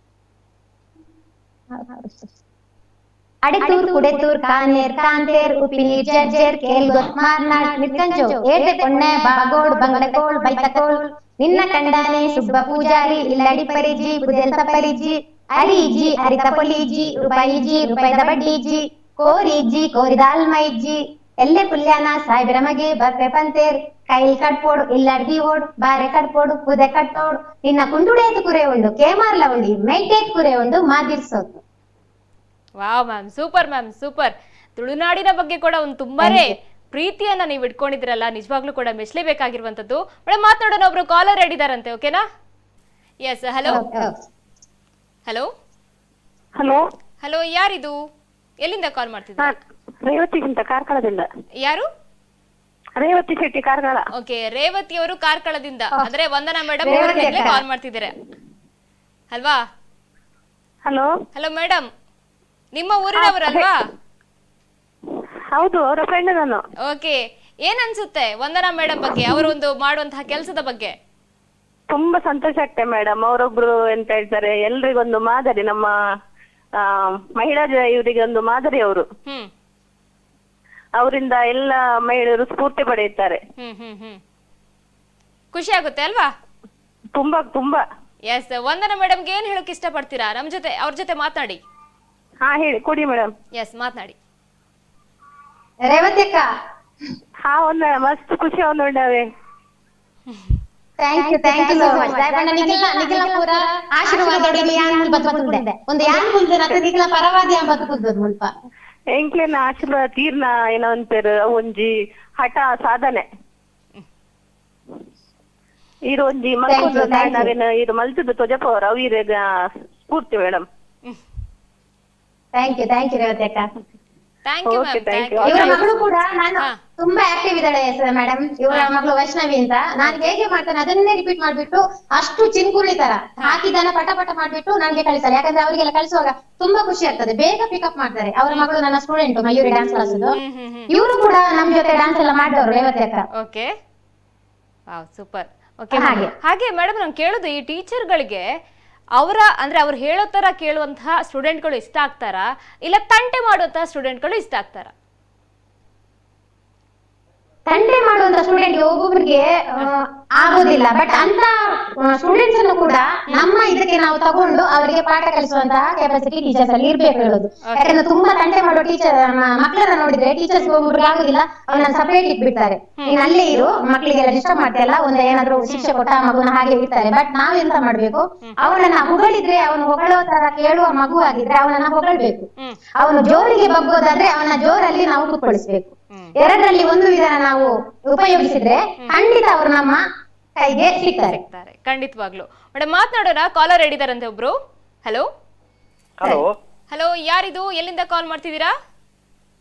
ಅಡೆತೂರ್ ಕುಡೆತೂರ್ ಕಾನೇರ್ ಕಾಂತೇರ್ ಉಪಿನೀರ್ ಜರ್ಜೇರ್ ಕೇಲ್ಗೊತ್ ಮಾರ್ನಾಡ್ ನಿರ್ಕಂಜೋ ಏಟೆ ಪೊಣ್ಣೆ ಬಾಗೋಡ್ ಬಂಗಡಕೋಳ್ ಬೈತಕೋಳ್ ನಿನ್ನ ಕಂಡಾನೆ ಸುಬ್ಬ ಪೂಜಾರಿ ಇಲ್ಲಡಿ ಪರಿಜಿ ಬುದೆಲ್ತ ಪರಿಜಿ ಅರಿಜಿ ಅರಿತ ಪೊಲೀಜಿ ರೂಪಾಯಿಜಿ ರೂಪಾಯಿದ ಬಡ್ಡಿಜಿ ಕೋರಿಜಿ ಕೋರಿದ ಅಲ್ಮೈಜಿ ಎಲ್ಲೆ ಪುಲ್ಯಾನ ಸಾಯ್ಬಿರ ಮಗೆ ಬರ್ಪೆ ಪಂತೇರ್ ಕೈಲ್ ಕಟ್ಪೋಡು ಇಲ್ಲಡ್ದಿ ಓಡ್ ಬಾರೆ ಕಟ್ಪೋಡು ಪುದೆ ಕಟ್ಟೋಡು ನಿನ್ನ ಕುಂಡುಡೇತು ಕುರೆ ಉಂಡು ಕೇಮಾರ್ಲ ಉಂಡಿ ಮೈಟೇತ್ ಕುರೆ ಉಂಡು ಮಾದಿರ್ಸೋದು wow ma'am super ma'am super ತುಳುನಾಡಿನ ಬಗ್ಗೆ ಕೂಡ ಒಂದು ತುಂಬಾನೇ ಪ್ರೀತಿಯನ್ನ ನೀವು ಇಟ್ಕೊಂಡಿದ್ರಲ್ಲ ನಿಜವಾಗ್ಲೂ ಕೂಡ ಮೆಚ್ಚಲೇಬೇಕಾಗಿರುವಂತದ್ದು ಮೇಡಮ್ ಮಾತನಾಡೋಣ ಒಬ್ರು ಕಾಲರ್ ಇದ್ದಾರಂತೆ ಓಕೆನಾ yes hello hello hello hello ಯಾರಿದು ಎಲ್ಲಿಂದ ಕಾಲ್ ಮಾಡ್ತಿದ್ದೀರಾ ರೇವತಿ ಅಂತ ಕಾರ್ಕಳದಿಂದ ಯಾರು ರೇವತಿ ಶೆಟ್ಟಿ ಕಾರ್ಕಳ ಓಕೆ ರೇವತಿ ಅವರು ಕಾರ್ಕಳದಿಂದ ಅಂದ್ರೆ ವಂದನಾ ಮೇಡಮ್ ರೇವತಿ ಊರಿನಿಂದಲೇ ಅಕ್ಕ. ಕಾಲ್ ಮಾಡ್ತಿದ್ದಾರೆ ಅಲ್ವಾ ಹಲೋ ಹಲೋ ಮೇಡಮ್ ನಿಮ್ಮ ಊರಿನವರಲ್ವಾ ಹೌದು ಅವರ ಫ್ರೆಂಡ್ ನಾನು ಓಕೆ ಏನ್ ಅನ್ಸುತ್ತೆ ವಂದನಾ ಮೇಡಮ್ ಬಗ್ಗೆ ಅವರೊಂದು ಮಾಡುವಂತಹ ಕೆಲಸದ ಬಗ್ಗೆ ತುಂಬಾ ಸಂತೋಷ ಆಗ್ತದೆ ಮೇಡಮ್ ಅವರೊಬ್ರು ಎಂತ ಹೇಳ್ತಾರೆ ಎಲ್ರಿಗೊಂದು ಮಾದರಿ ನಮ್ಮ ಆ, ಮಹಿಳಾ ಜ- ಇವರಿಗೆ ಒಂದು ಮಾದರಿ ಅವರು ಹ್ಮ್ ಅವರಿಂದ ಎಲ್ಲ ಮಹಿಳೆಯರು ಸ್ಫೂರ್ತಿ ಪಡೆಯುತ್ತಾರೆ ಹ್ಮ್ ಹ್ಮ್ ಹ್ಮ್ ಖುಷಿ ಆಗುತ್ತೆ ಅಲ್ವಾ ತುಂಬಾ ತುಂಬಾ ಎಸ್ ವಂದನಾ ಮೇಡಮ್ಗೆ ಏನ್ ಹೇಳಕ್ ಇಷ್ಟಪಡ್ತೀರಾ ನಮ್ ಜೊತೆ ಅವ್ರ ಜೊತೆ ಮಾತನಾಡಿ ಹಾ ಹೇಳಿ ಕೊಡಿ ಮೇಡಮ್ ಎಸ್ ಮಾತನಾಡಿ ರೇವತಿ ಅಕ್ಕ ಹಾ ಒಂದ ಮಸ್ತ್ ಖುಷಿ ಒಂದುಂಡವೆ thank you thank you so much ದಯಪಂಡ ನಿಖಿಲ ನಿಖಿಲ ಪೂರ ಆಶೀರ್ವಾದೋಡಿ ಯಾನ್ ಮುಲ್ ಬದುಕುಂಡೆ ಒಂದು ಯಾನ್ ಮುಲ್ದೆ ನತ್ತ ನಿಖಿಲ ಪರವಾದಿ ಅಂತ ಬದುಕುದ್ದು ಮುಲ್ಪ ಎಂಕ್ಲೆನ ಆಶೀರ್ವಾದ ತೀರ್ನ ಏನೋ ಅಂತಾರೆ ಒಂಜಿ ಹಠ ಸಾಧನೆ ಇರು ಒಂಜಿ Thank you, ಮಕ್ಕಳು thank you. ನಾವೇನು ಇದು ಮಲ್ತದ್ದು ತೊಜಪವರ್ ಅವಿರ ಸ್ಫೂರ್ತಿ madam thank you thank you Revathi ಅಕ್ಕ thank you Okay, ma'am thank thank you. ಇವರ ಯು ಮಗಳು ಕೂಡ ನಾನು ಹಾ. ತುಂಬಾ ಆಕ್ಟಿವ್ ಇದ್ದಾಳೆ ಮೇಡಮ್ ಇವರ ಮಗಳು ವೈಷ್ಣವಿ ಅಂತ ನಾನು ಹೇಗೆ ಮಾಡ್ತೇನೆ ಅದನ್ನೇ ರಿಪೀಟ್ ಮಾಡ್ಬಿಟ್ಟು ಅಷ್ಟು ಚಿನ್ಕುಳಿ ತರ ಹಾಕಿದ್ದನ್ನ ಪಟ ಪಟ ಮಾಡ್ಬಿಟ್ಟು ನನಗೆ ಕಳಿಸ್ತಾರೆ ಯಾಕಂದ್ರೆ ಅವರಿಗೆಲ್ಲ ಕಳಿಸುವಾಗ ತುಂಬಾ ಖುಷಿ ಆಗ್ತದೆ ಬೇಗ ಪಿಕಪ್ ಮಾಡ್ತಾರೆ ಅವರ ಮಗಳು ನನ್ನ ಸ್ಟೂಡೆಂಟ್ ಮಯೂರಿ ಡ್ಯಾನ್ಸ್ ಕ್ಲಾಸ್ ಹ್ಮ್ ಹ್ಮ್ ಹ್ಮ್ ಇವರು ಕೂಡ ನಮ್ ಜೊತೆ ಡ್ಯಾನ್ಸ್ ಎಲ್ಲ ಮಾಡಿದವರು ರೇವತಿ ಅಕ್ಕ ಓಕೆ ವಾವ್ ಸೂಪರ್ ಓಕೆ ಹಾಗೆ. ಹಾಗೆ ಮೇಡಮ್ ನಾನು ಕೇಳೋದು ಈ ಟೀಚರ್ಗಳಿಗೆ ಅವರ ಅಂದ್ರೆ ಅವ್ರು ಹೇಳೋ ತರ ಕೇಳುವಂತಹ ಸ್ಟೂಡೆಂಟ್ಗಳು ಇಷ್ಟ ಆಗ್ತಾರಾ ಇಲ್ಲ ತಂಟೆ ಮಾಡುವಂತಹ ಸ್ಟೂಡೆಂಟ್ಗಳು ಇಷ್ಟ ಆಗ್ತಾರಾ ತಂಟೆ ಮಾಡುವಂತ ಸ್ಟೂಡೆಂಟ್ ಒಬ್ಬೊಬ್ರಿಗೆ ಆ, ಆಗೋದಿಲ್ಲ ಬಟ್ ಅಂತ ಸ್ಟೂಡೆಂಟ್ಸ್ ಅನ್ನು ಕೂಡ ನಮ್ಮ ಇದಕ್ಕೆ ನಾವು ತಗೊಂಡು ಅವರಿಗೆ ಪಾಠ ಕಲಿಸುವಂತಹ ಕೆಪಾಸಿಟಿ ಟೀಚರ್ಸ್ ಅಲ್ಲಿ ಇರ್ಬೇಕು ಹೇಳೋದು ಯಾಕಂದ್ರೆ ತುಂಬಾ ತಂಟೆ ಮಾಡೋ ಟೀಚರ್ ಮಕ್ಕಳನ್ನ ನೋಡಿದ್ರೆ ಟೀಚರ್ಸ್ ಒಬ್ಬೊಬ್ರಿಗೆ ಆಗುದಿಲ್ಲ ಅವನ್ನ ಸಪರೇಟ್ ಇಟ್ಬಿಡ್ತಾರೆ ನೀನ್ ಅಲ್ಲೇ ಇರು ಮಕ್ಕಳಿಗೆಲ್ಲ ಡಿಸ್ಟರ್ಬ್ ಮಾಡ್ತಿಯಲ್ಲ ಒಂದ್ ಏನಾದ್ರು ಶಿಕ್ಷೆ ಕೊಟ್ಟ ಆ ಮಗುನ ಹಾಗೆ ಇರ್ತಾರೆ ಬಟ್ ನಾವ್ ಎಂತ ಮಾಡ್ಬೇಕು ಅವನನ್ನ ಹೊಗಳಿದ್ರೆ ಅವನು ಹೊಗಳೋ ತರ ಕೇಳುವ ಮಗು ಆಗಿದ್ರೆ ಅವನನ್ನ ಹೊಗಳ್ಬೇಕು ಹ್ಮ್ ಅವನು ಜೋರಿಗೆ ಬಗ್ಗೋದಾದ್ರೆ ಅವನ ಜೋರಲ್ಲಿ ನಾವು ಕೂತ್ಕೊಳಿಸ್ಬೇಕು ಎರಡರಲ್ಲಿ ಒಂದು ವಿಧಾನ ನಾವು ಉಪಯೋಗಿಸಿದ್ರೆ ಖಂಡಿತ ಅವರು ನಮ್ಮ ಕೈಗೆ ಸಿಗ್ತಾರೆ ಸಿಗ್ತಾರೆ ಖಂಡಿತವಾಗ್ಲು ಮೇಡಮ್ ಮಾತನಾಡೋಣ ಕಾಲರ್ ಹಿಡಿದಾರಂತೆ ಒಬ್ರು ಹಲೋ ಹಲೋ ಹಲೋ ಯಾರಿದು ಎಲ್ಲಿಂದ ಕಾಲ್ ಮಾಡ್ತಿದ್ದೀರಾ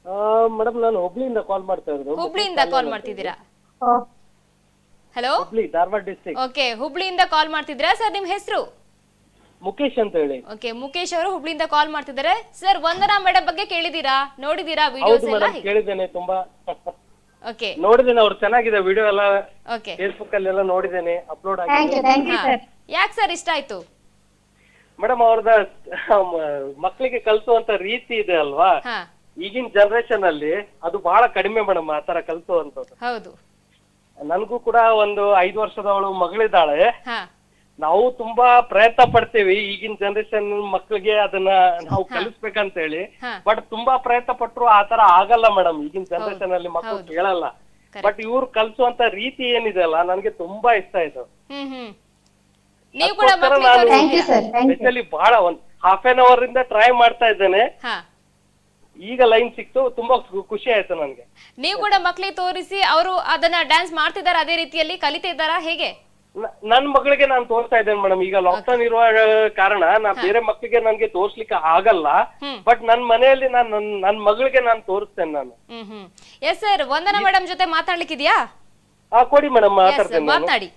ಮೇಡಮ್ ನಾನು ಹುಬ್ಳಿಯಿಂದ ಕಾಲ್ ಮಾಡ್ತಾ ಇರೋದು ಹುಬ್ಳಿಯಿಂದ ಕಾಲ್ ಮಾಡ್ತಿದ್ದೀರಾ hello Hubli Dharwad district okay ಹುಬ್ಳಿಯಿಂದ ಕಾಲ್ ಮಾಡ್ತಿದ್ದೀರಾ ಸರ್ ನಿಮ್ ಹೆಸರು ಮುಖೇಶ್ ಅಂತ ಹೇಳಿ ಓಕೆ ಮುಖೇಶ್ ಅವರು ಹುಬ್ಳಿಯಿಂದ ಕಾಲ್ ಮಾಡ್ತಿದ್ದಾರೆ ಸರ್ ವಂದನಾ ಮೇಡಮ್ ಬಗ್ಗೆ ಕೇಳಿದೀರಾ ನೋಡಿದೀರಾ ಹೌದು ವಿಡಿಯೋಸ್ ಎಲ್ಲ ಮೇಡಮ್ ಕೇಳಿದ್ದೇನೆ ತುಂಬಾ ಓಕೆ ನೋಡಿದ್ದೇನೆ ಅವ್ರು ಚೆನ್ನಾಗಿದೆ ವಿಡಿಯೋ ಎಲ್ಲ ಓಕೆ ಫೇಸ್ಬುಕ್ ಅಲ್ಲಿ ಎಲ್ಲ ನೋಡಿದ್ದೇನೆ ಅಪ್ಲೋಡ್ ಥ್ಯಾಂಕ್ ಯು ಆಗಿದೆ ಥ್ಯಾಂಕ್ ಯು ಸರ್ ಯಾಕೆ ಸರ್ ಇಷ್ಟ ಆಯ್ತು ಮೇಡಮ್ ಅವ್ರದ ಮಕ್ಕಳಿಗೆ ಕಲಿಸುವಂತ ರೀತಿ ಇದೆ ಅಲ್ವಾ ಹಾ ಈಗಿನ ಜನರೇಷನ್ ಅಲ್ಲಿ ಅದು ಬಹಳ ಕಡಿಮೆ ಮೇಡಮ್ ಆ ತರ ಕಲಿಸುವಂತದ್ದು ಹೌದು ನನಗೂ ಕೂಡ ಒಂದು ಐದು ವರ್ಷದವಳು ಮಗಳಿದ್ದಾಳೆ ಹಾ ನಾವು ತುಂಬಾ ಪ್ರಯತ್ನ ಪಡ್ತೀವಿ ಈಗಿನ ಜನರೇಷನ್ ಮಕ್ಕಳಿಗೆ ಅದನ್ನ ನಾವು ಕಲಿಸ್ಬೇಕಂತ ಹೇಳಿ ಹಾ. ಬಟ್ ತುಂಬಾ ಪ್ರಯತ್ನ ಪಟ್ರು ಆ ತರ ಆಗಲ್ಲ ಮೇಡಮ್ ಈಗಿನ ಜನರೇಷನ್ ಅಲ್ಲಿ ಮಕ್ಕಳು ಹೌದು. ಕೇಳಲ್ಲ Correct. ಬಟ್ ಇವ್ರು ಕಲಿಸುವಂತ ರೀತಿ ಏನಿದೆ ಅಲ್ಲ ನನಗೆ ತುಂಬಾ ಇಷ್ಟ ಆಯ್ತು ಹ್ಮ್ ಹ್ಮ್ ನೀವು ಕೂಡ ಅದಕ್ಕೋಸ್ಕರ ಮಕ್ಳಿಗೆ ನಾನು thank you sir thank you specially ಬಹಳ ಒಂದ್ ಹಾಫ್ ಆನ್ ಅವರ್ ಇಂದ ಟ್ರೈ ಮಾಡ್ತಾ ಇದ್ದೇನೆ ಹಾ ಈಗ ಲೈನ್ ಸಿಕ್ತು ತುಂಬಾ ಖು- ಖುಷಿ ಆಯ್ತು ನನ್ಗೆ ನೀವು ಕೂಡ ಮಕ್ಳಿಗೆ ತೋರಿಸಿ ಅವರು ಅದನ್ನ ಡ್ಯಾನ್ಸ್ ಮಾಡ್ತಿದಾರ ಅದೇ ರೀತಿಯಲ್ಲಿ ಕಲಿತಾ ಇದ್ದಾರಾ ಹೇಗೆ ನ- ನನ್ ಮಗಳಿಗೆ ನಾನು ತೋರಿಸ್ತಾ ಇದ್ದೇನೆ ಮೇಡಮ್ ಈಗ ಲಾಕ್ಡೌನ್ ಇರುವ ಕಾರಣ ನಾ ಬೇರೆ ಮಕ್ಕಳಿಗೆ ನನ್ಗೆ ತೋರ್ಸ್ಲಿಕ್ಕೆ ಆಗಲ್ಲ ಹ್ಮ್. ಬಟ್ ನನ್ ಮನೆಯಲ್ಲಿ ನಾನು ನನ್ ನನ್ ಮಗಳಿಗೆ ನಾನು ತೋರಿಸ್ತೇನೆ ನಾನು ಹ್ಮ್ ಹ್ಮ್ ಎಸ್ ಸರ್ ವಂದನಾ ಮೇಡಮ್ ಜೊತೆ ಮಾತಾಡ್ಲಿಕ್ಕಿದ್ಯಾ ಆ ಕೊಡಿ ಮೇಡಮ್ ಎಸ್ ಮಾತಾಡ್ತೇನೆ ನಾನು ಮಾತನಾಡಿ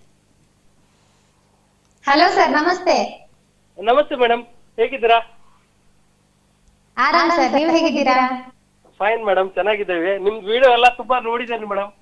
ಹಲೋ ಸರ್ ನಮಸ್ತೆ ನಮಸ್ತೆ ಮೇಡಮ್ ಹೇಗಿದ್ದೀರಾ ಆರಾಮ್ ಸರ್ ನೀವು ಹೇಗಿದ್ದೀರಾ ಫೈನ್ ಮೇಡಮ್ ಚೆನ್ನಾಗಿದ್ದೇವೆ ನಿಮ್ದು ವಿಡಿಯೋ ಎಲ್ಲ ತುಂಬಾ ನೋಡಿದ್ದೇನೆ madam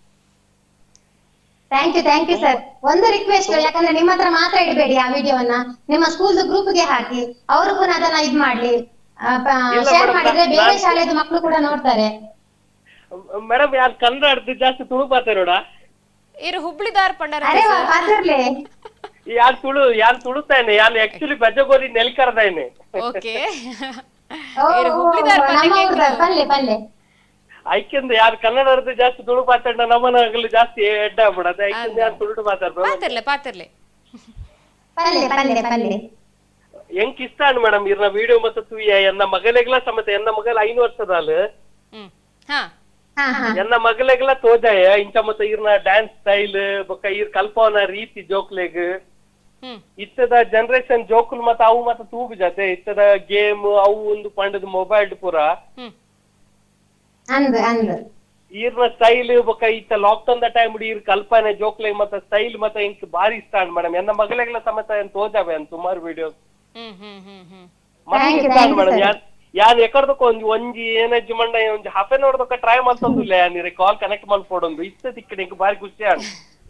thank you thank you sir ಒಂದು ರಿಕ್ವೆಸ್ಟ್ ಯಾಕಂದ್ರೆ ನಿಮ್ಮ ಹತ್ರ ಮಾತ್ರ ಇಡಬೇಡಿ ಆ ವಿಡಿಯೋವನ್ನ ನಿಮ್ಮ ಸ್ಕೂಲ್ ಗ್ರೂಪ್ ಗೆ ಹಾಕಿ ಅವರು ಕೂಡ ಅದನ್ನ ಇದ್ ಮಾಡ್ಲಿ ಇಲ್ಲ ಶೇರ್ madam, ಮಾಡಿದ್ರೆ ಬೇರೆ ನಾನ್- ಶಾಲೆದು ಮಕ್ಕಳು ಕೂಡ ನೋಡ್ತಾರೆ ಮೇಡಮ್ ಯಾರು ಕನ್ನಡ ಅರ್ಧ ಜಾಸ್ತಿ ತುಳು ಮಾತಾಡೋಣ ಇರು ಹುಬ್ಳಿ ದಾರ್ ಪಂಡರ ಅರೆ ಪಾತ್ರರ್ಲೆ ಯಾರು ತುಳು ಯಾರು ತುಳುತ್ತಾನೆ ಯಾರು ಆಕ್ಚುಲಿ ಬಜ್ಜಗೋರಿ ನೆಲ್ಕರದಾಯ್ನೆ ಓಕೆ ಓ, ಇರು ಹುಬ್ಳಿ ದಾರ್ ನಮ್ಮ ಪಂಡಕ್ಕೆ ಊರ್ದ, ಪಲ್ಲೆ ಪಲ್ಲೆ ಐಕ್ಯಂದ ಯಾರು ಕನ್ನಡ ಅರ್ಧ ಜಾಸ್ತಿ ತುಳು ಮಾತಾಡ ನಮ್ಮನಾಗಲಿ ಜಾಸ್ತಿ ಎಡ್ಡ ಆಗ್ಬಿಡತ್ತೆ ಐಕ್ಯಂದ ಯಾರು ತುಳು ಮಾತಾಡ್ಬೋದು ಪಾತಿರ್ಲೆ ಪಾತಿರ್ಲೆ ಪಲ್ಲೆ ಪಲ್ಲೆ ಪಲ್ಲೆ ಎಂಕ್ ಇಷ್ಟ ಅನ್ ಮೇಡಮ್ ಇರ್ನ ವಿಡಿಯೋ ಮತ್ತೆ ತೂಯ ಎನ್ನ ಮಗಲೆಗ್ಲ ಸಮೇತ ಎನ್ನ ಮಗಲ ಐನು ವರ್ಷದಾಲ್ ಹ್ಮ್ ಹಾ ಹಾ ಹಾ ಎನ್ನ ಮಗಲೆಗ್ಲ ತೋಜಾಯ ಇಂಚ ಮತ್ತೆ ಇರ್ನ ಡ್ಯಾನ್ಸ್ ಸ್ಟೈಲ್ ಬೊಕ್ಕ ಇರ್ ಕಲ್ಪವನ ರೀತಿ ಜೋಕ್ಲೆಗ್ ಹ್ಮ್ ಇತ್ತದ ಜನರೇಷನ್ ಜೋಕುಲ್ ಮತ್ತ ಅವು ಮತ್ತ ತೂಬು ಜತೆ ಇತ್ತದ ಗೇಮ್ ಅವು ಒಂದು ಪಂಡದ ಮೊಬೈಲ್ ಪೂರ ಹ್ಮ್ ಅಂದ್ ಅಂದ್ ಈರ್ನ ಸ್ಟೈಲ್ ಬೊಕ್ಕ ಇತ್ತ ಲಾಕ್ಡೌನ್ ದ ಟೈಮ್ ಇರ್ ಕಲ್ಪನೆ ಜೋಕ್ಲೆ ಮತ್ತೆ ಸ್ಟೈಲ್ ಮತ್ತೆ ಇಂಕ್ ಬಾರಿ ಇಷ್ಟ ಅನ್ ಮೇಡಮ್ ಎನ್ನ ಮಗಲೆಗ್ಲ ಸಮೇತ ಏನ್ ತೋಜಾವೆ ಅನ್ ಸುಮಾರು ವಿಡಿಯೋಸ್ ಹ್ಮ್ ಹ್ಮ್ ಹ್ಮ್ ಹ್ಮ್ Thank you, ಇಷ್ಟ thank you, ಮೇಡಮ್ sir. ಯಾನ್ ಯಾನ್ ಎಕಡ್ದಕ್ಕ ಒಂಜಿ ಒಂಜಿ ಏನಜ್ಜಿ ಮಂಡ ಒಂಜಿ ಹಾಫ್ ಅನ್ ಅವರ್ದಕ್ಕ ಟ್ರೈ ಮಾಡ್ತಂದಿಲ್ಲ ಯಾನಿರೆ ಕಾಲ್ ಕನೆಕ್ಟ್ ಮಾಡ್ಕೊಡೊಂದು ಇಷ್ಟ ತಿಕ್ಕಡೆ ಇಂಕ್ ಬಾರಿ ಖುಷಿ ಆನ್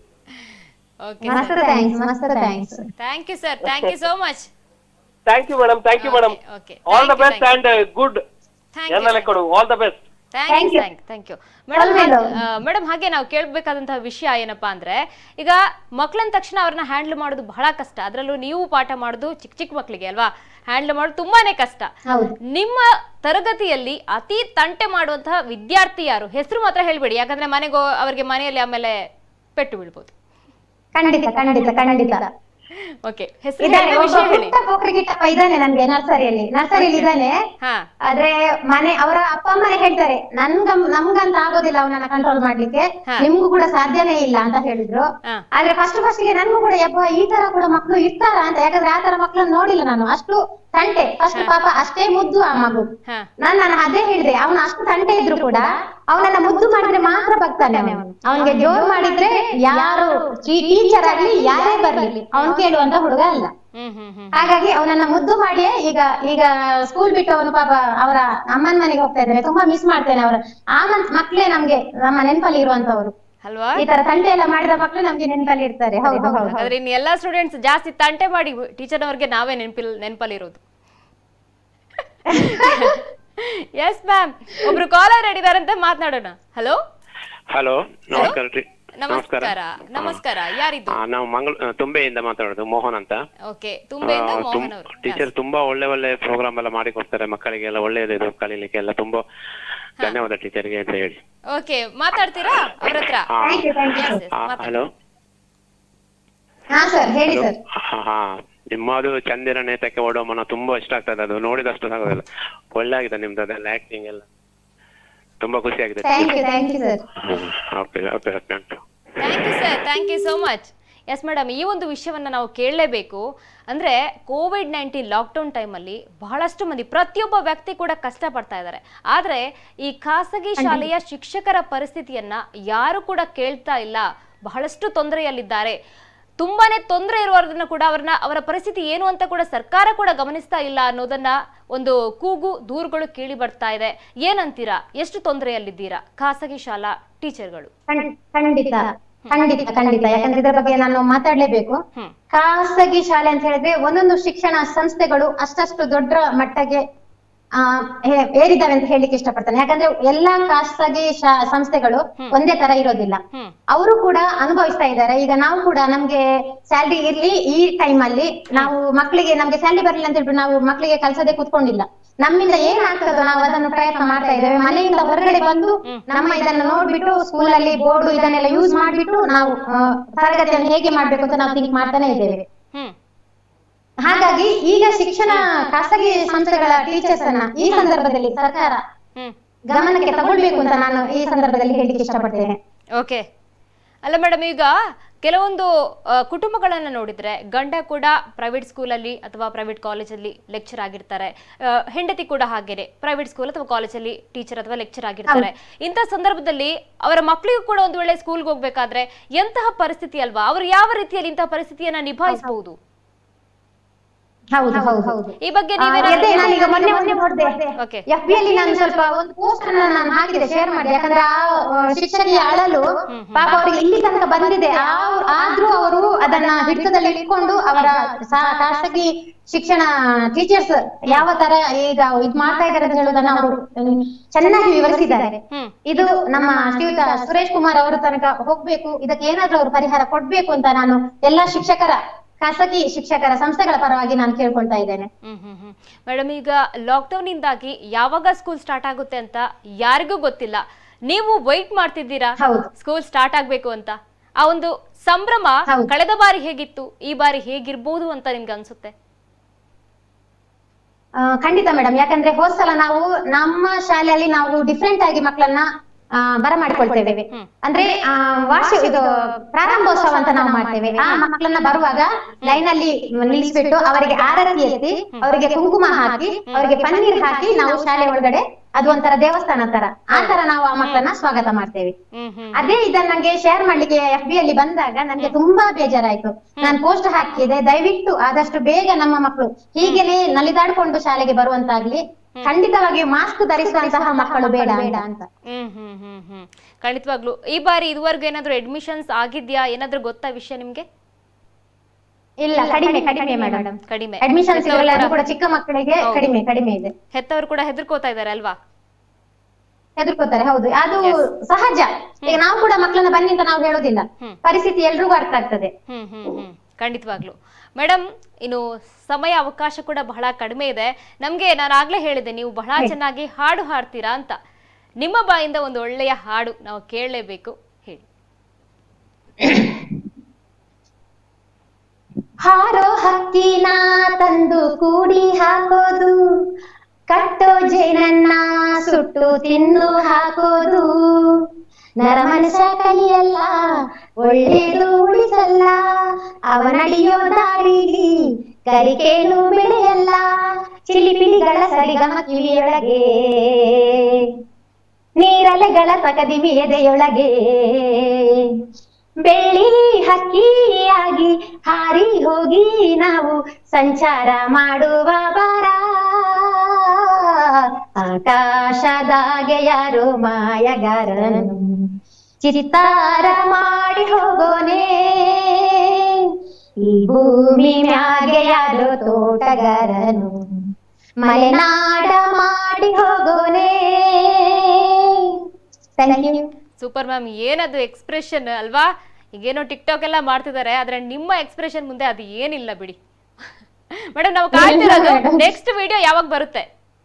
ಓಕೆ ಮಸ್ತ್ ಥ್ಯಾಂಕ್ಸ್ ಮಸ್ತ್ thanks thank you sir thank you so much thank you madam thank you madam okay all the best and good thank you ಎನ್ನಲೆ ಕೊಡು all the best thank you thank you madam madam ಹಾಗೆ ನಾವು ಕೇಳಬೇಕಾದಂತಹ ವಿಷಯ ಏನಪ್ಪಾ ಅಂದ್ರೆ ಈಗ ಮಕ್ಳಂದ ತಕ್ಷಣ ಅವ್ರನ್ನ ಹ್ಯಾಂಡಲ್ ಮಾಡೋದು ಬಹಳ ಕಷ್ಟ ಅದರಲ್ಲೂ ನೀವು ಪಾಠ ಮಾಡೋದು ಚಿಕ್ಕ ಚಿಕ್ಕ ಮಕ್ಕಳಿಗೆ ಅಲ್ವಾ ಹ್ಯಾಂಡಲ್ ಮಾಡೋದು ತುಂಬಾನೇ ಕಷ್ಟ ಹೌದು ನಿಮ್ಮ ತರಗತಿಯಲ್ಲಿ ಅತಿ ತಂಟೆ ಮಾಡುವಂತಹ ವಿದ್ಯಾರ್ಥಿ ಯಾರು ಹೆಸರು ಮಾತ್ರ ಹೇಳ್ಬೇಡಿ ಯಾಕಂದ್ರೆ ಮನೆಗೋ ಅವ್ರಿಗೆ ಮನೆಯಲ್ಲಿ ಆಮೇಲೆ ಪೆಟ್ಟು ಬೀಳ್ಬೋದು ಖಂಡಿತ ಖಂಡಿತ ಖಂಡಿತ ಓಕೆ ಹೆಸರು ಇದಾನೆ ಹೇಳಿ ಒಬ್ಬ ವಿಷಯ ಹೇಳಿ ಪುಟ್ಟ ಪೋಖ್ರಿಗಿಟ್ಟಪ್ಪ ಇದಾನೆ ನನ್ಗೆ ನರ್ಸರಿಯಲ್ಲಿ ನರ್ಸರಿಯಲ್ಲಿ ಇದಾನೆ ಹಾ ಆದ್ರೆ ಮನೆ ಅವರ ಅಪ್ಪ ಅಮ್ಮನೇ ಹೇಳ್ತಾರೆ ನನ್ಗ ನಮ್ಗಂತ ಆಗೋದಿಲ್ಲ ಅವನನ್ನ ಕಂಟ್ರೋಲ್ ಮಾಡ್ಲಿಕ್ಕೆ ಹಾ. ನಿಮ್ಗೂ ಕೂಡ ಸಾಧ್ಯನೇ ಇಲ್ಲ ಅಂತ ಹೇಳಿದ್ರು ಹಾ. ಆದ್ರೆ ಫಸ್ಟ್ ಫಸ್ಟ್ ಗೆ ನನ್ಗೂ ಕೂಡ ಯಪ್ಪ ಈ ತರ ಕೂಡ ಮಕ್ಳು ಇರ್ತಾರ ಅಂತ ಯಾಕಂದ್ರೆ ಆ ತರ ಮಕ್ಳನ್ನ ನೋಡಿಲ್ಲ ನಾನು ಅಷ್ಟು ತಂಟೆ ಫಸ್ಟ್ ಪಾಪ ಅಷ್ಟೇ ಮುದ್ದು ಆ ಮಗು ಹಾ ನಾನ್ ನಾನು ಅದೇ ಹೇಳಿದೆ ಅವನು ಅಷ್ಟು ತಂಟೆ ಇದ್ರು ಕೂಡ ಅವನನ್ನ ಮುದ್ದು ಮಾಡಿದ್ರೆ ಮಾತ್ರ ಬರ್ತಾನೆ ಅವನು ಅವನಿಗೆ ಜೋರ್ ಮಾಡಿದ್ರೆ ಯಾರು ಟೀಚರ್ ಆಗ್ಲಿ ಯಾರೇ ಬರ್ಲಿ ಅವನು ಕೇಳುವಂತ ಹುಡುಗ ಅಲ್ಲ ಹ್ಮ್ ಹ್ಮ್ ಹ್ಮ್ ಹಾಗಾಗಿ ಅವನನ್ನ ಮುದ್ದು ಮಾಡಿಯೇ ಈಗ ಈಗ ಸ್ಕೂಲ್ ಬಿಟ್ಟು ಅವನು ಪಾಪ ಅವರ ಅಮ್ಮನ ಮನೆಗೆ ಹೋಗ್ತಾ ಇದ್ದಾರೆ ತುಂಬಾ ಮಿಸ್ ಮಾಡ್ತೇನೆ ಅವರ ಆ ಮನ್- ಮಕ್ಳೇ ನಮ್ಗೆ ನಮ್ಮ ನೆನಪಲ್ಲಿ ಇರುವಂತವ್ರು ಅಲ್ವಾ ಈ ತರ ತಂಟೆ ಎಲ್ಲ ಮಾಡಿದ ಮಕ್ಳು ನಮ್ಗೆ ನೆನಪಲ್ಲಿ ಇರ್ತಾರೆ ಹೌದು ಹೌದು ಹೌದು ಹಾಗಾದ್ರೆ ಇನ್ನು ಎಲ್ಲಾ ಸ್ಟೂಡೆಂಟ್ಸ್ ಜಾಸ್ತಿ ತಂಟೆ ಮಾಡಿ ಟೀಚರ್ ಅವ್ರಿಗೆ ನಾವೇ ನೆನಪಿಲ್ ನೆನಪಲ್ಲಿರೋದು ಎಸ್ ಮ್ಯಾಮ್ ಒಬ್ರು ಕಾಲರ್ ಇದಾರಂತೆ ಮಾತನಾಡೋಣ ಹಲೋ ಹಲೋ ನಮಸ್ಕಾರ ರೀ ನಮಸ್ಕಾರ ನಮಸ್ಕಾರ ಯಾರಿದ್ದು ಆ, ನಾವು ಮಂಗಳ ಆ, ತುಂಬೆಯಿಂದ ಮಾತಾಡೋದು ಮೋಹನ್ ಅಂತ ಓಕೆ ತುಂಬೆಯಿಂದ ಮೋಹನ್ ಅವರು ಟೀಚರ್ ತುಂಬಾ ಒಳ್ಳೆ ಒಳ್ಳೆ ಪ್ರೋಗ್ರಾಮ್ ಎಲ್ಲ ಮಾಡಿ ಕೊಡ್ತಾರೆ ಮಕ್ಕಳಿಗೆಲ್ಲ ಒಳ್ಳೆಯದು ಇದು ಕಲೀಲಿಕ್ಕೆ ಎಲ್ಲ ತುಂಬಾ ಧನ್ಯವಾದ ಟೀಚರ್ಗೆ ಅಂತ ಹೇಳಿ ಓಕೆ ಮಾತಾಡ್ತೀರಾ ಅವ್ರ ಹತ್ರ thank you thank you Yes, yes, ಮಾತಾಡಿ. ಹಲೋ ಹಾ ಸರ್ ಹೇಳಿ ಸರ್ ಹಾ ನಿಮ್ಮದು ಚಂದಿರ ನೇತಕ್ಕೆ ಓಡೋ ಮನ ತುಂಬಾ ಇಷ್ಟ ಆಗ್ತದೆ ಅದು ನೋಡಿದಷ್ಟು ಸಾಗೋದಿಲ್ಲ ಒಳ್ಳೆ ಆಗಿದೆ ನಿಮ್ದು ಅದೆಲ್ಲ ಆಕ್ಟಿಂಗ್ ಎಲ್ಲ ತುಂಬಾ ಖುಷಿ ಆಗಿದೆ thank you thank you sir okay okay thank you thank you sir thank you so much yes madam ಈ ಒಂದು ವಿಷಯವನ್ನ ನಾವು ಕೇಳಲೇಬೇಕು ಅಂದ್ರೆ ಕೋವಿಡ್ ನೈನ್ಟೀನ್ ಲಾಕ್ಡೌನ್ ಟೈಮಲ್ಲಿ ಬಹಳಷ್ಟು ಮಂದಿ ಪ್ರತಿಯೊಬ್ಬ ವ್ಯಕ್ತಿ ಕೂಡ ಕಷ್ಟ ಪಡ್ತಾ ಇದ್ದಾರೆ ಆದ್ರೆ ಈ ಖಾಸಗಿ ಶಾಲೆಯ ಶಿಕ್ಷಕರ ಪರಿಸ್ಥಿತಿಯನ್ನ ಯಾರು ಕೂಡ ಕೇಳ್ತಾ ಇಲ್ಲ ಬಹಳಷ್ಟು ತೊಂದರೆಯಲ್ಲಿದ್ದಾರೆ ತುಂಬಾನೇ ತೊಂದರೆ ಇರುವುದನ್ನ ಕೂಡ ಅವರನ್ನ ಅವರ ಪರಿಸ್ಥಿತಿ ಏನು ಅಂತ ಕೂಡ ಸರ್ಕಾರ ಕೂಡ ಗಮನಿಸ್ತಾ ಇಲ್ಲ ಅನ್ನೋದನ್ನ ಒಂದು ಕೂಗು ದೂರುಗಳು ಕೇಳಿ ಬರ್ತಾ ಇದೆ ಏನಂತೀರಾ ಎಷ್ಟು ತೊಂದರೆಯಲ್ಲಿದ್ದೀರಾ ಖಾಸಗಿ ಶಾಲಾ ಟೀಚರ್ಗಳು ಖಂಡ್- ಖಂಡಿತ ಖಂಡಿತ ಖಂಡಿತ ಯಾಕಂದ್ರೆ ಇದರ ಬಗ್ಗೆ ನಾನು ಮಾತಾಡ್ಲೇಬೇಕು ಖಾಸಗಿ ಶಾಲೆ ಅಂತ ಹೇಳಿದ್ರೆ ಒಂದೊಂದು ಶಿಕ್ಷಣ ಸಂಸ್ಥೆಗಳು ಅಷ್ಟಷ್ಟು ದೊಡ್ಡ ಮಟ್ಟಕ್ಕೆ ಆ ಹೇ- ಏರಿದಾವೆ ಅಂತ ಹೇಳಲಿಕ್ಕೆ ಇಷ್ಟಪಡ್ತೇನೆ ಯಾಕಂದ್ರೆ ಎಲ್ಲಾ ಖಾಸಗಿ ಶಾ- ಸಂಸ್ಥೆಗಳು ಒಂದೇ ತರ ಇರೋದಿಲ್ಲ ಅವರು ಕೂಡ ಅನುಭವಿಸ್ತಾ ಇದ್ದಾರೆ ಈಗ ನಾವು ಕೂಡ ನಮ್ಗೆ ಸ್ಯಾಲ್ರಿ ಇರ್ಲಿ ಈ ಟೈಮ್ ಅಲ್ಲಿ ನಾವು ಮಕ್ಕಳಿಗೆ ನಮ್ಗೆ ಸ್ಯಾಲ್ರಿ ಬರಲಿಲ್ಲ ಅಂತ ಹೇಳ್ಬಿಟ್ಟು ನಾವು ಮಕ್ಕಳಿಗೆ ಕಲ್ಸದೆ ಕೂತ್ಕೊಂಡಿಲ್ಲ ನಮ್ಮಿಂದ ಏನಾಗ್ತದೋ ನಾವು ಅದನ್ನು ಪ್ರಯತ್ನ ಮಾಡ್ತಾ ಇದ್ದೇವೆ ಮನೆಯಿಂದ ಹೊರಗಡೆ ಬಂದು ನಮ್ಮ ಇದನ್ನು ನೋಡ್ಬಿಟ್ಟು ಸ್ಕೂಲ್ ಅಲ್ಲಿ ಬೋರ್ಡ್ ಇದನ್ನೆಲ್ಲ ಯೂಸ್ ಮಾಡ್ಬಿಟ್ಟು ನಾವು ಆ, ತರಗತಿಯನ್ನು ಹೇಗೆ ಮಾಡ್ಬೇಕು ಅಂತ ನಾವು ಥಿಂಕ್ ಮಾಡ್ತಾನೆ ಇದ್ದೇವೆ ಹ್ಮ್ ಹಾಗಾಗಿ ಈಗ ಶಿಕ್ಷಣ ಖಾಸಗಿ ಸಂಸ್ಥೆಗಳ ಟೀಚರ್ಸ್ ಅನ್ನ ಈ ಸಂದರ್ಭದಲ್ಲಿ ಸರ್ಕಾರ ಹ್ಮ್ ಗಮನಕ್ಕೆ ತಗೊಳ್ಬೇಕು ಅಂತ ನಾನು ಈ ಸಂದರ್ಭದಲ್ಲಿ ಹೇಳಲಿಕ್ಕೆ ಇಷ್ಟಪಡ್ತೇನೆ ಓಕೆ ಅಲ್ಲ ಮೇಡಮ್ ಈಗ ಕೆಲವೊಂದು ಆ, ಕುಟುಂಬಗಳನ್ನ ನೋಡಿದ್ರೆ ಗಂಡ ಕೂಡ ಪ್ರೈವೇಟ್ ಸ್ಕೂಲಲ್ಲಿ ಅಥವಾ ಪ್ರೈವೇಟ್ ಕಾಲೇಜಲ್ಲಿ ಲೆಕ್ಚರ್ ಆಗಿರ್ತಾರೆ ಆ, ಹೆಂಡತಿ ಕೂಡ ಹಾಗೇನೆ ಪ್ರೈವೇಟ್ ಸ್ಕೂಲ್ ಅಥವಾ ಕಾಲೇಜಲ್ಲಿ ಟೀಚರ್ ಅಥವಾ ಲೆಕ್ಚರ್ ಆಗಿರ್ತಾರೆ ಇಂಥ ಸಂದರ್ಭದಲ್ಲಿ ಅವರ ಮಕ್ಕಳಿಗೂ ಕೂಡ ಒಂದು ವೇಳೆ ಸ್ಕೂಲ್ಗೆ ಹೋಗ್ಬೇಕಾದ್ರೆ ಎಂತಹ ಪರಿಸ್ಥಿತಿ ಅಲ್ವಾ ಅವರು ಯಾವ ರೀತಿಯಲ್ಲಿ ಇಂತಹ ಪರಿಸ್ಥಿತಿಯನ್ನ ನಿಭಾಯಿಸಬಹುದು ಹೌದು ಹೌದು ಹೌದು ಈ ಬಗ್ಗೆ ಆ, ನೀವೇನಾದ್ರೂ ಅದೇ ನಾನೀಗ ಮೊನ್ನೆ ಮೊನ್ನೆ ನೋಡಿದೆ ಓಕೆ ಎಫ್ ಬಿ ಅಲ್ಲಿ ನಾನು ಸ್ವಲ್ಪ ಒಂದು ಪೋಸ್ಟ್ ಅನ್ನ ನಾನು ಹಾಕಿದೆ ಶೇರ್ ಮಾಡಿ ಯಾಕಂದ್ರೆ ಆ ಆ, ಶಿಕ್ಷಕಿಯ ಅಳಲು ಪಾಪ ಅವರಿಗೆ ಇಲ್ಲಿ ತನಕ ಬಂದಿದೆ ಆ- ಆದ್ರೂ ಅವರು ಅದನ್ನ ಹಿಡಿತದಲ್ಲಿ ಇಟ್ಕೊಂಡು ಅವರ ಸಾ- ಖಾಸಗಿ ಶಿಕ್ಷಣ ಟೀಚರ್ಸ್ ಯಾವ ತರ ಈಗ ಇದ್ ಮಾಡ್ತಾ ಇದ್ದಾರೆ ಅಂತ ಹೇಳುದನ್ನ ಅವರು ಚೆನ್ನಾಗಿ ವಿವರಿಸಿದ್ದಾರೆ ಇದು ನಮ್ಮ ಶ್ರೀಯುತ ಸುರೇಶ್ ಕುಮಾರ್ ಅವರ ತನಕ ಹೋಗ್ಬೇಕು ಇದಕ್ಕೆ ಏನಾದ್ರೂ ಅವರು ಪರಿಹಾರ ಕೊಡ್ಬೇಕು ಅಂತ ನಾನು ಎಲ್ಲಾ ಶಿಕ್ಷಕರ ಖಾಸಗಿ ಶಿಕ್ಷಕರ ಸಂಸ್ಥೆಗಳ ಪರವಾಗಿ ನಾನು ಕೇಳ್ಕೊಳ್ತಾ ಇದ್ದೇನೆ ಹ್ಮ್ ಹ್ಮ್ ಹ್ಮ್ ಮೇಡಮ್ ಈಗ ಲಾಕ್ಡೌನ್ ಇಂದಾಗಿ ಯಾವಾಗ ಸ್ಕೂಲ್ ಸ್ಟಾರ್ಟ್ ಆಗುತ್ತೆ ಅಂತ ಯಾರಿಗೂ ಗೊತ್ತಿಲ್ಲ ನೀವು ವೈಟ್ ಮಾಡ್ತಿದ್ದೀರಾ ಸ್ಕೂಲ್ ಸ್ಟಾರ್ಟ್ ಆಗ್ಬೇಕು ಅಂತ ಆ ಒಂದು ಸಂಭ್ರಮ ಕಳೆದ ಬಾರಿ ಹೇಗಿತ್ತು ಈ ಬಾರಿ ಹೇಗಿರ್ಬೋದು ಅಂತ ನಿಮ್ಗೆ ಅನ್ಸುತ್ತೆ ಆ, ಖಂಡಿತ ಮೇಡಮ್ ಯಾಕಂದ್ರೆ ಹೋದ್ ಸಲ ನಾವು ನಮ್ಮ ಶಾಲೆಯಲ್ಲಿ ನಾವು ಡಿಫ್ರೆಂಟ್ ಆಗಿ ಮಕ್ಕಳನ್ನ ಆ, ಬರಮಾಡಿಕೊಳ್ತೇವೆ ಅಂದ್ರೆ ಆ, ವಾರ್ಷಿಕ ಇದು ಪ್ರಾರಂಭೋತ್ಸವ ಅಂತ ನಾವು ಮಾಡ್ತೇವೆ ಆ ಮಕ್ಕಳನ್ನ ಬರುವಾಗ ಲೈನ್ ಅಲ್ಲಿ ನಿಲ್ಲಿಸ್ಬಿಟ್ಟು ಅವರಿಗೆ ಆರತಿ ಎತ್ತಿ ಅವರಿಗೆ ಕುಂಕುಮ ಹಾಕಿ ಅವರಿಗೆ ಪನ್ನೀರ್ ಹಾಕಿ ನಾವು ಶಾಲೆ ಒಳಗಡೆ ಅದು ಒಂಥರ ದೇವಸ್ಥಾನ ತರ ಆ ತರ ನಾವು ಆ ಮಕ್ಕಳನ್ನ ಸ್ವಾಗತ ಮಾಡ್ತೇವೆ ಅದೇ ಇದನ್ನ ನಂಗೆ ಶೇರ್ ಮಾಡ್ಲಿಕ್ಕೆ ಎಫ್ ಬಿ ಅಲ್ಲಿ ಬಂದಾಗ ನನ್ಗೆ ತುಂಬಾ ಬೇಜಾರಾಯ್ತು ನಾನು ಪೋಸ್ಟ್ ಹಾಕಿದೆ ದಯವಿಟ್ಟು ಆದಷ್ಟು ಬೇಗ ನಮ್ಮ ಮಕ್ಕಳು ಹೀಗೆನೆ ನಲಿದಾಡ್ಕೊಂಡು ಶಾಲೆಗೆ ಬರುವಂತಾಗ್ಲಿ ಖಂಡಿತವಾಗಿ ಮಾಸ್ಕ್ ಧರಿಸುವಂತಹ ಮಕ್ಕಳು ಬೇಡ ಬೇಡ ಅಂತ ಹ್ಮ್ ಹ್ಮ್ ಹ್ಮ್ ಹ್ಮ್ ಖಂಡಿತವಾಗ್ಲು ಈ ಬಾರಿ ಇದುವರೆಗೂ ಏನಾದ್ರು ಅಡ್ಮಿಷನ್ಸ್ ಆಗಿದ್ಯಾ ಏನಾದ್ರು ಗೊತ್ತಾ ವಿಷಯ ನಿಮ್ಗೆ ಇಲ್ಲ ಕಡಿಮೆ ಕಡಿಮೆ ಮೇಡಮ್ ಕಡಿಮೆ ಅಡ್ಮಿಷನ್ಸ್ ಹೆತ್ತವರು ಅದು ಕೂಡ- ಕೂಡ ಚಿಕ್ಕ ಮಕ್ಕಳಿಗೆ ಹೌದು. ಕಡಿಮೆ ಕಡಿಮೆ ಇದೆ ಹೆತ್ತವರು ಕೂಡ ಹೆದರ್ಕೋತಾ ಇದಾರೆ ಅಲ್ವಾ ಹೆದರ್ಕೋತಾರೆ ಹೌದು ಅದು ಸಹಜ ಈಗ ನಾವು ಕೂಡ ಮಕ್ಕಳನ್ನ ಬನ್ನಿ ಅಂತ ನಾವು ಹೇಳೋದಿಲ್ಲ ಪರಿಸ್ಥಿತಿ ಎಲ್ರಿಗೂ ಅರ್ಥ ಆಗ್ತದೆ ಹ್ಮ್ ಹ್ಮ್ ಹ್ಮ್ ಖಂಡಿತವಾಗ್ಲು ಮೇಡಮ್ ಇನ್ನು ಸಮಯ ಅವಕಾಶ ಕೂಡ ಬಹಳ ಕಡಿಮೆ ಇದೆ ನಮ್ಗೆ ನಾನು ಆಗ್ಲೇ ಹೇಳಿದೆ ನೀವು ಬಹಳ ಚೆನ್ನಾಗಿ ಹಾಡು ಹಾಡ್ತೀರಾ ಅಂತ ನಿಮ್ಮ ಬಾಯಿಂದ ಒಂದು ಒಳ್ಳೆಯ ಹಾಡು ನಾವು ಕೇಳಲೇಬೇಕು ಹೇಳಿ ಹಾರೋ ಹಕ್ಕಿನ ತಂದು ಕೂಡಿ ಹಾಕೋದು ಕಟ್ಟೋ ಜೇನನ್ನ ಸುಟ್ಟು ತಿಂದು ಹಾಕೋದು ನರಮನಸ ಕೈಯಲ್ಲ ಒಳ್ಳೇದು ಉಳಿಸಲ್ಲ ಅವನಡಿಯೋ ದಾರಿಲಿ ಕರಿಕೇನು ಬೆಳೆಯಲ್ಲ ಚಿಲಿಪಿಲಿಗಳ ಸರಿಗಮ ಕಿವಿಯೊಳಗೆ ನೀರಲೆಗಳ ತಕದಿಮಿ ಎದೆಯೊಳಗೆ ಬೆಳ್ಳಿ ಹಕ್ಕಿಯಾಗಿ ಹಾರಿ ಹೋಗಿ ನಾವು ಸಂಚಾರ ಮಾಡುವ ಬಾರ ಆಕಾಶದಾಗೆ ಯಾರೋ ಮಾಯಗಾರನು ಚಿತ್ತಾರ ಮಾಡಿ ಹೋಗೋನೆ ಈ ಭೂಮಿ ಮ್ಯಾಗೆ ಯಾರೋ ತೋಟಗಾರನು ಮಲೆನಾಡ ಮಾಡಿ ಹೋಗೋನೆ ಥ್ಯಾಂಕ್ ಯು ಸೂಪರ್ ಮ್ಯಾಮ್ ಏನದು ಎಕ್ಸ್ಪ್ರೆಷನ್ ಅಲ್ವಾ ಈಗೇನೋ ಟಿಕ್ ಟಾಕ್ ಎಲ್ಲ ಮಾಡ್ತಿದ್ದಾರೆ ಆದ್ರೆ ನಿಮ್ಮ ಎಕ್ಸ್ಪ್ರೆಷನ್ ಮುಂದೆ ಅದು ಏನಿಲ್ಲ ಬಿಡಿ ಮೇಡಮ್ ನಾವು ಕಾಯ್ತಿರೋದು ನೆಕ್ಸ್ಟ್ ವಿಡಿಯೋ ಯಾವಾಗ ಬರುತ್ತೆ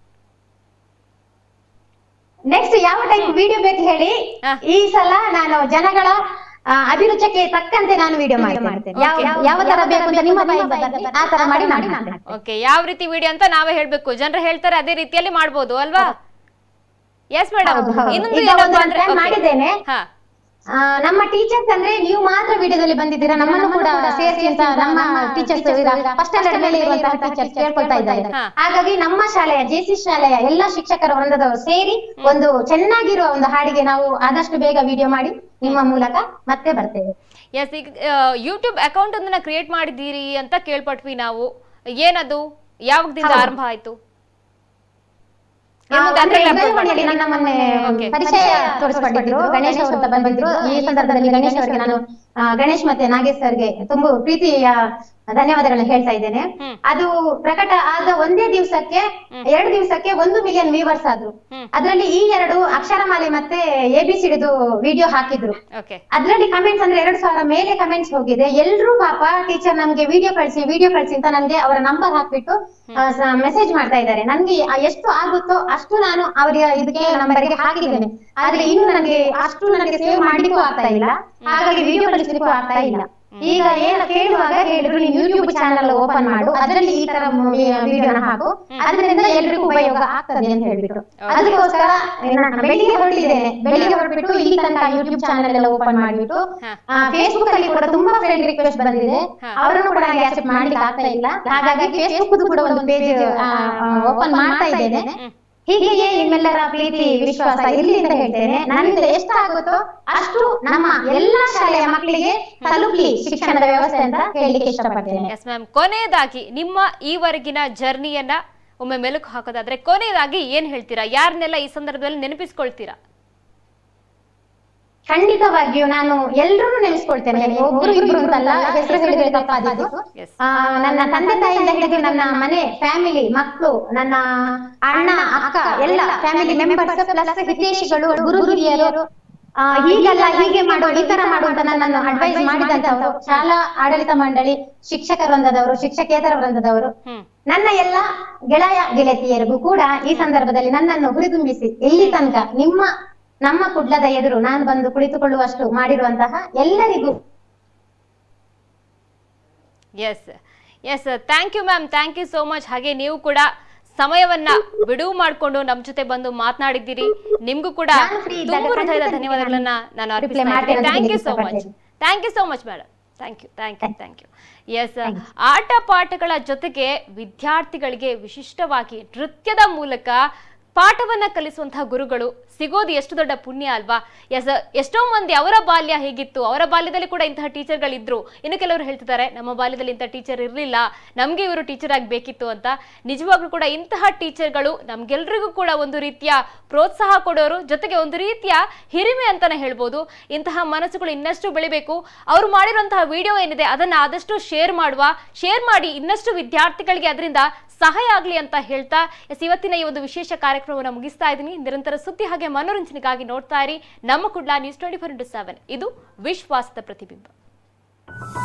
ನೆಕ್ಸ್ಟ್ ಯಾವ ಟೈಪ್ ವಿಡಿಯೋ ಬೇಕು ಹೇಳಿ ಈ ಸಲ ನಾನು ಜನಗಳ ಆ, ಅಭಿರುಚಿಗೆ ತಕ್ಕಂತೆ ನಾನು ವಿಡಿಯೋ ಮಾಡ್ತೇನೆ ಯಾವ ಯಾವ ತರ ಬೇಕು ಅಂತ ನಿಮ್ಮ ಬಾಯಿಂದ ಬರ್ತದೆ, ಆ ತರ ಮಾಡಿ ಮಾಡಿ ಮಾಡ್ತೇನೆ. ಓಕೆ ಯಾವ ರೀತಿ ವಿಡಿಯೋ ಅಂತ ನಾವೇ ಹೇಳ್ಬೇಕು ಜನರು ಹೇಳ್ತಾರೆ ಅದೇ ರೀತಿಯಲ್ಲಿ ಮಾಡ್ಬೋದು ಅಲ್ವಾ ಎಸ್ ಮೇಡಮ್ ಹೌದು, ಹೌದು. ಇನ್ನೊಂದು ಈಗ ಏನಪ್ಪಾ ಒಂದು ಅಂದ್ರೆ plan okay. ಮಾಡಿದ್ದೇನೆ. ಹಾ ಆ, ನಮ್ಮ ಟೀಚರ್ಸ್ ಅಂದ್ರೆ ನೀವು ಮಾತ್ರ ವಿಡಿಯೋದಲ್ಲಿ ಬಂದಿದ್ದೀರಾ ನಮ್ಮನ್ನು ಕೂಡ ಸೇರಿಸಿ ಅಂತ ನಮ್ಮ ಟೀಚರ್ಸ್ ಫಸ್ಟ್ ಸ್ಟ್ಯಾಂಡರ್ಡ್ ಮೇಲೆ ಇರುವಂತಹ ಟೀಚರ್ಸ್ ಕೇಳ್ಕೊಳ್ತಾ ಇದ್ದಾರೆ ಹಾ. ಹಾಗಾಗಿ ನಮ್ಮ ಶಾಲೆಯ ಜೆಸಿ ಶಾಲೆಯ ಎಲ್ಲಾ ಶಿಕ್ಷಕರ ವೃಂದದವರು ಸೇರಿ ಒಂದು ಚೆನ್ನಾಗಿರುವ ಒಂದು ಹಾಡಿಗೆ ನಾವು ಆದಷ್ಟು ಬೇಗ ವಿಡಿಯೋ ಮಾಡಿ ನಿಮ್ಮ ಮೂಲಕ ಮತ್ತೆ ಬರ್ತೇವೆ ಎಸ್ ಈಗ ಯೂಟ್ಯೂಬ್ ಅಕೌಂಟ್ ಒಂದನ್ನ ಕ್ರಿಯೇಟ್ ಮಾಡಿದ್ದೀರಿ ಅಂತ ಕೇಳ್ಪಟ್ವಿ ನಾವು ಏನದು ಯಾವಾಗದಿಂದ ಹೌದು. ಆರಂಭ ಆಯ್ತು ಆ, ಅಂದ್ರೆ ಉದಯವಾಣಿಯಲ್ಲಿ ನನ್ನ ಮೊನ್ನೆ Okay. ಪರಿಚಯ ತೋರಿಸ್ಕೊಂಡಿದ್ರು ಗಣೇಶ್ ಅವರು ಅಂತ ಬಂದಿದ್ರು ಈ ಸಂದರ್ಭದಲ್ಲಿ ಗಣೇಶ್ ಅವರಿಗೆ ನಾನು ಆ, ಗಣೇಶ್ ಮತ್ತೆ ನಾಗೇಶ್ ಸರ್ಗೆ ತುಂಬಾ ಪ್ರೀತಿಯ ಧನ್ಯವಾದಗಳನ್ನ ಹೇಳ್ತಾ ಇದ್ದೇನೆ ಹ್ಮ್. ಅದು ಪ್ರಕಟ ಆದ ಒಂದೇ ದಿವಸಕ್ಕೆ ಎರಡು ದಿವಸಕ್ಕೆ ಒಂದು ಮಿಲಿಯನ್ ವ್ಯೂವರ್ಸ್ ಆದ್ರು ಹ್ಮ್. ಅದರಲ್ಲಿ ಈ ಎರಡು ಅಕ್ಷರಮಾಲೆ ಮತ್ತೆ ಎ ಬಿ ಸಿಡಿದು ವಿಡಿಯೋ ಹಾಕಿದ್ರು ಓಕೆ ಅದ್ರಲ್ಲಿ ಕಮೆಂಟ್ಸ್ ಅಂದ್ರೆ ಎರಡು ಸಾವಿರ ಮೇಲೆ ಕಮೆಂಟ್ಸ್ ಹೋಗಿದೆ ಎಲ್ರೂ ಪಾಪ ಟೀಚರ್ ನಮ್ಗೆ ವಿಡಿಯೋ ಕಳಿಸಿ ವಿಡಿಯೋ ಕಳಿಸಿ ಅಂತ ನನ್ಗೆ ಅವರ ನಂಬರ್ ಹಾಕ್ಬಿಟ್ಟು ಮೆಸೇಜ್ ಮಾಡ್ತಾ ಇದ್ದಾರೆ ನನ್ಗೆ ಆ ಎಷ್ಟು ಆಗುತ್ತೋ ಅಷ್ಟು ನಾನು ಅವರ ಇದಕ್ಕೆ ನಂಬರ್ಗೆ ಹಾಕಿದ್ದೇನೆ ಆದ್ರೆ ಇನ್ನು ನನಗೆ ಅಷ್ಟು ನನಗೆ ಸೇವ್ ಮಾಡ್ಲಿಕ್ಕೂ ಆಗ್ತಾ ಇಲ್ಲ ಹಾಗಾಗಿ ವಿಡಿಯೋ ಕಳಿಸ್ಲಿಕ್ಕೂ ಆಗ್ತಾ ಇಲ್ಲ ಈಗ ಏನ ಕೇಳುವಾಗ ಹೇಳಿದ್ರು ನೀನು ಯೂಟ್ಯೂಬ್ ಚಾನಲ್ ಓಪನ್ ಮಾಡು ಅದರಲ್ಲಿ ಈ ತರ ವಿಡಿಯೋನ ಹಾಕು ಅದರಿಂದ ಎಲ್ರಿಗೂ ಉಪಯೋಗ ಆಗ್ತದೆ ಅಂತ ಹೇಳ್ಬಿಟ್ಟು ಅದಕ್ಕೋಸ್ಕರ ನಾನು ಬೆಳಿಗ್ಗೆ ಹೊರಟಿದ್ದೇನೆ ಬೆಳಿಗ್ಗೆ ಹೊರಟ್ಬಿಟ್ಟು ಇಲ್ಲಿ ತನಕ ಯೂಟ್ಯೂಬ್ ಚಾನಲ್ ಎಲ್ಲ ಓಪನ್ ಮಾಡಿಬಿಟ್ಟು ಫೇಸ್ಬುಕ್ ಅಲ್ಲಿ ಕೂಡ ತುಂಬಾ ಫ್ರೆಂಡ್ ರಿಕ್ವೆಸ್ಟ್ ಬಂದಿದೆ ಅವರನ್ನು ಕೂಡ ನನಗೆ ಆಕ್ಸೆಪ್ಟ್ ಮಾಡ್ಲಿಕ್ಕೆ ಆಗ್ತಾ ಇಲ್ಲ ಹಾಗಾಗಿ ಫೇಸ್ಬುಕ್ ಕೂಡ ಒಂದು ಪೇಜ್ ಓಪನ್ ಮಾಡ್ತಾ ಇದ್ದೇನೆ ಹೀಗೆಯೇ ನಿಮ್ಮೆಲ್ಲರ ಪ್ರೀತಿ ವಿಶ್ವಾಸ ಇರ್ಲಿ ಅಂತ ಹೇಳ್ತೇನೆ ನನ್ನಿಂದ ಎಷ್ಟಾಗುತ್ತೋ ಅಷ್ಟು ನಮ್ಮ ಎಲ್ಲಾ ಶಾಲೆಯ ಮಕ್ಕಳಿಗೆ ತಲುಪಲಿ ಶಿಕ್ಷಣದ ವ್ಯವಸ್ಥೆ ಅಂತ ಹೇಳಲಿಕ್ಕೆ ಇಷ್ಟಪಡ್ತೇನೆ ಎಸ್ ಮ್ಯಾಮ್ ಕೊನೆಯದಾಗಿ ನಿಮ್ಮ ಈವರೆಗಿನ ಜರ್ನಿಯನ್ನ ಒಮ್ಮೆ ಮೆಲುಕು ಹಾಕೋದಾದ್ರೆ ಕೊನೆಯದಾಗಿ ಏನ್ ಹೇಳ್ತೀರಾ ಯಾರನ್ನೆಲ್ಲ ಈ ಸಂದರ್ಭದಲ್ಲಿ ನೆನಪಿಸ್ಕೊಳ್ತೀರಾ ಖಂಡಿತವಾಗಿಯೂ ನಾನು ಎಲ್ರೂ ನೆನೆಸ್ಕೊಳ್ತೇನೆ ಒಬ್ರು ಇಬ್ರು ಅಂತಲ್ಲ ಹೆಸರು ಹೇಳಿದ್ರೆ ತಪ್ಪಾದಿದ್ದು ಎಸ್ ಆ, ನನ್ನ ತಂದೆ ತಾಯಿಯಿಂದ ಹಿಡಿದು ನನ್ನ ಮನೆ ಫ್ಯಾಮಿಲಿ ಮಕ್ಕಳು ನನ್ನ ಅಣ್ಣ ಅಕ್ಕ ಎಲ್ಲ ಫ್ಯಾಮಿಲಿ ಮೆಂಬರ್ಸ್ ಪ್ಲಸ್ ಹಿತೇಶಿಗಳು ಗುರು ಹಿರಿಯರು ಆ, ಹೀಗಲ್ಲ ಹೀಗೆ ಮಾಡು ಈ ತರ ಮಾಡು ಅಂತ ನನ್ನನ್ನು ಅಡ್ವೈಸ್ ಮಾಡಿದಂತವರು ಶಾಲಾ ಆಡಳಿತ ಮಂಡಳಿ ಶಿಕ್ಷಕ ವೃಂದದವರು ಶಿಕ್ಷಕೇತರ ವೃಂದದವರು ಹ್ಮ್ ನನ್ನ ಎಲ್ಲ ಗೆಳೆಯ ಗೆಳತಿಯರಿಗೂ ಕೂಡ ಈ ಸಂದರ್ಭದಲ್ಲಿ ನನ್ನನ್ನು ಹುರಿದುಂಬಿಸಿ ಇಲ್ಲಿ ತನಕ ನಿಮ್ಮ ನಮ್ಮ ಕುಡ್ಲದ ಎದುರು ನಾನು ಬಂದು ಕುಳಿತುಕೊಳ್ಳುವಷ್ಟು ಮಾಡಿರುವಂತಹ ಎಲ್ಲರಿಗೂ yes yes thank you ma'am thank you so much ಹಾಗೆ ನೀವು ಕೂಡ ಸಮಯವನ್ನ ಬಿಡುವು ಮಾಡಿಕೊಂಡು ನಮ್ಮ ಜೊತೆ ಬಂದು ಮಾತನಾಡಿದ್ದೀರಿ ನಿಮ್ಗೂ ಕೂಡ ನಾನು free ಇದ್ದಾಗ ತುಂಬ ಹೃದಯದ ಖಂಡಿತ ಧನ್ಯವಾದಗಳನ್ನ ನಾನು reply ಅರ್ಪಿಸ್ತಾ ಮಾಡ್ತೇನೆ ಅಂತ ಥ್ಯಾಂಕ್ ಯು ಸೋ ಮಚ್ ಇಷ್ಟಪಡ್ತೇನೆ. Thank you so much madam thank you thank you thank you yes ಆಟ ಪಾಠಗಳ ಜೊತೆಗೆ ವಿದ್ಯಾರ್ಥಿಗಳಿಗೆ ವಿಶಿಷ್ಟವಾಗಿ ನೃತ್ಯದ ಮೂಲಕ ಪಾಠವನ್ನ ಕಲಿಸುವಂತಹ ಗುರುಗಳು ಸಿಗೋದು ಎಷ್ಟು ದೊಡ್ಡ ಪುಣ್ಯ ಅಲ್ವಾ ಎಸ್ ಎಷ್ಟೋ ಮಂದಿ ಅವರ ಬಾಲ್ಯ ಹೇಗಿತ್ತು ಅವರ ಬಾಲ್ಯದಲ್ಲಿ ಕೂಡ ಇಂತಹ ಟೀಚರ್ಗಳಿದ್ರು ಇನ್ನು ಕೆಲವರು ಹೇಳ್ತಿದ್ದಾರೆ ನಮ್ಮ ಬಾಲ್ಯದಲ್ಲಿ ಇಂಥ ಟೀಚರ್ ಇರಲಿಲ್ಲ ನಮಗೆ ಇವರು ಟೀಚರ್ ಆಗಬೇಕಿತ್ತು ಅಂತ ನಿಜವಾಗ್ಲೂ ಕೂಡ ಇಂತಹ ಟೀಚರ್ಗಳು ನಮ್ಗೆಲ್ರಿಗೂ ಕೂಡ ಒಂದು ರೀತಿಯ ಪ್ರೋತ್ಸಾಹ ಕೊಡೋರು ಜೊತೆಗೆ ಒಂದು ರೀತಿಯ ಹಿರಿಮೆ ಅಂತಾನೆ ಹೇಳ್ಬೋದು ಇಂತಹ ಮನಸ್ಸುಗಳು ಇನ್ನಷ್ಟು ಬೆಳಿಬೇಕು ಅವರು ಮಾಡಿರುವಂತಹ ವಿಡಿಯೋ ಏನಿದೆ ಅದನ್ನ ಆದಷ್ಟು ಶೇರ್ ಮಾಡುವ ಶೇರ್ ಮಾಡಿ ಇನ್ನಷ್ಟು ವಿದ್ಯಾರ್ಥಿಗಳಿಗೆ ಅದರಿಂದ ಸಹಾಯ ಆಗಲಿ ಅಂತ ಹೇಳ್ತಾ ಎಸ್ ಇವತ್ತಿನ ಈ ಒಂದು ವಿಶೇಷ ಕಾರ್ಯಕ್ರಮವನ್ನು ಮುಗಿಸ್ತಾ ಇದ್ದೀನಿ ನಿರಂತರ ಸುದ್ದಿ ಹಾಗೆ ಮನೋರಂಜನೆಗಾಗಿ ನೋಡ್ತಾ ಇರಿ ನಮ್ಮ Kudla news twenty four into seven ಇದು ವಿಶ್ವಾಸದ ಪ್ರತಿಬಿಂಬ